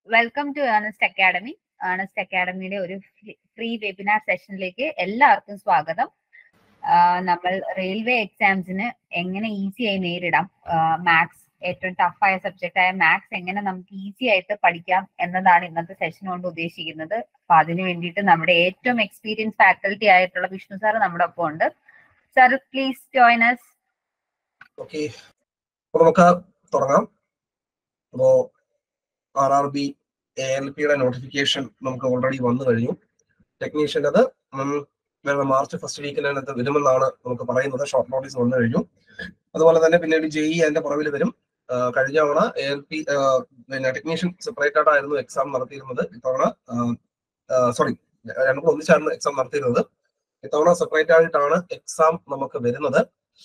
Welcome to Ernest academy Ernest അക്കാഡമിയുടെ ഒരു free webinar സെഷനിലേക്ക് എല്ലാവർക്കും സ്വാഗതം ആഹ് നമ്മൾ റെയിൽവേ എക്സാംസിന് എങ്ങനെ ഈസി ആയി നേരിടാം മാത്സ് ഏറ്റവും ടഫായ സബ്ജക്റ്റ് ആയ മാത്സ് എങ്ങനെ നമുക്ക് ഈസി ആയിട്ട് പഠിക്കാം എന്നതാണ് ഇന്നത്തെ സെഷൻ കൊണ്ട് ഉദ്ദേശിക്കുന്നത് അപ്പൊ അതിനു വേണ്ടിയിട്ട് നമ്മുടെ ഏറ്റവും എക്സ്പീരിയൻസ് ഫാക്കൽറ്റി ആയിട്ടുള്ള വിഷ്ണു സാർ നമ്മുടെ ഒപ്പം ഉണ്ട് sir please join us okay അപ്പൊ നമുക്ക് തുടങ്ങാം അപ്പോ R R B A L പിയുടെ നോട്ടിഫിക്കേഷൻ നമുക്ക് ഓൾറെഡി വന്നു കഴിഞ്ഞു ടെക്നീഷ്യൻ്റെത് വരുന്ന മാർച്ച് ഫസ്റ്റ് വീക്കിനകത്ത് വരുമെന്നാണ് നമുക്ക് പറയുന്നത് ഷോർട്ട് നോട്ടീസ് വന്നു കഴിഞ്ഞു അതുപോലെ തന്നെ പിന്നീട് ജെഇ അതിന്റെ പുറകിൽ വരും ആ, കഴിഞ്ഞ തവണ എ എൽ പി പിന്നെ ടെക്നീഷ്യൻ സെപ്പറേറ്റ് ആയിട്ടായിരുന്നു എക്സാം നടത്തിയിരുന്നത് ഇത്തവണ സോറി രണ്ടും കൂടെ ഒന്നിച്ചായിരുന്നു എക്സാം നടത്തിയിരുന്നത് ഇത്തവണ സെപ്പറേറ്റ് ആയിട്ടാണ് എക്സാം നമുക്ക് വരുന്നത്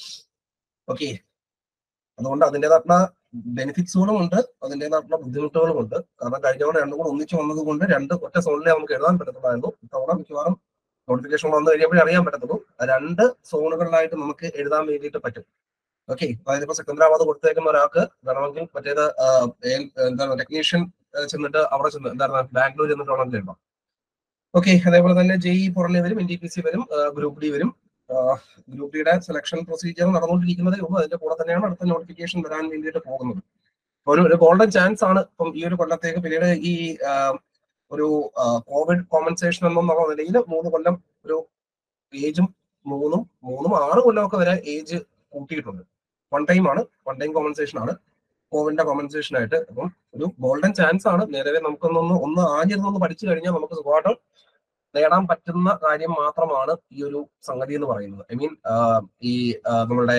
ഓക്കെ അതുകൊണ്ട് അതിൻ്റെതായിട്ടുള്ള ബെനിഫിറ്റ്സുകളും ഉണ്ട് അതിൻ്റെതായിട്ടുള്ള ബുദ്ധിമുട്ടുകളും ഉണ്ട് കാരണം കഴിഞ്ഞ തവണ രണ്ടും കൂടെ ഒന്നിച്ച് വന്നത് കൊണ്ട് രണ്ട് ഒറ്റ സോണിലേ നമുക്ക് എഴുതാൻ പറ്റത്തുള്ളായിരുന്നു ഇത്തവണ മിക്കവാറും നോട്ടിഫിക്കേഷൻ വന്നു കഴിഞ്ഞപ്പോഴേ അറിയാൻ പറ്റത്തുള്ളൂ രണ്ട് സോണുകളിലായിട്ട് നമുക്ക് എഴുതാൻ വേണ്ടിയിട്ട് പറ്റും ഓക്കെ അതായത് ഇപ്പൊ സെക്കന്ദരാബാദ് കൊടുത്തേക്കുന്ന ഒരാൾക്ക് വേണമെങ്കിൽ മറ്റേത് ആ, ഏൽ- എന്താണ് ടെക്നീഷ്യൻ ചെന്നിട്ട് അവിടെ ചെന്ന് എന്താണ് ബാംഗ്ലൂർ ചെന്നിട്ട് വേണമെങ്കിൽ എഴുതാം ഓക്കെ അതേപോലെ തന്നെ ജെഇ പുറമെ വരും എൻ ഡി പി സി വരും ഗ്രൂപ്പ് ഡി വരും ഗ്രൂപ്പ് ഡിയുടെ സെലക്ഷൻ പ്രൊസീജിയർ നടന്നുകൊണ്ടിരിക്കുന്നതേ ഉള്ളൂ അതിന്റെ കൂടെ തന്നെയാണ് അടുത്ത നോട്ടിഫിക്കേഷൻ വരാൻ വേണ്ടിയിട്ട് പോകുന്നത് അപ്പൊ ഒരു ഒരു ഗോൾഡൻ ചാൻസ് ആണ് ഇപ്പം ഈ ഒരു കൊല്ലത്തേക്ക് പിന്നീട് ഈ ആ, ഒരു കോവിഡ് കോമ്പൻസേഷൻ എന്നുള്ള നിലയിൽ മൂന്ന് കൊല്ലം ഒരു ഏജും മൂന്നും മൂന്നും ആറ് കൊല്ലമൊക്കെ വരെ ഏജ് കൂട്ടിയിട്ടുണ്ട് വൺ ടൈം ആണ് വൺ ടൈം കോമ്പൻസേഷൻ ആണ് കോവിഡിന്റെ കോമ്പൻസേഷൻ ആയിട്ട് അപ്പം ഒരു ഗോൾഡൻ ചാൻസ് ആണ് നേരവേ നമുക്കൊന്നൊന്ന് ഒന്ന് ആഞ്ഞിരുന്നൊന്ന് പഠിച്ചു കഴിഞ്ഞാൽ നമുക്ക് സുഖമായിട്ട് നേടാൻ പറ്റുന്ന കാര്യം മാത്രമാണ് ഈ ഒരു സംഗതി എന്ന് പറയുന്നത് ഐ മീൻ ഈ ആ, നമ്മളുടെ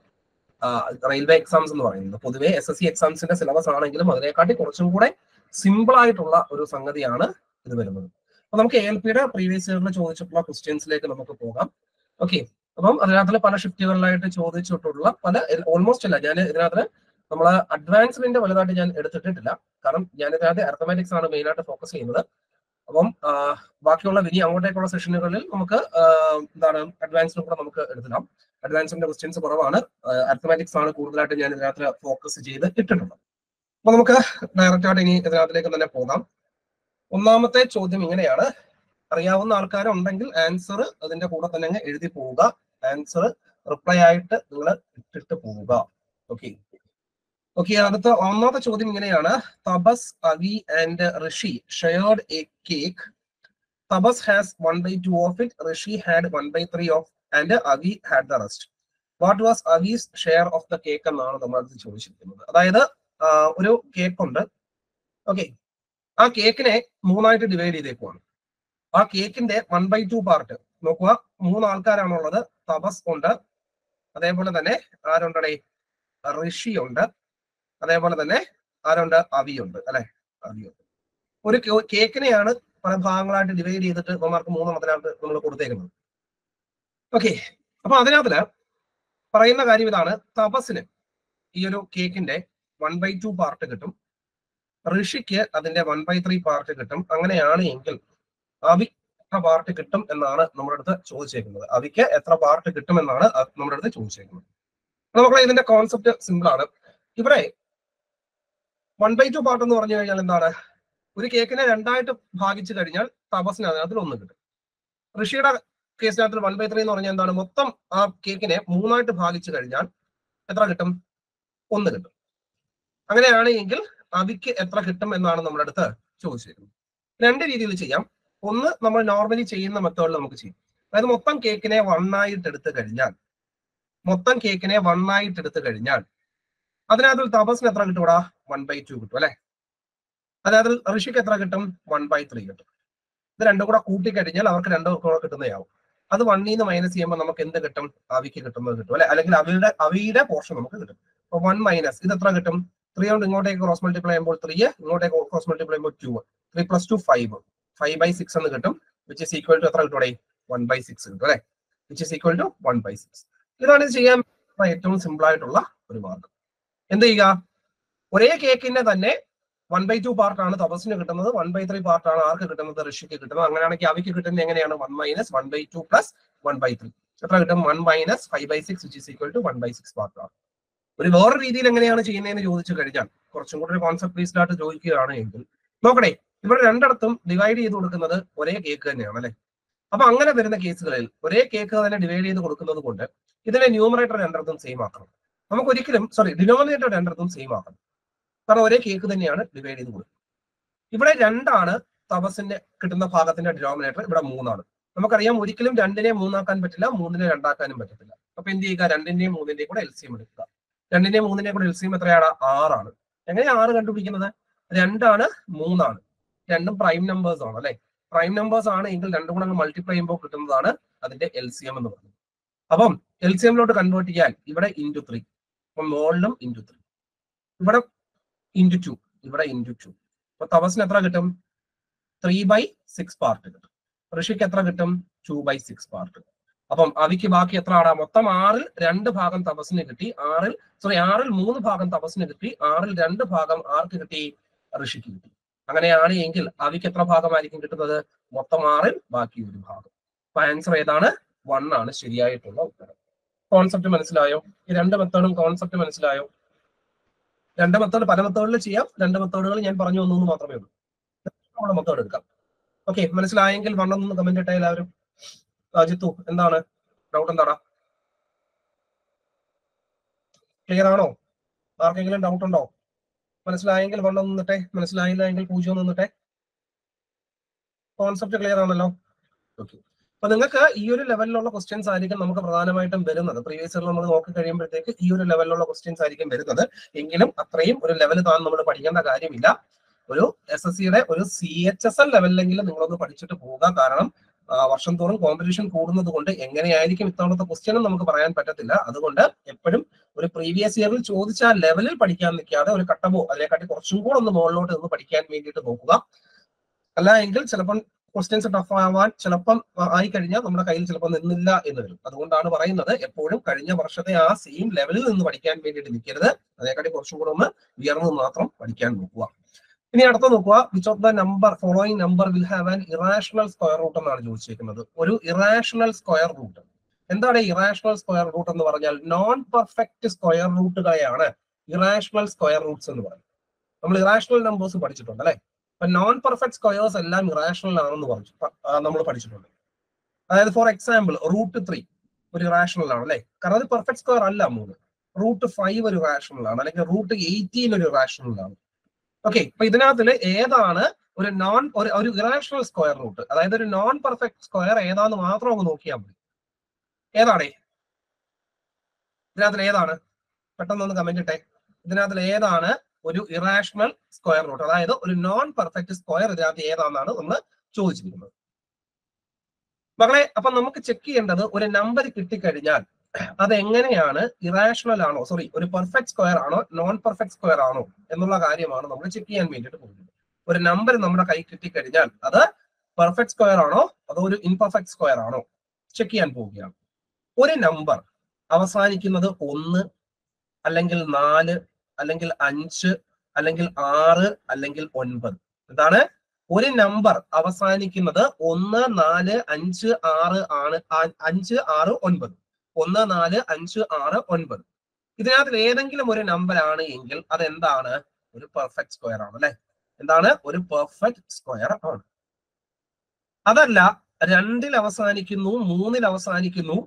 റെയിൽവേ എക്സാംസ് എന്ന് പറയുന്നത് പൊതുവേ എസ് എസ് സി എക്സാംസിന്റെ സിലബസ് ആണെങ്കിലും അതിനെക്കാട്ടി കുറച്ചും കൂടെ സിമ്പിൾ ആയിട്ടുള്ള ഒരു സംഗതിയാണ് ഇത് വരുന്നത് അപ്പൊ നമുക്ക് എ എൽ പിയുടെ പ്രീവിയസ് ഇയറിൽ ചോദിച്ചിട്ടുള്ള ക്വസ്റ്റ്യൻസിലേക്ക് നമുക്ക് പോകാം ഓക്കെ അപ്പം അതിനകത്തുള്ള പല ഷിഫ്റ്റുകളിലായിട്ട് ചോദിച്ചിട്ടുള്ള പല ഓൾമോസ്റ്റ് അല്ല ഞാൻ ഇതിനകത്ത് നമ്മൾ അഡ്വാൻസ്മെന്റ് വലുതായിട്ട് ഞാൻ എടുത്തിട്ടില്ല കാരണം ഞാൻ ഇതിനകത്ത് അർത്ഥമാറ്റിക്സ് ആണ് മെയിൻ ആയിട്ട് ഫോക്കസ് ചെയ്യുന്നത് അപ്പം ആ, ബാക്കിയുള്ള ഇനി അങ്ങോട്ടേക്കുള്ള സെഷനുകളിൽ നമുക്ക് ആ, എന്താണ് അഡ്വാൻസിനും കൂടെ നമുക്ക് എടുത്തിടാം അഡ്വാൻസിന്റെ ക്വസ്റ്റ്യൻസ് കുറവാണ് അർത്ഥമാറ്റിക്സ് ആണ് കൂടുതലായിട്ട് ഞാൻ ഇതിനകത്ത് ഫോക്കസ് ചെയ്ത് ഇട്ടിട്ടുള്ളത് അപ്പൊ നമുക്ക് ഡയറക്റ്റ് ആയിട്ട് ഇനി ഇതിനകത്തിലേക്ക് തന്നെ പോകാം ഒന്നാമത്തെ ചോദ്യം ഇങ്ങനെയാണ് അറിയാവുന്ന ആൾക്കാരുണ്ടെങ്കിൽ ആൻസർ അതിന്റെ കൂടെ തന്നെ അങ്ങ് എഴുതി പോവുക ആൻസർ റിപ്ലൈ ആയിട്ട് നിങ്ങൾ ഇട്ടിട്ട് പോവുക ഓക്കെ ഓക്കെ അടുത്ത ഒന്നാമത്തെ ചോദ്യം ഇങ്ങനെയാണ് Tabas Avi and Rishi shared a cake Tabas has one by two of it Rishi had one by three of and Avi had the rest what was Avi's share of the cake എന്നാണ് നമ്മൾ അടുത്ത് ചോദിച്ചിരിക്കുന്നത് അതായത് ആ, ഒരു കേക്ക് ഉണ്ട് ഓക്കെ ആ കേക്കിനെ മൂന്നായിട്ട് ഡിവൈഡ് ചെയ്തേക്കുവാണ് ആ കേക്കിന്റെ വൺ ബൈ ടു പാർട്ട് നോക്കുക മൂന്ന് ആൾക്കാരാണുള്ളത് തപസ് ഉണ്ട് അതേപോലെ തന്നെ ആരുണ്ടടേ ഋഷി ഉണ്ട് അതേപോലെ തന്നെ ആരുണ്ട് അവിയുണ്ട് അല്ലെ അവിയുണ്ട് ഒരു കേ- കേക്കിനെയാണ് പല ഭാഗങ്ങളായിട്ട് ഡിവൈഡ് ചെയ്തിട്ട് ഇവന്മാർക്ക് മൂന്നെണ്ണത്തിനകത്ത് നമ്മൾ കൊടുത്തേക്കുന്നത് ഓക്കെ അപ്പൊ അതിനകത്തില് പറയുന്ന കാര്യം ഇതാണ് തപസ്സിന് ഈ ഒരു കേക്കിന്റെ വൺ ബൈ ടു പാർട്ട് കിട്ടും ഋഷിക്ക് അതിന്റെ വൺ ബൈ ത്രീ പാർട്ട് കിട്ടും അങ്ങനെയാണ് എങ്കിൽ അവി എത്ര പാർട്ട് കിട്ടും എന്നാണ് നമ്മുടെ അടുത്ത് ചോദിച്ചേക്കുന്നത് അവിക്ക് എത്ര പാർട്ട് കിട്ടും എന്നാണ് അ- നമ്മുടെ അടുത്ത് ചോദിച്ചേക്കുന്നത് അപ്പൊ മക്കളെ ഇതിന്റെ കോൺസെപ്റ്റ് സിമ്പിൾ ആണ് ഇവിടെ വൺ ബൈ ടു പാർട്ട് എന്ന് പറഞ്ഞു കഴിഞ്ഞാൽ എന്താണ് ഒരു കേക്കിനെ രണ്ടായിട്ട് ഭാഗിച്ചു കഴിഞ്ഞാൽ തപസ്സിന് അതിനകത്തിൽ ഒന്ന് കിട്ടും ഋഷിയുടെ കേസിനകത്ത് വൺ ബൈ ത്രീ എന്ന് പറഞ്ഞാൽ എന്താണ് മൊത്തം ആ കേക്കിനെ മൂന്നായിട്ട് ഭാഗിച്ചു കഴിഞ്ഞാൽ എത്ര കിട്ടും ഒന്ന് കിട്ടും അങ്ങനെയാണ് എങ്കിൽ അവിക്ക് എത്ര കിട്ടും എന്നാണ് നമ്മുടെ അടുത്ത് ചോദിച്ചിരിക്കുന്നത് രണ്ട് രീതിയിൽ ചെയ്യാം ഒന്ന് നമ്മൾ നോർമലി ചെയ്യുന്ന മെത്തേഡിൽ നമുക്ക് ചെയ്യാം അതായത് മൊത്തം കേക്കിനെ വൺ ആയിട്ട് എടുത്തു കഴിഞ്ഞാൽ മൊത്തം കേക്കിനെ വൺ ആയിട്ട് എടുത്തു കഴിഞ്ഞാൽ അതിനകത്ത് തപസിന് എത്ര കിട്ടൂടാ വൺ ബൈ ടു കിട്ടും അല്ലെ അതായത് ഋഷിക്ക് എത്ര കിട്ടും വൺ ബൈ ത്രീ കിട്ടും ഇത് രണ്ടും കൂടെ കൂട്ടിക്കഴിഞ്ഞാൽ അവർക്ക് രണ്ടും കൂടെ കിട്ടുന്നതാവും അത് വണ്ണിൽ നിന്ന് മൈനസ് ചെയ്യുമ്പോൾ നമുക്ക് എന്ത് കിട്ടും അവിക്ക് കിട്ടുന്നത് കിട്ടും അല്ലെ അല്ലെങ്കിൽ അവയുടെ അവയുടെ പോർഷൻ നമുക്ക് കിട്ടും അപ്പൊ വൺ മൈനസ് ഇത് എത്ര കിട്ടും ത്രീ കൊണ്ട് ഇങ്ങോട്ടേക്ക് ക്രോസ് മൾട്ടിപ്ലൈ ചെയ്യുമ്പോൾ ത്രീ ഇങ്ങോട്ടേക്ക് ക്രോസ് മൾട്ടിപ്ലൈ ചെയ്യുമ്പോൾ two three plus two five five by six എന്ന് കിട്ടും വിച്ച് ഇസ് ഈക്വൽ ടു എത്ര കിട്ടൂടെ വൺ ബൈ സിക്സ് കിട്ടും അല്ലെ which is equal to one by six ഇതാണ് ഇത് ചെയ്യാൻ പറ്റുന്ന ഏറ്റവും സിമ്പിൾ ആയിട്ടുള്ള ഒരു മാർഗം എന്ത് ചെയ്യുക ഒരേ കേക്കിന്റെ തന്നെ വൺ ബൈ ടു പാർട്ടാണ് തപസ്സിന് കിട്ടുന്നത് വൺ ബൈ ത്രീ പാർട്ടാണ് ആർക്ക് കിട്ടുന്നത് ഋഷിക്ക് കിട്ടുന്നത് അങ്ങനെയാണെങ്കിൽ അവയ്ക്ക് കിട്ടുന്നത് എങ്ങനെയാണ് one minus one by two plus one by three എത്ര കിട്ടും one minus five by six which is equal to one by six പാർട്ടാണ് ഒരു വേറെ രീതിയിൽ എങ്ങനെയാണ് ചെയ്യുന്നതെന്ന് ചോദിച്ചു കഴിഞ്ഞാൽ കുറച്ചും കൂടി ഒരു കോൺസെപ്റ്റ് ബേസ്ഡ് ആയിട്ട് ചോദിക്കുകയാണ് എങ്കിൽ നോക്കണേ ഇവിടെ രണ്ടിടത്തും ഡിവൈഡ് ചെയ്ത് കൊടുക്കുന്നത് ഒരേ കേക്ക് തന്നെയാണ് അല്ലെ അപ്പൊ അങ്ങനെ വരുന്ന കേസുകളിൽ ഒരേ കേക്ക് തന്നെ ഡിവൈഡ് ചെയ്ത് കൊടുക്കുന്നത് കൊണ്ട് ഇതിന്റെ ന്യൂമറേറ്റർ രണ്ടിടത്തും സെയിം ആക്കണം നമുക്ക് ഒരിക്കലും സോറി ഡിനോമിനേറ്റർ രണ്ടിടത്തും സെയിം ആക്കണം കാരണം ഒരേ കേക്ക് തന്നെയാണ് ഡിവൈഡ് ചെയ്ത് കൊടുക്കുന്നത് ഇവിടെ രണ്ടാണ് തപസിന്റെ കിട്ടുന്ന ഭാഗത്തിന്റെ ഡിനോമിനേറ്റർ ഇവിടെ മൂന്നാണ് നമുക്കറിയാം ഒരിക്കലും രണ്ടിനെ മൂന്നാക്കാൻ പറ്റില്ല മൂന്നിനെ രണ്ടാക്കാനും പറ്റത്തില്ല അപ്പൊ എന്ത് ചെയ്യുക രണ്ടിന്റെയും മൂന്നിന്റെയും കൂടെ എൽസിയം എടുക്കുക രണ്ടിന്റെയും മൂന്നിന്റെയും കൂടെ എൽസിയം എത്രയാണ് ആറാണ് എങ്ങനെയാണ് ആറ് കണ്ടുപിടിക്കുന്നത് രണ്ടാണ് മൂന്നാണ് രണ്ടും പ്രൈം നമ്പേഴ്സ് ആണ് അല്ലെ പ്രൈം നമ്പേഴ്സ് ആണ് എങ്കിൽ രണ്ടും കൂടെ മൾട്ടിപ്ലൈ ചെയ്യുമ്പോൾ കിട്ടുന്നതാണ് അതിന്റെ എൽ സി എം എന്ന് പറയുന്നത് അപ്പം എൽ സി എമ്മിലോട്ട് കൺവേർട്ട് ചെയ്യാൻ ഇവിടെ ഇൻറ്റു ത്രീ അപ്പം മുകളിലും ഇൻറ്റു ത്രീ ഇവിടെ ഇൻറ്റു ടു ഇവിടെ ഇൻറ്റു ടു അപ്പൊ തപസിന് എത്ര കിട്ടും ത്രീ ബൈ സിക്സ് പാർട്ട് കിട്ടും ഋഷിക്ക് എത്ര കിട്ടും ടു ബൈ സിക്സ് പാർട്ട് അപ്പം അവിക്ക് ബാക്കി എത്ര ആടാ മൊത്തം ആറിൽ രണ്ട് ഭാഗം തപസ്സിന് കിട്ടി ആറിൽ സോറി ആറിൽ മൂന്ന് ഭാഗം തപസ്സിന് കിട്ടി ആറിൽ രണ്ട് ഭാഗം ആർക്ക് കിട്ടി ഋഷിക്ക് കിട്ടി അങ്ങനെയാണ് എങ്കിൽ അവിക്ക് എത്ര ഭാഗമായിരിക്കും കിട്ടുന്നത് മൊത്തം ആറിൽ ബാക്കി ഒരു ഭാഗം അപ്പൊ ആൻസർ ഏതാണ് വൺ ആണ് ശരിയായിട്ടുള്ള ഉത്തരം കോൺസെപ്റ്റ് മനസ്സിലായോ ഈ രണ്ട് മെത്തേഡും കോൺസെപ്റ്റ് മനസ്സിലായോ രണ്ട് മെത്തേഡ് പല മെത്തേഡിൽ ചെയ്യാം രണ്ട് മെത്തേഡുകൾ ഞാൻ പറഞ്ഞു തന്നു എന്ന് മാത്രമേ ഉള്ളൂ നമ്മുടെ മെത്തേഡ് എടുക്കാം ഓക്കെ മനസ്സിലായെങ്കിൽ വണ്ണം കമന്റ് ഇട്ടേ എല്ലാവരും ജിത്തു എന്താണ് ഡൗട്ട് എന്താടാ ക്ലിയർ ആണോ ആർക്കെങ്കിലും ഡൗട്ട് ഉണ്ടോ മനസ്സിലായെങ്കിൽ വണ്ണം നിന്നിട്ടെ മനസ്സിലായില്ല എങ്കിൽ പൂജ്യം നിന്നിട്ടെ കോൺസെപ്റ്റ് ക്ലിയർ ആണല്ലോ ഓക്കെ അപ്പൊ നിങ്ങൾക്ക് ഈ ഒരു ലെവലിലുള്ള ക്വസ്റ്റ്യൻസ് ആയിരിക്കും നമുക്ക് പ്രധാനമായിട്ടും വരുന്നത് പ്രീവിയസ് ഇയർ നമ്മൾ നോക്കി കഴിയുമ്പോഴത്തേക്ക് ഈ ഒരു ലെവലിലുള്ള ക്വസ്റ്റ്യൻസ് ആയിരിക്കും വരുന്നത് എങ്കിലും അത്രയും ഒരു ലെവൽ താൻ നമ്മൾ പഠിക്കേണ്ട കാര്യമില്ല ഒരു എസ് എസ് സിയുടെ ഒരു സി എച്ച് എസ് എൽ ലെവലിലെങ്കിലും നിങ്ങളൊന്ന് പഠിച്ചിട്ട് പോവുക കാരണം ആ, വർഷം തോറും കോമ്പറ്റീഷൻ കൂടുന്നത് കൊണ്ട് എങ്ങനെയായിരിക്കും ഇത്തവണത്തെ ക്വസ്റ്റ്യനും നമുക്ക് പറയാൻ പറ്റത്തില്ല അതുകൊണ്ട് എപ്പോഴും ഒരു പ്രീവിയസ് ഇയറിൽ ചോദിച്ച ആ ലെവലിൽ പഠിക്കാൻ നിൽക്കാതെ ഒരു കട്ടമോ അതിനെക്കാട്ടി കുറച്ചും കൂടെ ഒന്ന് മുകളിലോട്ട് നിന്ന് പഠിക്കാൻ വേണ്ടിയിട്ട് നോക്കുക അല്ല എങ്കിൽ ചിലപ്പം ക്വസ്റ്റ്യൻസ് ടഫ് ആവാൻ ചിലപ്പം ആയി കഴിഞ്ഞാൽ നമ്മുടെ കയ്യിൽ ചിലപ്പോൾ നിന്നില്ല എന്ന് വരും അതുകൊണ്ടാണ് പറയുന്നത് എപ്പോഴും കഴിഞ്ഞ വർഷത്തെ ആ സെയിം ലെവലിൽ നിന്ന് പഠിക്കാൻ വേണ്ടിയിട്ട് നിൽക്കരുത് അതിനെക്കാട്ടി കുറച്ചും കൂടെ ഒന്ന് ഉയർന്ന് മാത്രം പഠിക്കാൻ നോക്കുക ഇനി അടുത്ത നോക്കുക which of the number following number will have an irrational square root എന്നാണ് ചോദിച്ചിരിക്കുന്നത് ഒരു ഇറാഷണൽ സ്ക്വയർ റൂട്ട് എന്താണ് ഇറാഷണൽ സ്ക്വയർ റൂട്ട് എന്ന് പറഞ്ഞാൽ നോൺ പെർഫെക്റ്റ് സ്ക്വയർ റൂട്ടുകളെയാണ് ഇറാഷണൽ സ്ക്വയർ റൂട്ട്സ് എന്ന് പറയുന്നത് നമ്മൾ ഇറാഷണൽ നമ്പേഴ്സ് പഠിച്ചിട്ടുണ്ട് അല്ലെ അപ്പൊ നോൺ പെർഫെക്റ്റ് സ്ക്വയേഴ്സ് എല്ലാം ഇറാഷണൽ ആണെന്ന് പറഞ്ഞു നമ്മൾ പഠിച്ചിട്ടുണ്ട് അതായത് ഫോർ എക്സാമ്പിൾ റൂട്ട് ത്രീ ഒരു ഇറാഷണൽ ആണ് അല്ലെ കാരണം അത് പെർഫെക്റ്റ് സ്ക്വയർ അല്ല മൂന്ന് റൂട്ട് ഫൈവ് ഒരു റാഷണൽ ആണ് അല്ലെങ്കിൽ റൂട്ട് എയ്റ്റീൻ ഒരു റാഷണൽ ആണ് ഓക്കെ അപ്പൊ ഇതിനകത്തില് ഏതാണ് ഒരു നോൺ ഒരു ഒരു ഇറാഷണൽ സ്ക്വയർ റൂട്ട് അതായത് ഒരു നോൺ പെർഫെക്റ്റ് സ്ക്വയർ ഏതാന്ന് മാത്രം അങ്ങ് നോക്കിയാൽ മതി ഏതാണേ ഇതിനകത്തിൽ ഏതാണ് പെട്ടെന്ന് ഒന്ന് കമന്റ് ഇട്ടെ ഇതിനകത്തിൽ ഏതാണ് ഒരു ഇറാഷണൽ സ്ക്വയർ റൂട്ട് അതായത് ഒരു നോൺ പെർഫെക്റ്റ് സ്ക്വയർ ഇതിനകത്ത് ഏതാണെന്നാണ് നമ്മൾ ചോദിച്ചിരിക്കുന്നത് മകളെ അപ്പൊ നമുക്ക് ചെക്ക് ചെയ്യേണ്ടത് ഒരു നമ്പർ കിട്ടിക്കഴിഞ്ഞാൽ അത് എങ്ങനെയാണ് ഇറാഷണൽ ആണോ സോറി ഒരു പെർഫെക്റ്റ് സ്ക്വയർ ആണോ നോൺ പെർഫെക്റ്റ് സ്ക്വയർ ആണോ എന്നുള്ള കാര്യമാണ് നമ്മൾ ചെക്ക് ചെയ്യാൻ വേണ്ടിയിട്ട് പോകുന്നത് ഒരു നമ്പർ നമ്മുടെ കൈ കിട്ടിക്കഴിഞ്ഞാൽ അത് പെർഫെക്റ്റ് സ്ക്വയർ ആണോ അതോ ഒരു ഇൻപെർഫെക്റ്റ് സ്ക്വയർ ആണോ ചെക്ക് ചെയ്യാൻ പോവുകയാണ് ഒരു നമ്പർ അവസാനിക്കുന്നത് ഒന്ന് അല്ലെങ്കിൽ നാല് അല്ലെങ്കിൽ അഞ്ച് അല്ലെങ്കിൽ ആറ് അല്ലെങ്കിൽ ഒൻപത് എന്താണ് ഒരു നമ്പർ അവസാനിക്കുന്നത് ഒന്ന് നാല് അഞ്ച് ആറ് ആണ് ആ- അഞ്ച് ആറ് ഒൻപത് ഒന്ന് നാല് അഞ്ച് ആറ് ഒൻപത് ഇതിനകത്ത് ഏതെങ്കിലും ഒരു നമ്പർ ആണ് എങ്കിൽ അത് എന്താണ് ഒരു പെർഫെക്റ്റ് സ്ക്വയർ ആണ് അല്ലെ എന്താണ് ഒരു പെർഫെക്റ്റ് സ്ക്വയർ ആണ് അതല്ല രണ്ടിൽ അവസാനിക്കുന്നു മൂന്നിൽ അവസാനിക്കുന്നു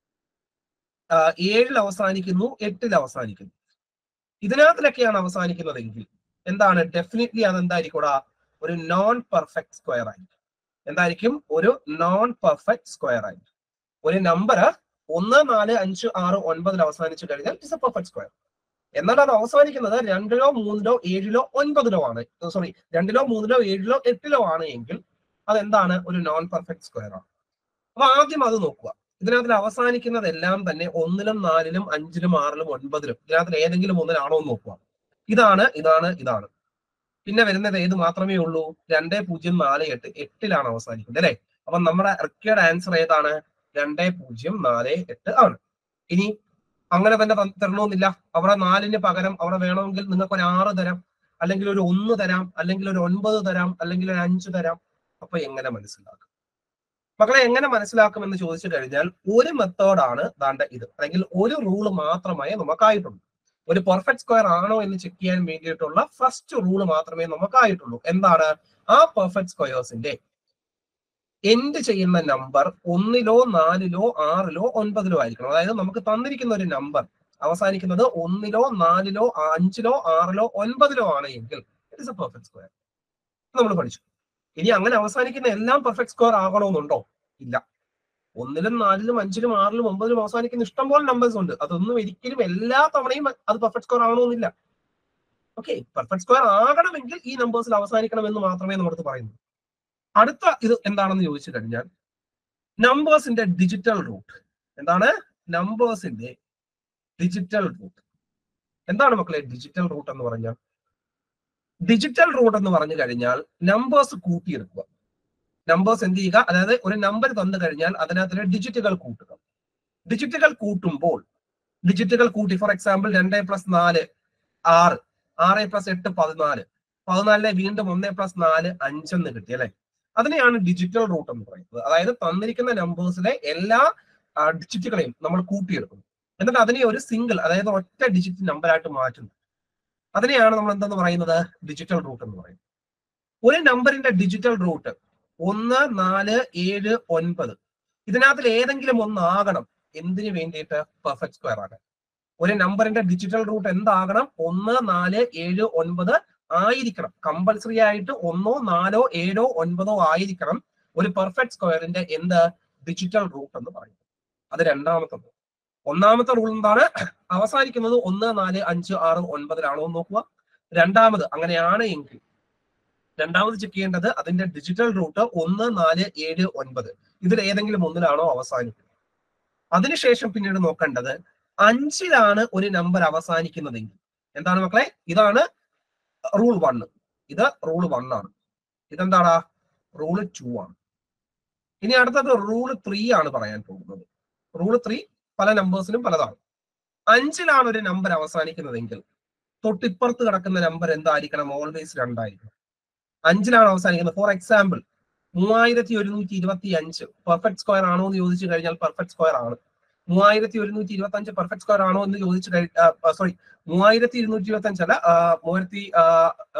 ആ, ഏഴിൽ അവസാനിക്കുന്നു എട്ടിൽ അവസാനിക്കുന്നു ഇതിനകത്തിലൊക്കെയാണ് അവസാനിക്കുന്നതെങ്കിൽ എന്താണ് ഡെഫിനറ്റ്ലി അത് എന്തായിരിക്കൂടാ ഒരു നോൺ പെർഫെക്റ്റ് സ്ക്വയർ ആയിരിക്കും എന്തായിരിക്കും ഒരു നോൺ പെർഫെക്റ്റ് സ്ക്വയർ ആയിരിക്കും ഒരു നമ്പർ ഒന്ന് നാല് അഞ്ച് ആറ് ഒൻപതിൽ അവസാനിച്ചു കഴിഞ്ഞാൽ ഇറ്റ്സ് എ പെർഫെക്റ്റ് സ്ക്വയർ എന്നാൽ അത് അവസാനിക്കുന്നത് രണ്ടിലോ മൂന്നിലോ ഏഴിലോ ഒൻപതിലോ ആണ് സോറി രണ്ടിലോ മൂന്നിലോ ഏഴിലോ എട്ടിലോ ആണ് എങ്കിൽ അതെന്താണ് ഒരു നോൺ പെർഫെക്റ്റ് സ്ക്വയർ ആണ് അപ്പൊ ആദ്യം അത് നോക്കുക ഇതിനകത്തിൽ അവസാനിക്കുന്നതെല്ലാം തന്നെ ഒന്നിലും നാലിലും അഞ്ചിലും ആറിലും ഒൻപതിലും ഇതിനകത്തിൽ ഏതെങ്കിലും ഒന്നിലാണോ എന്ന് നോക്കുക ഇതാണ് ഇതാണ് ഇതാണ് പിന്നെ വരുന്നത് ഏത് മാത്രമേ ഉള്ളൂ രണ്ട് പൂജ്യം നാല് എട്ട് എട്ടിലാണ് അവസാനിക്കുന്നത് അല്ലെ അപ്പൊ നമ്മുടെ റിക്വയർഡ് ആൻസർ ഏതാണ് രണ്ട് പൂജ്യം നാല് എട്ട് ആണ് ഇനി അങ്ങനെ തന്നെ ത- തരണമെന്നില്ല അവിടെ നാലിന് പകരം അവിടെ വേണമെങ്കിൽ നിങ്ങൾക്ക് ഒരു ആറ് തരാം അല്ലെങ്കിൽ ഒരു ഒന്ന് തരാം അല്ലെങ്കിൽ ഒരു ഒൻപത് തരാം അല്ലെങ്കിൽ ഒരു അഞ്ച് തരാം അപ്പൊ എങ്ങനെ മനസ്സിലാക്കും മക്കളെ എങ്ങനെ മനസ്സിലാക്കും എന്ന് ചോദിച്ചു കഴിഞ്ഞാൽ ഒരു മെത്തേഡാണ് ദാണ്ട ഇത് അല്ലെങ്കിൽ ഒരു റൂള് മാത്രമേ നമുക്കായിട്ടുള്ളൂ ഒരു പെർഫെക്റ്റ് സ്ക്വയർ ആണോ എന്ന് ചെക്ക് ചെയ്യാൻ വേണ്ടിയിട്ടുള്ള ഫസ്റ്റ് റൂൾ മാത്രമേ നമുക്കായിട്ടുള്ളൂ എന്താണ് ആ പെർഫെക്റ്റ് സ്ക്വയേഴ്സിന്റെ എൻഡ് ചെയ്യുന്ന നമ്പർ ഒന്നിലോ നാലിലോ ആറിലോ ഒൻപതിലോ ആയിരിക്കണം അതായത് നമുക്ക് തന്നിരിക്കുന്ന ഒരു നമ്പർ അവസാനിക്കുന്നത് ഒന്നിലോ നാലിലോ അഞ്ചിലോ ആറിലോ ഒൻപതിലോ ആണ് എങ്കിൽ it is a perfect square നമ്മൾ പഠിച്ചു ഇനി അങ്ങനെ അവസാനിക്കുന്ന എല്ലാം പെർഫെക്റ്റ് സ്ക്വയർ ആകണമെന്നുണ്ടോ ഇല്ല ഒന്നിലും നാലിലും അഞ്ചിലും ആറിലും ഒമ്പതിലും അവസാനിക്കുന്ന ഇഷ്ടംപോലെ നമ്പേഴ്സ് ഉണ്ട് അതൊന്നും ഒരിക്കലും എല്ലാ തവണയും അത് പെർഫെക്റ്റ് സ്ക്വയർ ആകണമെന്നില്ല ഓക്കെ പെർഫെക്റ്റ് സ്ക്വയർ ആകണമെങ്കിൽ ഈ നമ്പേഴ്സിൽ അവസാനിക്കണമെന്ന് മാത്രമേ നമ്മുടെ പറയുന്നു അടുത്ത ഇത് എന്താണെന്ന് ചോദിച്ചു കഴിഞ്ഞാൽ നമ്പേഴ്സിന്റെ ഡിജിറ്റൽ റൂട്ട് എന്താണ് നമ്പേഴ്സിന്റെ ഡിജിറ്റൽ റൂട്ട് എന്താണ് മക്കളെ ഡിജിറ്റൽ റൂട്ട് എന്ന് പറഞ്ഞാൽ ഡിജിറ്റൽ റൂട്ട് എന്ന് പറഞ്ഞു കഴിഞ്ഞാൽ നമ്പേഴ്സ് കൂട്ടിയെടുക്കുക നമ്പേഴ്സ് എന്ത് ചെയ്യുക അതായത് ഒരു നമ്പർ തന്നു കഴിഞ്ഞാൽ അതിനകത്തിലെ ഡിജിറ്റുകൾ കൂട്ടുക ഡിജിറ്റുകൾ കൂട്ടുമ്പോൾ ഡിജിറ്റുകൾ കൂട്ടി ഫോർ എക്സാമ്പിൾ രണ്ട് പ്ലസ് നാല് ആറ് ആറ് പ്ലസ് എട്ട് പതിനാല് പതിനാലിലെ വീണ്ടും ഒന്ന് പ്ലസ് നാല് അഞ്ചെന്ന് കിട്ടി അല്ലെ അതിനെയാണ് ഡിജിറ്റൽ റൂട്ട് എന്ന് പറയുന്നത് അതായത് തന്നിരിക്കുന്ന നമ്പേഴ്സിലെ എല്ലാ ഡിജിറ്റുകളെയും നമ്മൾ കൂട്ടിയെടുക്കുന്നു എന്നിട്ട് അതിനെ ഒരു സിംഗിൾ അതായത് ഒറ്റ ഡിജിറ്റ് നമ്പറായിട്ട് മാറ്റുന്നു അതിനെയാണ് നമ്മൾ എന്തെന്ന് പറയുന്നത് ഡിജിറ്റൽ റൂട്ട് എന്ന് പറയുന്നത് ഒരു നമ്പറിന്റെ ഡിജിറ്റൽ റൂട്ട് ഒന്ന് നാല് ഏഴ് ഒൻപത് ഇതിനകത്തിൽ ഏതെങ്കിലും ഒന്ന് ആകണം എന്തിനു വേണ്ടിയിട്ട് പെർഫെക്റ്റ് സ്ക്വയർ ആകാൻ ഒരു നമ്പറിന്റെ ഡിജിറ്റൽ റൂട്ട് എന്താകണം ഒന്ന് നാല് ഏഴ് ഒൻപത് ആയിരിക്കണം കമ്പൽസറി ആയിട്ട് ഒന്നോ നാലോ ഏഴോ ഒൻപതോ ആയിരിക്കണം ഒരു പെർഫെക്റ്റ് സ്ക്വയറിന്റെ എന്ത് ഡിജിറ്റൽ റൂട്ട് എന്ന് പറയുന്നത് അത് രണ്ടാമത്തെ rule. ഒന്നാമത്തെ റൂൾ എന്താണ് അവസാനിക്കുന്നത് ഒന്ന് നാല് അഞ്ച് ആറ് ഒൻപതിലാണോ എന്ന് നോക്കുക രണ്ടാമത് അങ്ങനെയാണ് എങ്കിൽ രണ്ടാമത് ചെക്ക് ചെയ്യേണ്ടത് അതിന്റെ ഡിജിറ്റൽ റൂട്ട് ഒന്ന് നാല് ഏഴ് ഒൻപത് ഇതിൽ ഏതെങ്കിലും ഒന്നിലാണോ അവസാനിക്കുന്നത് അതിനുശേഷം പിന്നീട് നോക്കേണ്ടത് അഞ്ചിലാണ് ഒരു നമ്പർ അവസാനിക്കുന്നതെങ്കിൽ എന്താണ് മക്കളെ ഇതാണ് റൂൾ വണ്ണ് ഇത് റൂൾ വൺ ആണ് ഇതെന്താടാ റൂൾ ടു ആണ് ഇനി അടുത്തത് റൂൾ ത്രീ ആണ് പറയാൻ പോകുന്നത് റൂൾ ത്രീ പല നമ്പേഴ്സിനും പലതാണ് അഞ്ചിലാണ് ഒരു നമ്പർ അവസാനിക്കുന്നതെങ്കിൽ തൊട്ടിപ്പുറത്ത് കിടക്കുന്ന നമ്പർ എന്തായിരിക്കണം ഓൾവേസ് രണ്ടായിരിക്കണം അഞ്ചിലാണ് അവസാനിക്കുന്നത് ഫോർ എക്സാമ്പിൾ മൂവായിരത്തി ഒരുന്നൂറ്റി ഇരുപത്തി അഞ്ച് പെർഫെക്റ്റ് സ്ക്വയർ ആണോ എന്ന് ചോദിച്ചു കഴിഞ്ഞാൽ പെർഫെക്റ്റ് സ്ക്വയർ ആണ് മൂവായിരത്തി ഒരുന്നൂറ്റി ഇരുപത്തി അഞ്ച് പെർഫെക്റ്റ് സ്ക്വയർ ആണോ എന്ന് ചോദിച്ചു കഴിഞ്ഞാൽ സോറി മൂവായിരത്തി ഇരുന്നൂറ്റി ഇരുപത്തി അഞ്ചല്ല ആ, മൂവായിരത്തി ആ, ആ,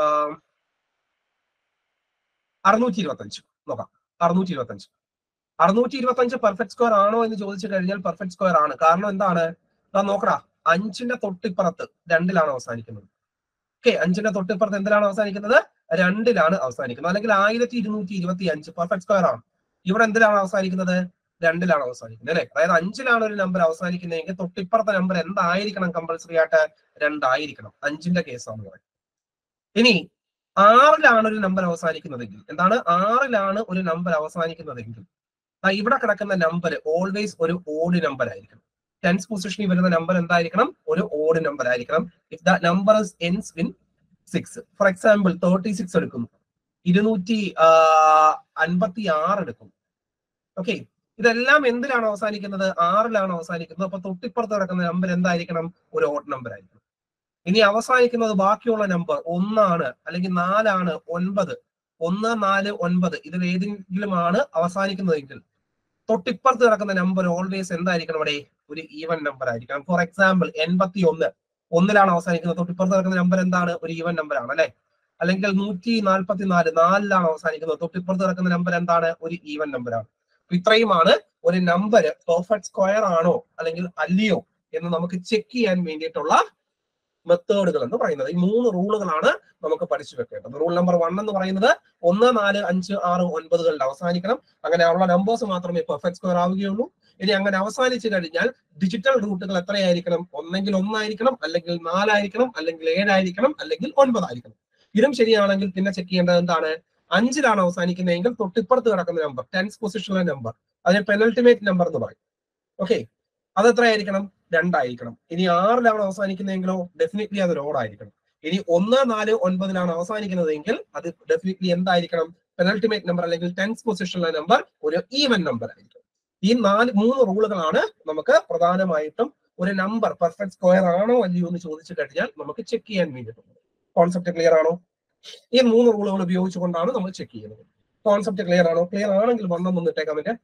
അറുന്നൂറ്റി ഇരുപത്തി അഞ്ച് നോക്കാം അറുന്നൂറ്റി ഇരുപത്തി അഞ്ച് അറുന്നൂറ്റി ഇരുപത്തി അഞ്ച് പെർഫെക്റ്റ് സ്ക്വയർ ആണോ എന്ന് ചോദിച്ചു കഴിഞ്ഞാൽ പെർഫെക്റ്റ് സ്ക്വയർ ആണ് കാരണം എന്താണ് ദാ നോക്കടാ അഞ്ചിന്റെ തൊട്ടിപ്പുറത്ത് രണ്ടിലാണ് അവസാനിക്കുന്നത് ഓക്കെ അഞ്ചിന്റെ തൊട്ടിപ്പുറത്ത് എന്തിലാണ് അവസാനിക്കുന്നത് രണ്ടിലാണ് അവസാനിക്കുന്നത് അല്ലെങ്കിൽ ആയിരത്തി ഇരുന്നൂറ്റി ഇരുപത്തി അഞ്ച് പെർഫെക്റ്റ് സ്ക്വയർ ആണ് ഇവിടെ എന്തിലാണ് അവസാനിക്കുന്നത് രണ്ടിലാണ് അവസാനിക്കുന്നത് അല്ലെ അതായത് അഞ്ചിലാണ് ഒരു നമ്പർ അവസാനിക്കുന്നതെങ്കിൽ തൊട്ടിപ്പുറത്തെ നമ്പർ എന്തായിരിക്കണം കമ്പൽസറി ആയിട്ട് രണ്ടായിരിക്കണം അഞ്ചിന്റെ കേസാണ് പറയുന്നത് ഇനി ആറിലാണ് ഒരു നമ്പർ അവസാനിക്കുന്നതെങ്കിൽ എന്താണ് ആറിലാണ് ഒരു നമ്പർ അവസാനിക്കുന്നതെങ്കിൽ ആ ഇവിടെ കിടക്കുന്ന നമ്പർ ഓൾവേസ് ഒരു ഓഡ് നമ്പർ ആയിരിക്കണം ടെൻസ് പൊസിഷനിൽ വരുന്ന നമ്പർ എന്തായിരിക്കണം ഒരു ഓഡ് നമ്പർ ആയിരിക്കണം if the number ends in six for example thirty six എടുക്കുന്നു ഇരുന്നൂറ്റി അൻപത്തി ആറ് എടുക്കും ഓക്കെ ഇതെല്ലാം എന്തിലാണ് അവസാനിക്കുന്നത് ആറിലാണ് അവസാനിക്കുന്നത് അപ്പൊ തൊട്ടിപ്പുറത്ത് കിടക്കുന്ന നമ്പർ എന്തായിരിക്കണം ഒരു ഓഡ് നമ്പർ ആയിരിക്കണം ഇനി അവസാനിക്കുന്നത് ബാക്കിയുള്ള നമ്പർ ഒന്നാണ് അല്ലെങ്കിൽ നാലാണ് ഒൻപത് ഒന്ന് നാല് ഒൻപത് ഇതിൽ ഏതെങ്കിലുമാണ് അവസാനിക്കുന്നതെങ്കിൽ തൊട്ടിപ്പുറത്ത് കിടക്കുന്ന നമ്പർ ഓൾവേസ് എന്തായിരിക്കണം അവിടെ ഒരു ഈവൻ നമ്പർ ആയിരിക്കണം ഫോർ എക്സാമ്പിൾ എൺപത്തി ഒന്ന് ഒന്നിലാണ് അവസാനിക്കുന്നത് തൊട്ടിപ്പുറത്ത് കിടക്കുന്ന നമ്പർ എന്താണ് ഒരു ഈവൻ നമ്പർ ആണ് അല്ലെ അല്ലെങ്കിൽ നൂറ്റി നാൽപ്പത്തി നാല് നാലിലാണ് അവസാനിക്കുന്നത് തൊട്ടിപ്പുറത്ത് കിടക്കുന്ന നമ്പർ എന്താണ് ഒരു ഈവൻ നമ്പർ ആണ് അപ്പൊ ഇത്രയുമാണ് ഒരു നമ്പർ പെർഫെക്റ്റ് സ്ക്വയർ ആണോ അല്ലെങ്കിൽ അല്ലയോ എന്ന് നമുക്ക് ചെക്ക് ചെയ്യാൻ വേണ്ടിയിട്ടുള്ള മെത്തേഡുകൾ എന്ന് പറയുന്നത് ഈ മൂന്ന് റൂളുകളാണ് നമുക്ക് പഠിച്ചു വെക്കേണ്ടത് റൂൾ നമ്പർ വൺ എന്ന് പറയുന്നത് ഒന്ന് നാല് അഞ്ച് ആറ് ഒൻപതുകളിൽ അവസാനിക്കണം അങ്ങനെ ഉള്ള നമ്പേഴ്സ് മാത്രമേ പെർഫെക്റ്റ് സ്ക്വയർ ആവുകയുള്ളൂ ഇനി അങ്ങനെ അവസാനിച്ചു കഴിഞ്ഞാൽ ഡിജിറ്റൽ റൂട്ടുകൾ എത്രയായിരിക്കണം ഒന്നെങ്കിൽ ഒന്നായിരിക്കണം അല്ലെങ്കിൽ നാലായിരിക്കണം അല്ലെങ്കിൽ ഏഴായിരിക്കണം അല്ലെങ്കിൽ ഒൻപതായിരിക്കണം ഇതും ശരിയാണെങ്കിൽ പിന്നെ ചെക്ക് ചെയ്യേണ്ടത് എന്താണ് അഞ്ചിലാണ് അവസാനിക്കുന്നതെങ്കിൽ തൊട്ടിപ്പുറത്ത് കിടക്കുന്ന നമ്പർ ടെൻസ് പൊസിഷനിലെ നമ്പർ അതിന് പെനൽട്ടിമേറ്റ് നമ്പർ എന്ന് പറയും ഓക്കെ അത് എത്രയായിരിക്കണം രണ്ടായിരിക്കണം ഇനി ആറിലാണ് അവസാനിക്കുന്നതെങ്കിലോ ഡെഫിനറ്റ്ലി അത് ആയിരിക്കണം ഇനി ഒന്ന് നാല് ഒൻപതിലാണ് അവസാനിക്കുന്നതെങ്കിൽ അത് ഡെഫിനറ്റ്ലി എന്തായിരിക്കണം പെനൽട്ടിമേറ്റ് നമ്പർ അല്ലെങ്കിൽ ടെൻസ് പൊസിഷനിലെ നമ്പർ ഒരു ഈവൻ നമ്പർ ആയിരിക്കും ഈ നാല് മൂന്ന് റൂളുകളാണ് നമുക്ക് പ്രധാനമായിട്ടും ഒരു നമ്പർ പെർഫെക്റ്റ് സ്ക്വയർ ആണോ അല്ലയോ എന്ന് ചോദിച്ചു കഴിഞ്ഞാൽ നമുക്ക് ചെക്ക് ചെയ്യാൻ വേണ്ടിയിട്ടുള്ളത് കോൺസെപ്റ്റ് ക്ലിയർ ആണോ ഈ മൂന്ന് റൂളുകൾ ഉപയോഗിച്ചുകൊണ്ടാണ് നമ്മൾ ചെക്ക് ചെയ്യുന്നത് കോൺസെപ്റ്റ് ക്ലിയർ ആണോ ക്ലിയർ ആണെങ്കിൽ വന്നൊന്ന് ഇട്ടേക്കാം എന്റെ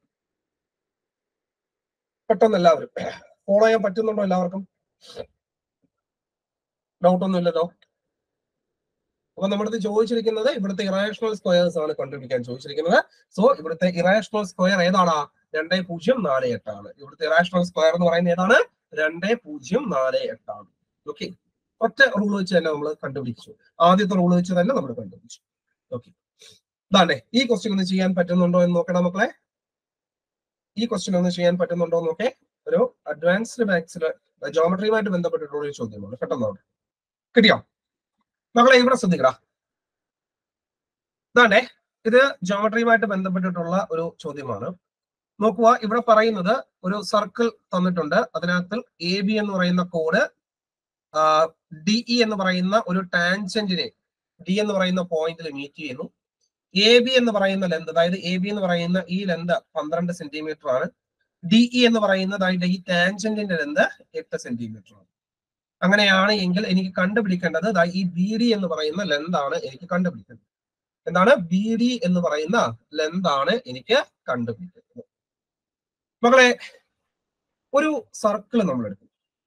പെട്ടെന്ന് എല്ലാവരും ഫോളോ ചെയ്യാൻ പറ്റുന്നുണ്ടോ എല്ലാവർക്കും ഡൗട്ട് ഒന്നും ഇല്ലല്ലോ അപ്പൊ നമ്മുടെ അടുത്ത് ചോദിച്ചിരിക്കുന്നത് ഇവിടുത്തെ ഇറാഷണൽ സ്ക്വയേഴ്സ് ആണ് കണ്ടുപിടിക്കാൻ ചോദിച്ചിരിക്കുന്നത് സോ ഇവിടുത്തെ ഇറാഷണൽ സ്ക്വയർ ഏതാണ് രണ്ടേ പൂജ്യം നാല് എട്ടാണ് ഇവിടുത്തെ ഇറാഷണൽ സ്ക്വയർ എന്ന് പറയുന്നത് ഏതാണ് രണ്ടേ പൂജ്യം നാല് എട്ടാണ് ഓക്കെ ഒറ്റ റൂൾ വെച്ച് തന്നെ നമ്മൾ കണ്ടുപിടിച്ചു ആദ്യത്തെ റൂൾ വെച്ച് തന്നെ നമ്മൾ കണ്ടുപിടിച്ചു ഓക്കെ ഇതാണ്ടേ ഈ ക്വസ്റ്റ്യൻ ഒന്ന് ചെയ്യാൻ പറ്റുന്നുണ്ടോ എന്ന് നോക്കണം മക്കളെ ഈ ക്വസ്റ്റ്യൻ ഒന്ന് ചെയ്യാൻ പറ്റുന്നുണ്ടോ എന്ന് നോക്കേ ഒരു അഡ്വാൻസ്ഡ് മാത്സിൽ ജോമെട്രിയുമായിട്ട് ബന്ധപ്പെട്ടിട്ടുള്ള ഒരു ചോദ്യമാണ് പെട്ടെന്ന് നോക്കാം. കിട്ടിയോ മക്കളെ ഇവിടെ ശ്രദ്ധിക്കടാ ഇതാണ്ടേ ഇത് ജോമെട്രിയുമായിട്ട് ബന്ധപ്പെട്ടിട്ടുള്ള ഒരു ചോദ്യമാണ് നോക്കുക ഇവിടെ പറയുന്നത് ഒരു സർക്കിൾ തന്നിട്ടുണ്ട് അതിനകത്ത് എ ബി എന്ന് പറയുന്ന കോഡ് ഡി ഇ എന്ന് പറയുന്ന ഒരു ടാൻജന്റിനെ ഡി എന്ന് പറയുന്ന പോയിന്റിൽ മീറ്റ് ചെയ്യുന്നു എ ബി എന്ന് പറയുന്ന ലെന്ത് അതായത് എ ബി എന്ന് പറയുന്ന ഈ ലെന്ത് പന്ത്രണ്ട് സെന്റിമീറ്റർ ആണ് ഡി ഇ എന്ന് പറയുന്നതായിട്ട് ഈ ടാൻജന്റിന്റെ ലെന്ത് എട്ട് സെന്റിമീറ്റർ ആണ് അങ്ങനെയാണ് എങ്കിൽ എനിക്ക് കണ്ടുപിടിക്കേണ്ടത് ദാ ഈ ബി ഡി എന്ന് പറയുന്ന ലെന്ത് ആണ് എനിക്ക് കണ്ടുപിടിക്കേണ്ടത് എന്താണ് ബി ഡി എന്ന് പറയുന്ന ലെന്ത് ആണ് എനിക്ക് കണ്ടുപിടിക്കുന്നത് മക്കളെ ഒരു സർക്കിൾ നമ്മൾ എടുക്കും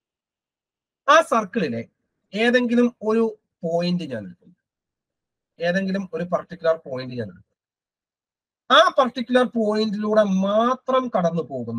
ആ സർക്കിളിലെ ഏതെങ്കിലും ഒരു പോയിന്റ് ഞാൻ എടുക്കും ഏതെങ്കിലും ഒരു പർട്ടിക്കുലർ പോയിന്റ് ഞാൻ എടുക്കും ആ പർട്ടിക്കുലർ പോയിന്റിലൂടെ മാത്രം കടന്നു പോകുന്ന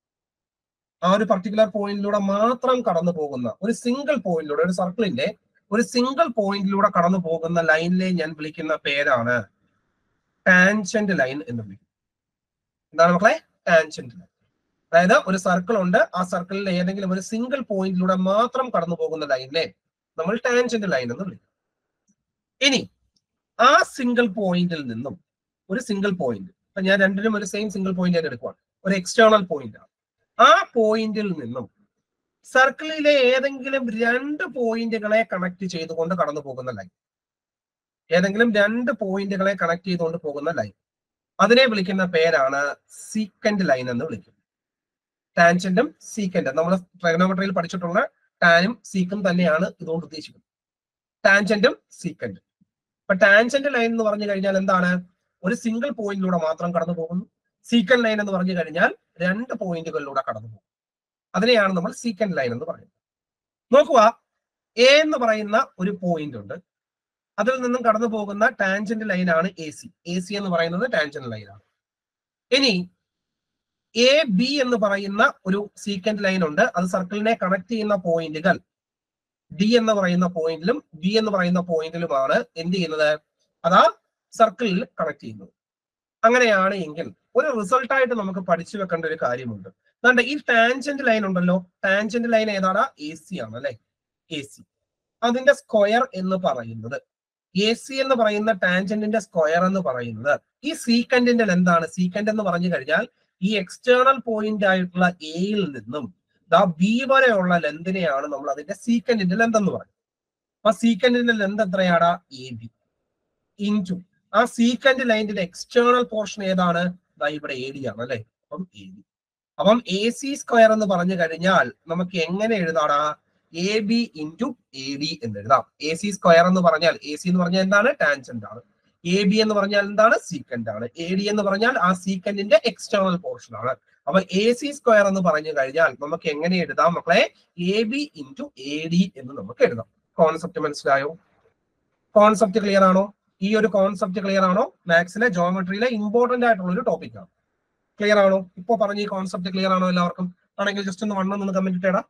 ആ ഒരു പർട്ടിക്കുലർ പോയിന്റിലൂടെ മാത്രം കടന്നു പോകുന്ന ഒരു സിംഗിൾ പോയിന്റിലൂടെ ഒരു സർക്കിളിന്റെ ഒരു സിംഗിൾ പോയിന്റിലൂടെ കടന്നു പോകുന്ന ലൈനിലെ ഞാൻ വിളിക്കുന്ന പേരാണ് ടാൻജന്റ് ലൈൻ എന്ന് വിളിക്കും എന്താണ് മക്കളെ ടാൻജന്റ് ലൈൻ അതായത് ഒരു സർക്കിൾ ഉണ്ട് ആ സർക്കിളിലെ ഏതെങ്കിലും ഒരു സിംഗിൾ പോയിന്റിലൂടെ മാത്രം കടന്നു പോകുന്ന ലൈനിനെ നമ്മൾ ടാൻജന്റ് ലൈൻ എന്ന് വിളിക്കും ഇനി ആ സിംഗിൾ പോയിന്റിൽ നിന്നും ഒരു സിംഗിൾ പോയിന്റ് ഇപ്പൊ ഞാൻ രണ്ടിനും ഒരു സെയിം സിംഗിൾ പോയിന്റ് ആയിട്ട് എടുക്കുവാണ് ഒരു എക്സ്റ്റേണൽ പോയിന്റ് ആണ് ആ പോയിന്റിൽ നിന്നും സർക്കിളിലെ ഏതെങ്കിലും രണ്ട് പോയിന്റുകളെ കണക്ട് ചെയ്തുകൊണ്ട് കടന്നു പോകുന്ന ലൈൻ ഏതെങ്കിലും രണ്ട് പോയിന്റുകളെ കണക്ട് ചെയ്തുകൊണ്ട് പോകുന്ന ലൈൻ അതിനെ വിളിക്കുന്ന പേരാണ് സീക്കൻഡ് ലൈൻ എന്ന് വിളിക്കും ടാൻജന്റും സീക്കൻഡും നമ്മൾ ട്രൈഗണോമെട്രിയിൽ പഠിച്ചിട്ടുള്ള ടാനും സീക്കും തന്നെയാണ് ഇതുകൊണ്ട് ഉദ്ദേശിക്കുന്നത് ടാൻജന്റും സീക്കൻഡും ഇപ്പൊ ടാൻജന്റ് ലൈൻ എന്ന് പറഞ്ഞു കഴിഞ്ഞാൽ എന്താണ് ഒരു സിംഗിൾ പോയിന്റിലൂടെ മാത്രം കടന്നു പോകുന്നു സീക്കൻഡ് ലൈൻ എന്ന് പറഞ്ഞു കഴിഞ്ഞാൽ രണ്ട് പോയിന്റുകളിലൂടെ കടന്നു പോകും അതിനെയാണ് നമ്മൾ സീക്കൻഡ് ലൈൻ എന്ന് പറയുന്നത് നോക്കുക എ എന്ന് പറയുന്ന ഒരു പോയിന്റ് ഉണ്ട് അതിൽ നിന്നും കടന്നു പോകുന്ന ടാൻജന്റ് ലൈനാണ് എ സി എ സി എന്ന് പറയുന്നത് ടാൻജന്റ് ലൈനാണ് ഇനി എ ബി എന്ന് പറയുന്ന ഒരു സീക്കൻഡ് ലൈൻ ഉണ്ട് അത് സർക്കിളിനെ കണക്ട് ചെയ്യുന്ന പോയിന്റുകൾ ഡി എന്ന് പറയുന്ന പോയിന്റിലും ബി എന്ന് പറയുന്ന പോയിന്റിലുമാണ് എന്ത് ചെയ്യുന്നത് അതാ സർക്കിളിൽ കണക്ട് ചെയ്യുന്നത് അങ്ങനെയാണ് എങ്കിൽ ഒരു റിസൾട്ട് ആയിട്ട് നമുക്ക് പഠിച്ചു വെക്കേണ്ട ഒരു കാര്യമുണ്ട് അതുകൊണ്ട് ഈ ടാൻജന്റ് ലൈൻ ഉണ്ടല്ലോ ടാൻജന്റ് ലൈൻ ഏതാണ് എ സി ആണ് അല്ലെ എ സി അതിന്റെ സ്ക്വയർ എന്ന് പറയുന്നത് എ സി എന്ന് പറയുന്ന ടാൻജന്റിന്റെ സ്ക്വയർ എന്ന് പറയുന്നത് ഈ സീക്കൻഡിന്റെ എന്താണ് സീക്കൻഡ് എന്ന് പറഞ്ഞു കഴിഞ്ഞാൽ ഈ എക്സ്റ്റേണൽ പോയിന്റ് ആയിട്ടുള്ള എയിൽ നിന്നും ദാ ബി വരെയുള്ള ലെന്തിനെയാണ് നമ്മൾ അതിന്റെ സീക്കൻഡിന്റെ ലെന്ത് എന്ന് പറയുന്നത് അപ്പൊ സീക്കൻഡിന്റെ ലെന്ത് എത്രയാണ് എ ബി ഇൻറ്റു ആ സീക്കൻഡ് ലൈനിന്റെ എക്സ്റ്റേണൽ പോർഷൻ ഏതാണ് ദാ ഇവിടെ എ ഡി ആണ് അല്ലെ അപ്പം എ ഡി അപ്പം എ സി സ്ക്വയർ എന്ന് പറഞ്ഞു കഴിഞ്ഞാൽ നമുക്ക് എങ്ങനെ എഴുതാടാ A B into A D എന്ന് എഴുതാം എ സി സ്ക്വയർ എന്ന് പറഞ്ഞാൽ എ സി എന്ന് പറഞ്ഞാൽ എന്താണ് ടാൻജന്റ് ആണ് എ ബി എന്ന് പറഞ്ഞാൽ എന്താണ് സീക്കൻഡ് ആണ് എ ഡി എന്ന് പറഞ്ഞാൽ ആ സീക്കൻഡിന്റെ എക്സ്റ്റേണൽ പോർഷൻ ആണ് അപ്പൊ എ സി സ്ക്വയർ എന്ന് പറഞ്ഞു കഴിഞ്ഞാൽ നമുക്ക് എങ്ങനെ എഴുതാം മക്കളെ A B into A D എന്ന് നമുക്ക് എഴുതാം കോൺസെപ്റ്റ് മനസ്സിലായോ കോൺസെപ്റ്റ് ക്ലിയർ ആണോ ഈ ഒരു കോൺസെപ്റ്റ് ക്ലിയർ ആണോ മാത്സിലെ ജോമെട്രിയിലെ ഇമ്പോർട്ടന്റ് ആയിട്ടുള്ള ഒരു ടോപ്പിക് ആണ് ക്ലിയർ ആണോ ഇപ്പൊ പറഞ്ഞ ഈ കോൺസെപ്റ്റ് ക്ലിയർ ആണോ എല്ലാവർക്കും ആണെങ്കിൽ ജസ്റ്റ് ഒന്ന് വണ്ണം ഒന്ന് കമന്റ് ഇട്ടേടാ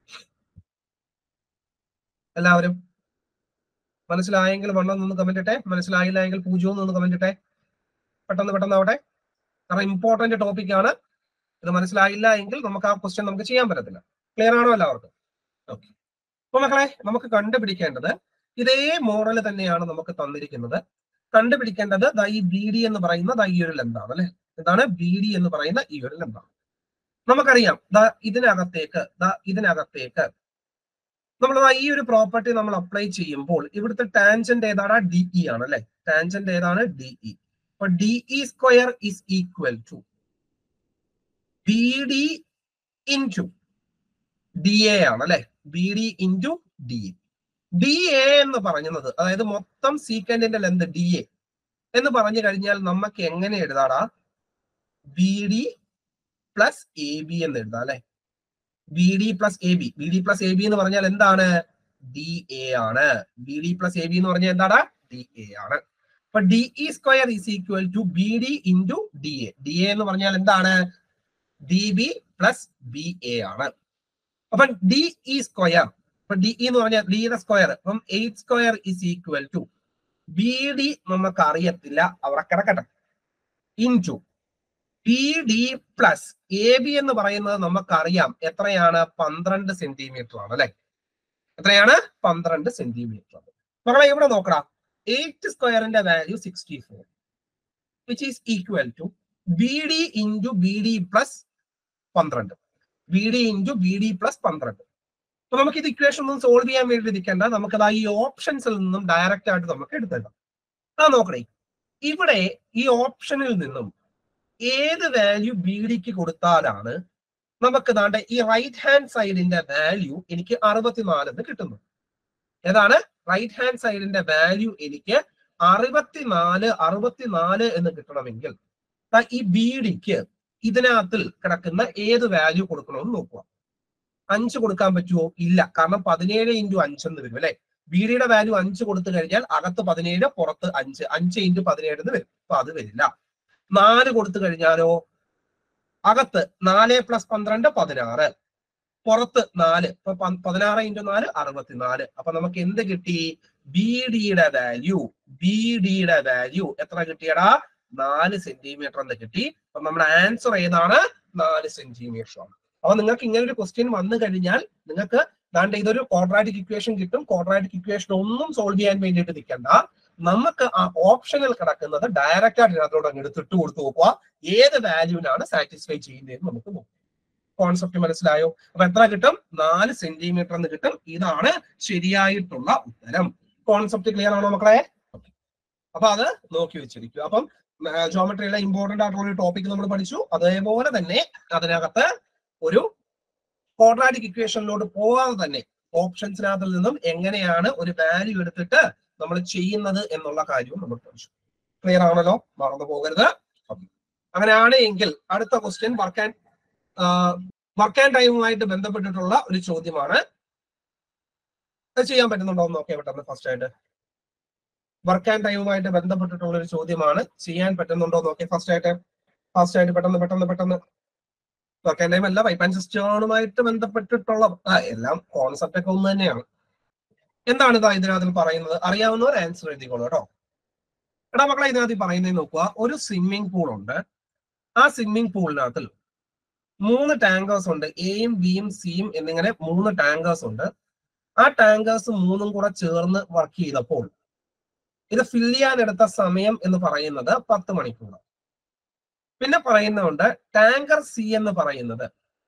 എല്ലാവരും മനസ്സിലായെങ്കിൽ വണ്ണം ഒന്ന് കമന്റ് ഇട്ടെ മനസ്സിലായില്ല എങ്കിൽ പൂജ്യം ഒന്ന് കമന്റ് ഇട്ടെ പെട്ടെന്ന് പെട്ടെന്ന് ആവട്ടെ കാരണം ഇമ്പോർട്ടന്റ് ടോപ്പിക് ആണ് ഇത് മനസ്സിലായില്ല എങ്കിൽ നമുക്ക് ആ ക്വസ്റ്റ്യൻ നമുക്ക് ചെയ്യാൻ പറ്റത്തില്ല ക്ലിയർ ആണോ എല്ലാവർക്കും ഓക്കെ അപ്പൊ മക്കളെ നമുക്ക് കണ്ടുപിടിക്കേണ്ടത് ഇതേ മോഡൽ തന്നെയാണ് നമുക്ക് തന്നിരിക്കുന്നത് കണ്ടുപിടിക്കേണ്ടത് ദാ ഈ ബി ഡി എന്ന് പറയുന്ന ദാ ഈ ഒരു ലെന്താണ് അല്ലെ എന്താണ് ബി ഡി എന്ന് പറയുന്ന ഈ ഒരു ലെന്താണ് നമുക്കറിയാം ദാ ഇതിനകത്തേക്ക് ദാ ഇതിനകത്തേക്ക് നമ്മൾ ദാ ഈ ഒരു പ്രോപ്പർട്ടി നമ്മൾ അപ്ലൈ ചെയ്യുമ്പോൾ ഇവിടുത്തെ ടാൻജന്റ് ഏതാണ് ഡി ഇ ആണ് അല്ലെ ടാൻജന്റ് ഏതാണ് ഡി ഇ അപ്പൊ D E square is equal to B D into D A ആണ് അല്ലെ B D into D A D A എന്ന് പറയുന്നത് അതായത് മൊത്തം സീക്കൻഡിന്റെ ലെന്ത് ഡി എ എന്ന് പറഞ്ഞു കഴിഞ്ഞാൽ നമുക്ക് എങ്ങനെ എഴുതാടാ B D plus A B എന്ന് എഴുതാം അല്ലെ B D plus A B B D plus A B എന്ന് പറഞ്ഞാൽ എന്താണ് ഡി എ ആണ് B D plus A B എന്ന് പറഞ്ഞാൽ എന്താണ് ഡി എ ആണ് അപ്പൊ D E square is equal to B D into D A D A എന്ന് പറഞ്ഞാൽ എന്താണ് D B plus B A ആണ് അപ്പൊ ഡി ഇ സ്ക്വയർ അപ്പൊ ഡി എന്ന് പറഞ്ഞാൽ ഡിയുടെ സ്ക്വയർ അപ്പം eight square is equal to B D നമുക്ക് അറിയത്തില്ല അവിടെ കിടക്കട്ടെ into P D plus A B എന്ന് പറയുന്നത് നമുക്കറിയാം എത്രയാണ് പന്ത്രണ്ട് സെന്റിമീറ്റർ ആണ് അല്ലെ എത്രയാണ് പന്ത്രണ്ട് സെന്റിമീറ്റർ ആണ് മക്കളെ ഇവിടെ നോക്കണം എയ്റ്റ് സ്ക്വയറിന്റെ value sixty four which is equal to B D into B D plus പന്ത്രണ്ട് B D into B D plus പന്ത്രണ്ട് അപ്പൊ നമുക്ക് ഇത് ഇക്വേഷൻ ഒന്നും സോൾവ് ചെയ്യാൻ വേണ്ടി ഇരിക്കേണ്ട നമുക്കത് ഈ ഓപ്ഷൻസിൽ നിന്നും ഡയറക്റ്റ് ആയിട്ട് നമുക്ക് എടുത്തേക്കാം ആ നോക്കണേ ഇവിടെ ഈ ഓപ്ഷനിൽ നിന്നും ഏത് വാല്യൂ ബി ഡിക്ക് കൊടുത്താലാണ് നമുക്ക് ദാണ്ട് ഈ റൈറ്റ് ഹാൻഡ് സൈഡിന്റെ വാല്യൂ എനിക്ക് അറുപത്തിനാല് എന്ന് കിട്ടുന്നു ഏതാണ് റൈറ്റ് ഹാൻഡ് സൈഡിന്റെ വാല്യൂ എനിക്ക് അറുപത്തിനാല് അറുപത്തിനാല് എന്ന് കിട്ടണമെങ്കിൽ ദാ ഈ ബി ഡിക്ക് ഇതിനകത്തിൽ കിടക്കുന്ന ഏത് വാല്യൂ കൊടുക്കണമെന്ന് നോക്കുക അഞ്ച് കൊടുക്കാൻ പറ്റുമോ ഇല്ല കാരണം പതിനേഴ് ഇൻറ്റു അഞ്ചെന്ന് വരും അല്ലെ ബി ഡിയുടെ വാല്യൂ അഞ്ച് കൊടുത്തു കഴിഞ്ഞാൽ അകത്ത് പതിനേഴ് പുറത്ത് അഞ്ച് അഞ്ച് ഇൻറ്റു പതിനേഴ് എന്ന് വരും അപ്പൊ അത് വരില്ല നാല് കൊടുത്തു കഴിഞ്ഞാലോ അകത്ത് നാല് പ്ലസ് പന്ത്രണ്ട് പതിനാറ് പുറത്ത് നാല് ഇപ്പൊ പ- പതിനാറ് ഇൻറ്റു നാല് അറുപത്തിനാല് അപ്പൊ നമുക്ക് എന്ത് കിട്ടി ബി ഡിയുടെ വാല്യൂ ബി ഡിയുടെ വാല്യൂ എത്ര കിട്ടിയടാ നാല് സെന്റിമീറ്റർ എന്ന് കിട്ടി അപ്പൊ നമ്മുടെ ആൻസർ ഏതാണ് നാല് സെന്റിമീറ്റർ ആണ് അപ്പൊ നിങ്ങൾക്ക് ഇങ്ങനെ ഒരു ക്വസ്റ്റ്യൻ വന്നു കഴിഞ്ഞാൽ നിങ്ങൾക്ക് ദാണ്ട് ഇതൊരു ക്വാഡ്രാറ്റിക് ഇക്വേഷൻ കിട്ടും ക്വാഡ്രാറ്റിക് ഇക്വേഷൻ ഒന്നും സോൾവ് ചെയ്യാൻ വേണ്ടിയിട്ട് നിൽക്കണ്ട നമുക്ക് ആ ഓപ്ഷനിൽ കിടക്കുന്നത് ഡയറക്റ്റ് ആയിട്ട് ഇതിനകത്തോട് അങ്ങ് എടുത്തിട്ട് കൊടുത്തു നോക്കുക ഏത് വാല്യൂവിനാണ് സാറ്റിസ്ഫൈ ചെയ്യുന്നതെന്ന് നമുക്ക് നോക്കാം കോൺസെപ്റ്റ് മനസ്സിലായോ അപ്പൊ എത്ര കിട്ടും നാല് സെന്റിമീറ്റർ എന്ന് കിട്ടും ഇതാണ് ശരിയായിട്ടുള്ള ഉത്തരം കോൺസെപ്റ്റ് ക്ലിയർ ആണോ മക്കളെ അപ്പൊ അത് നോക്കി വെച്ചിരിക്കും അപ്പം ജോമെട്രിയിലെ ഇമ്പോർട്ടന്റ് ആയിട്ടുള്ള ഒരു ടോപ്പിക് നമ്മൾ പഠിച്ചു അതേപോലെ തന്നെ അതിനകത്ത് ഒരു ക്വാഡ്രാറ്റിക് ഇക്വേഷനിലോട്ട് പോകാതെ തന്നെ ഓപ്ഷൻസിനകത്തിൽ നിന്നും എങ്ങനെയാണ് ഒരു വാല്യൂ എടുത്തിട്ട് നമ്മൾ ചെയ്യുന്നത് എന്നുള്ള കാര്യവും നമ്മൾ പഠിച്ചു ക്ലിയർ ആണല്ലോ മറന്നു പോകരുത് Okay. അങ്ങനെയാണ് എങ്കിൽ അടുത്ത question work and work and ടൈമുമായിട്ട് ബന്ധപ്പെട്ടിട്ടുള്ള ഒരു ചോദ്യമാണ് അത് ചെയ്യാൻ പറ്റുന്നുണ്ടോ എന്ന് നോക്കിയാൽ പെട്ടെന്ന് ഫസ്റ്റ് ആയിട്ട് വർക്ക് ആൻഡ് ടൈമുമായിട്ട് ബന്ധപ്പെട്ടിട്ടുള്ള ഒരു ചോദ്യമാണ് ചെയ്യാൻ പറ്റുന്നുണ്ടോ എന്ന് നോക്കിയാൽ ഫസ്റ്റ് ആയിട്ട് ഫസ്റ്റ് ആയിട്ട് പെട്ടെന്ന് പെട്ടെന്ന് പെട്ടെന്ന് വർക്ക് ആൻഡ് ടൈം അല്ല പൈപ്പ് ആൻഡ് സിസ്റ്റോണുമായിട്ട് ബന്ധപ്പെട്ടിട്ടുള്ള ആ, എല്ലാം കോൺസെപ്റ്റ് ഒക്കെ ഒന്ന് തന്നെയാണ് എന്താണ് ഇതാ ഇതിനകത്ത് പറയുന്നത് അറിയാവുന്നവർ ആൻസർ എഴുതിക്കോളൂ കേട്ടോ എടാ മക്കളെ ഇതിനകത്ത് പറയുന്നത് നോക്കുക ഒരു സ്വിമ്മിംഗ് പൂൾ ഉണ്ട് ആ സ്വിമ്മിംഗ് പൂളിനകത്തിൽ മൂന്ന് ടാങ്കേഴ്സ് ഉണ്ട് എയും ബിയും സിയും എന്നിങ്ങനെ മൂന്ന് ടാങ്കേഴ്സ് ഉണ്ട് ആ ടാങ്കേഴ്സ് മൂന്നും കൂടെ ചേർന്ന് വർക്ക് ചെയ്തപ്പോൾ ഇത് ഫില്ല് ചെയ്യാൻ എടുത്ത സമയം എന്ന് പറയുന്നത് പത്ത് മണിക്കൂർ പിന്നെ പറയുന്നുണ്ട് ടാങ്കർ സി എന്ന് പറയുന്നത്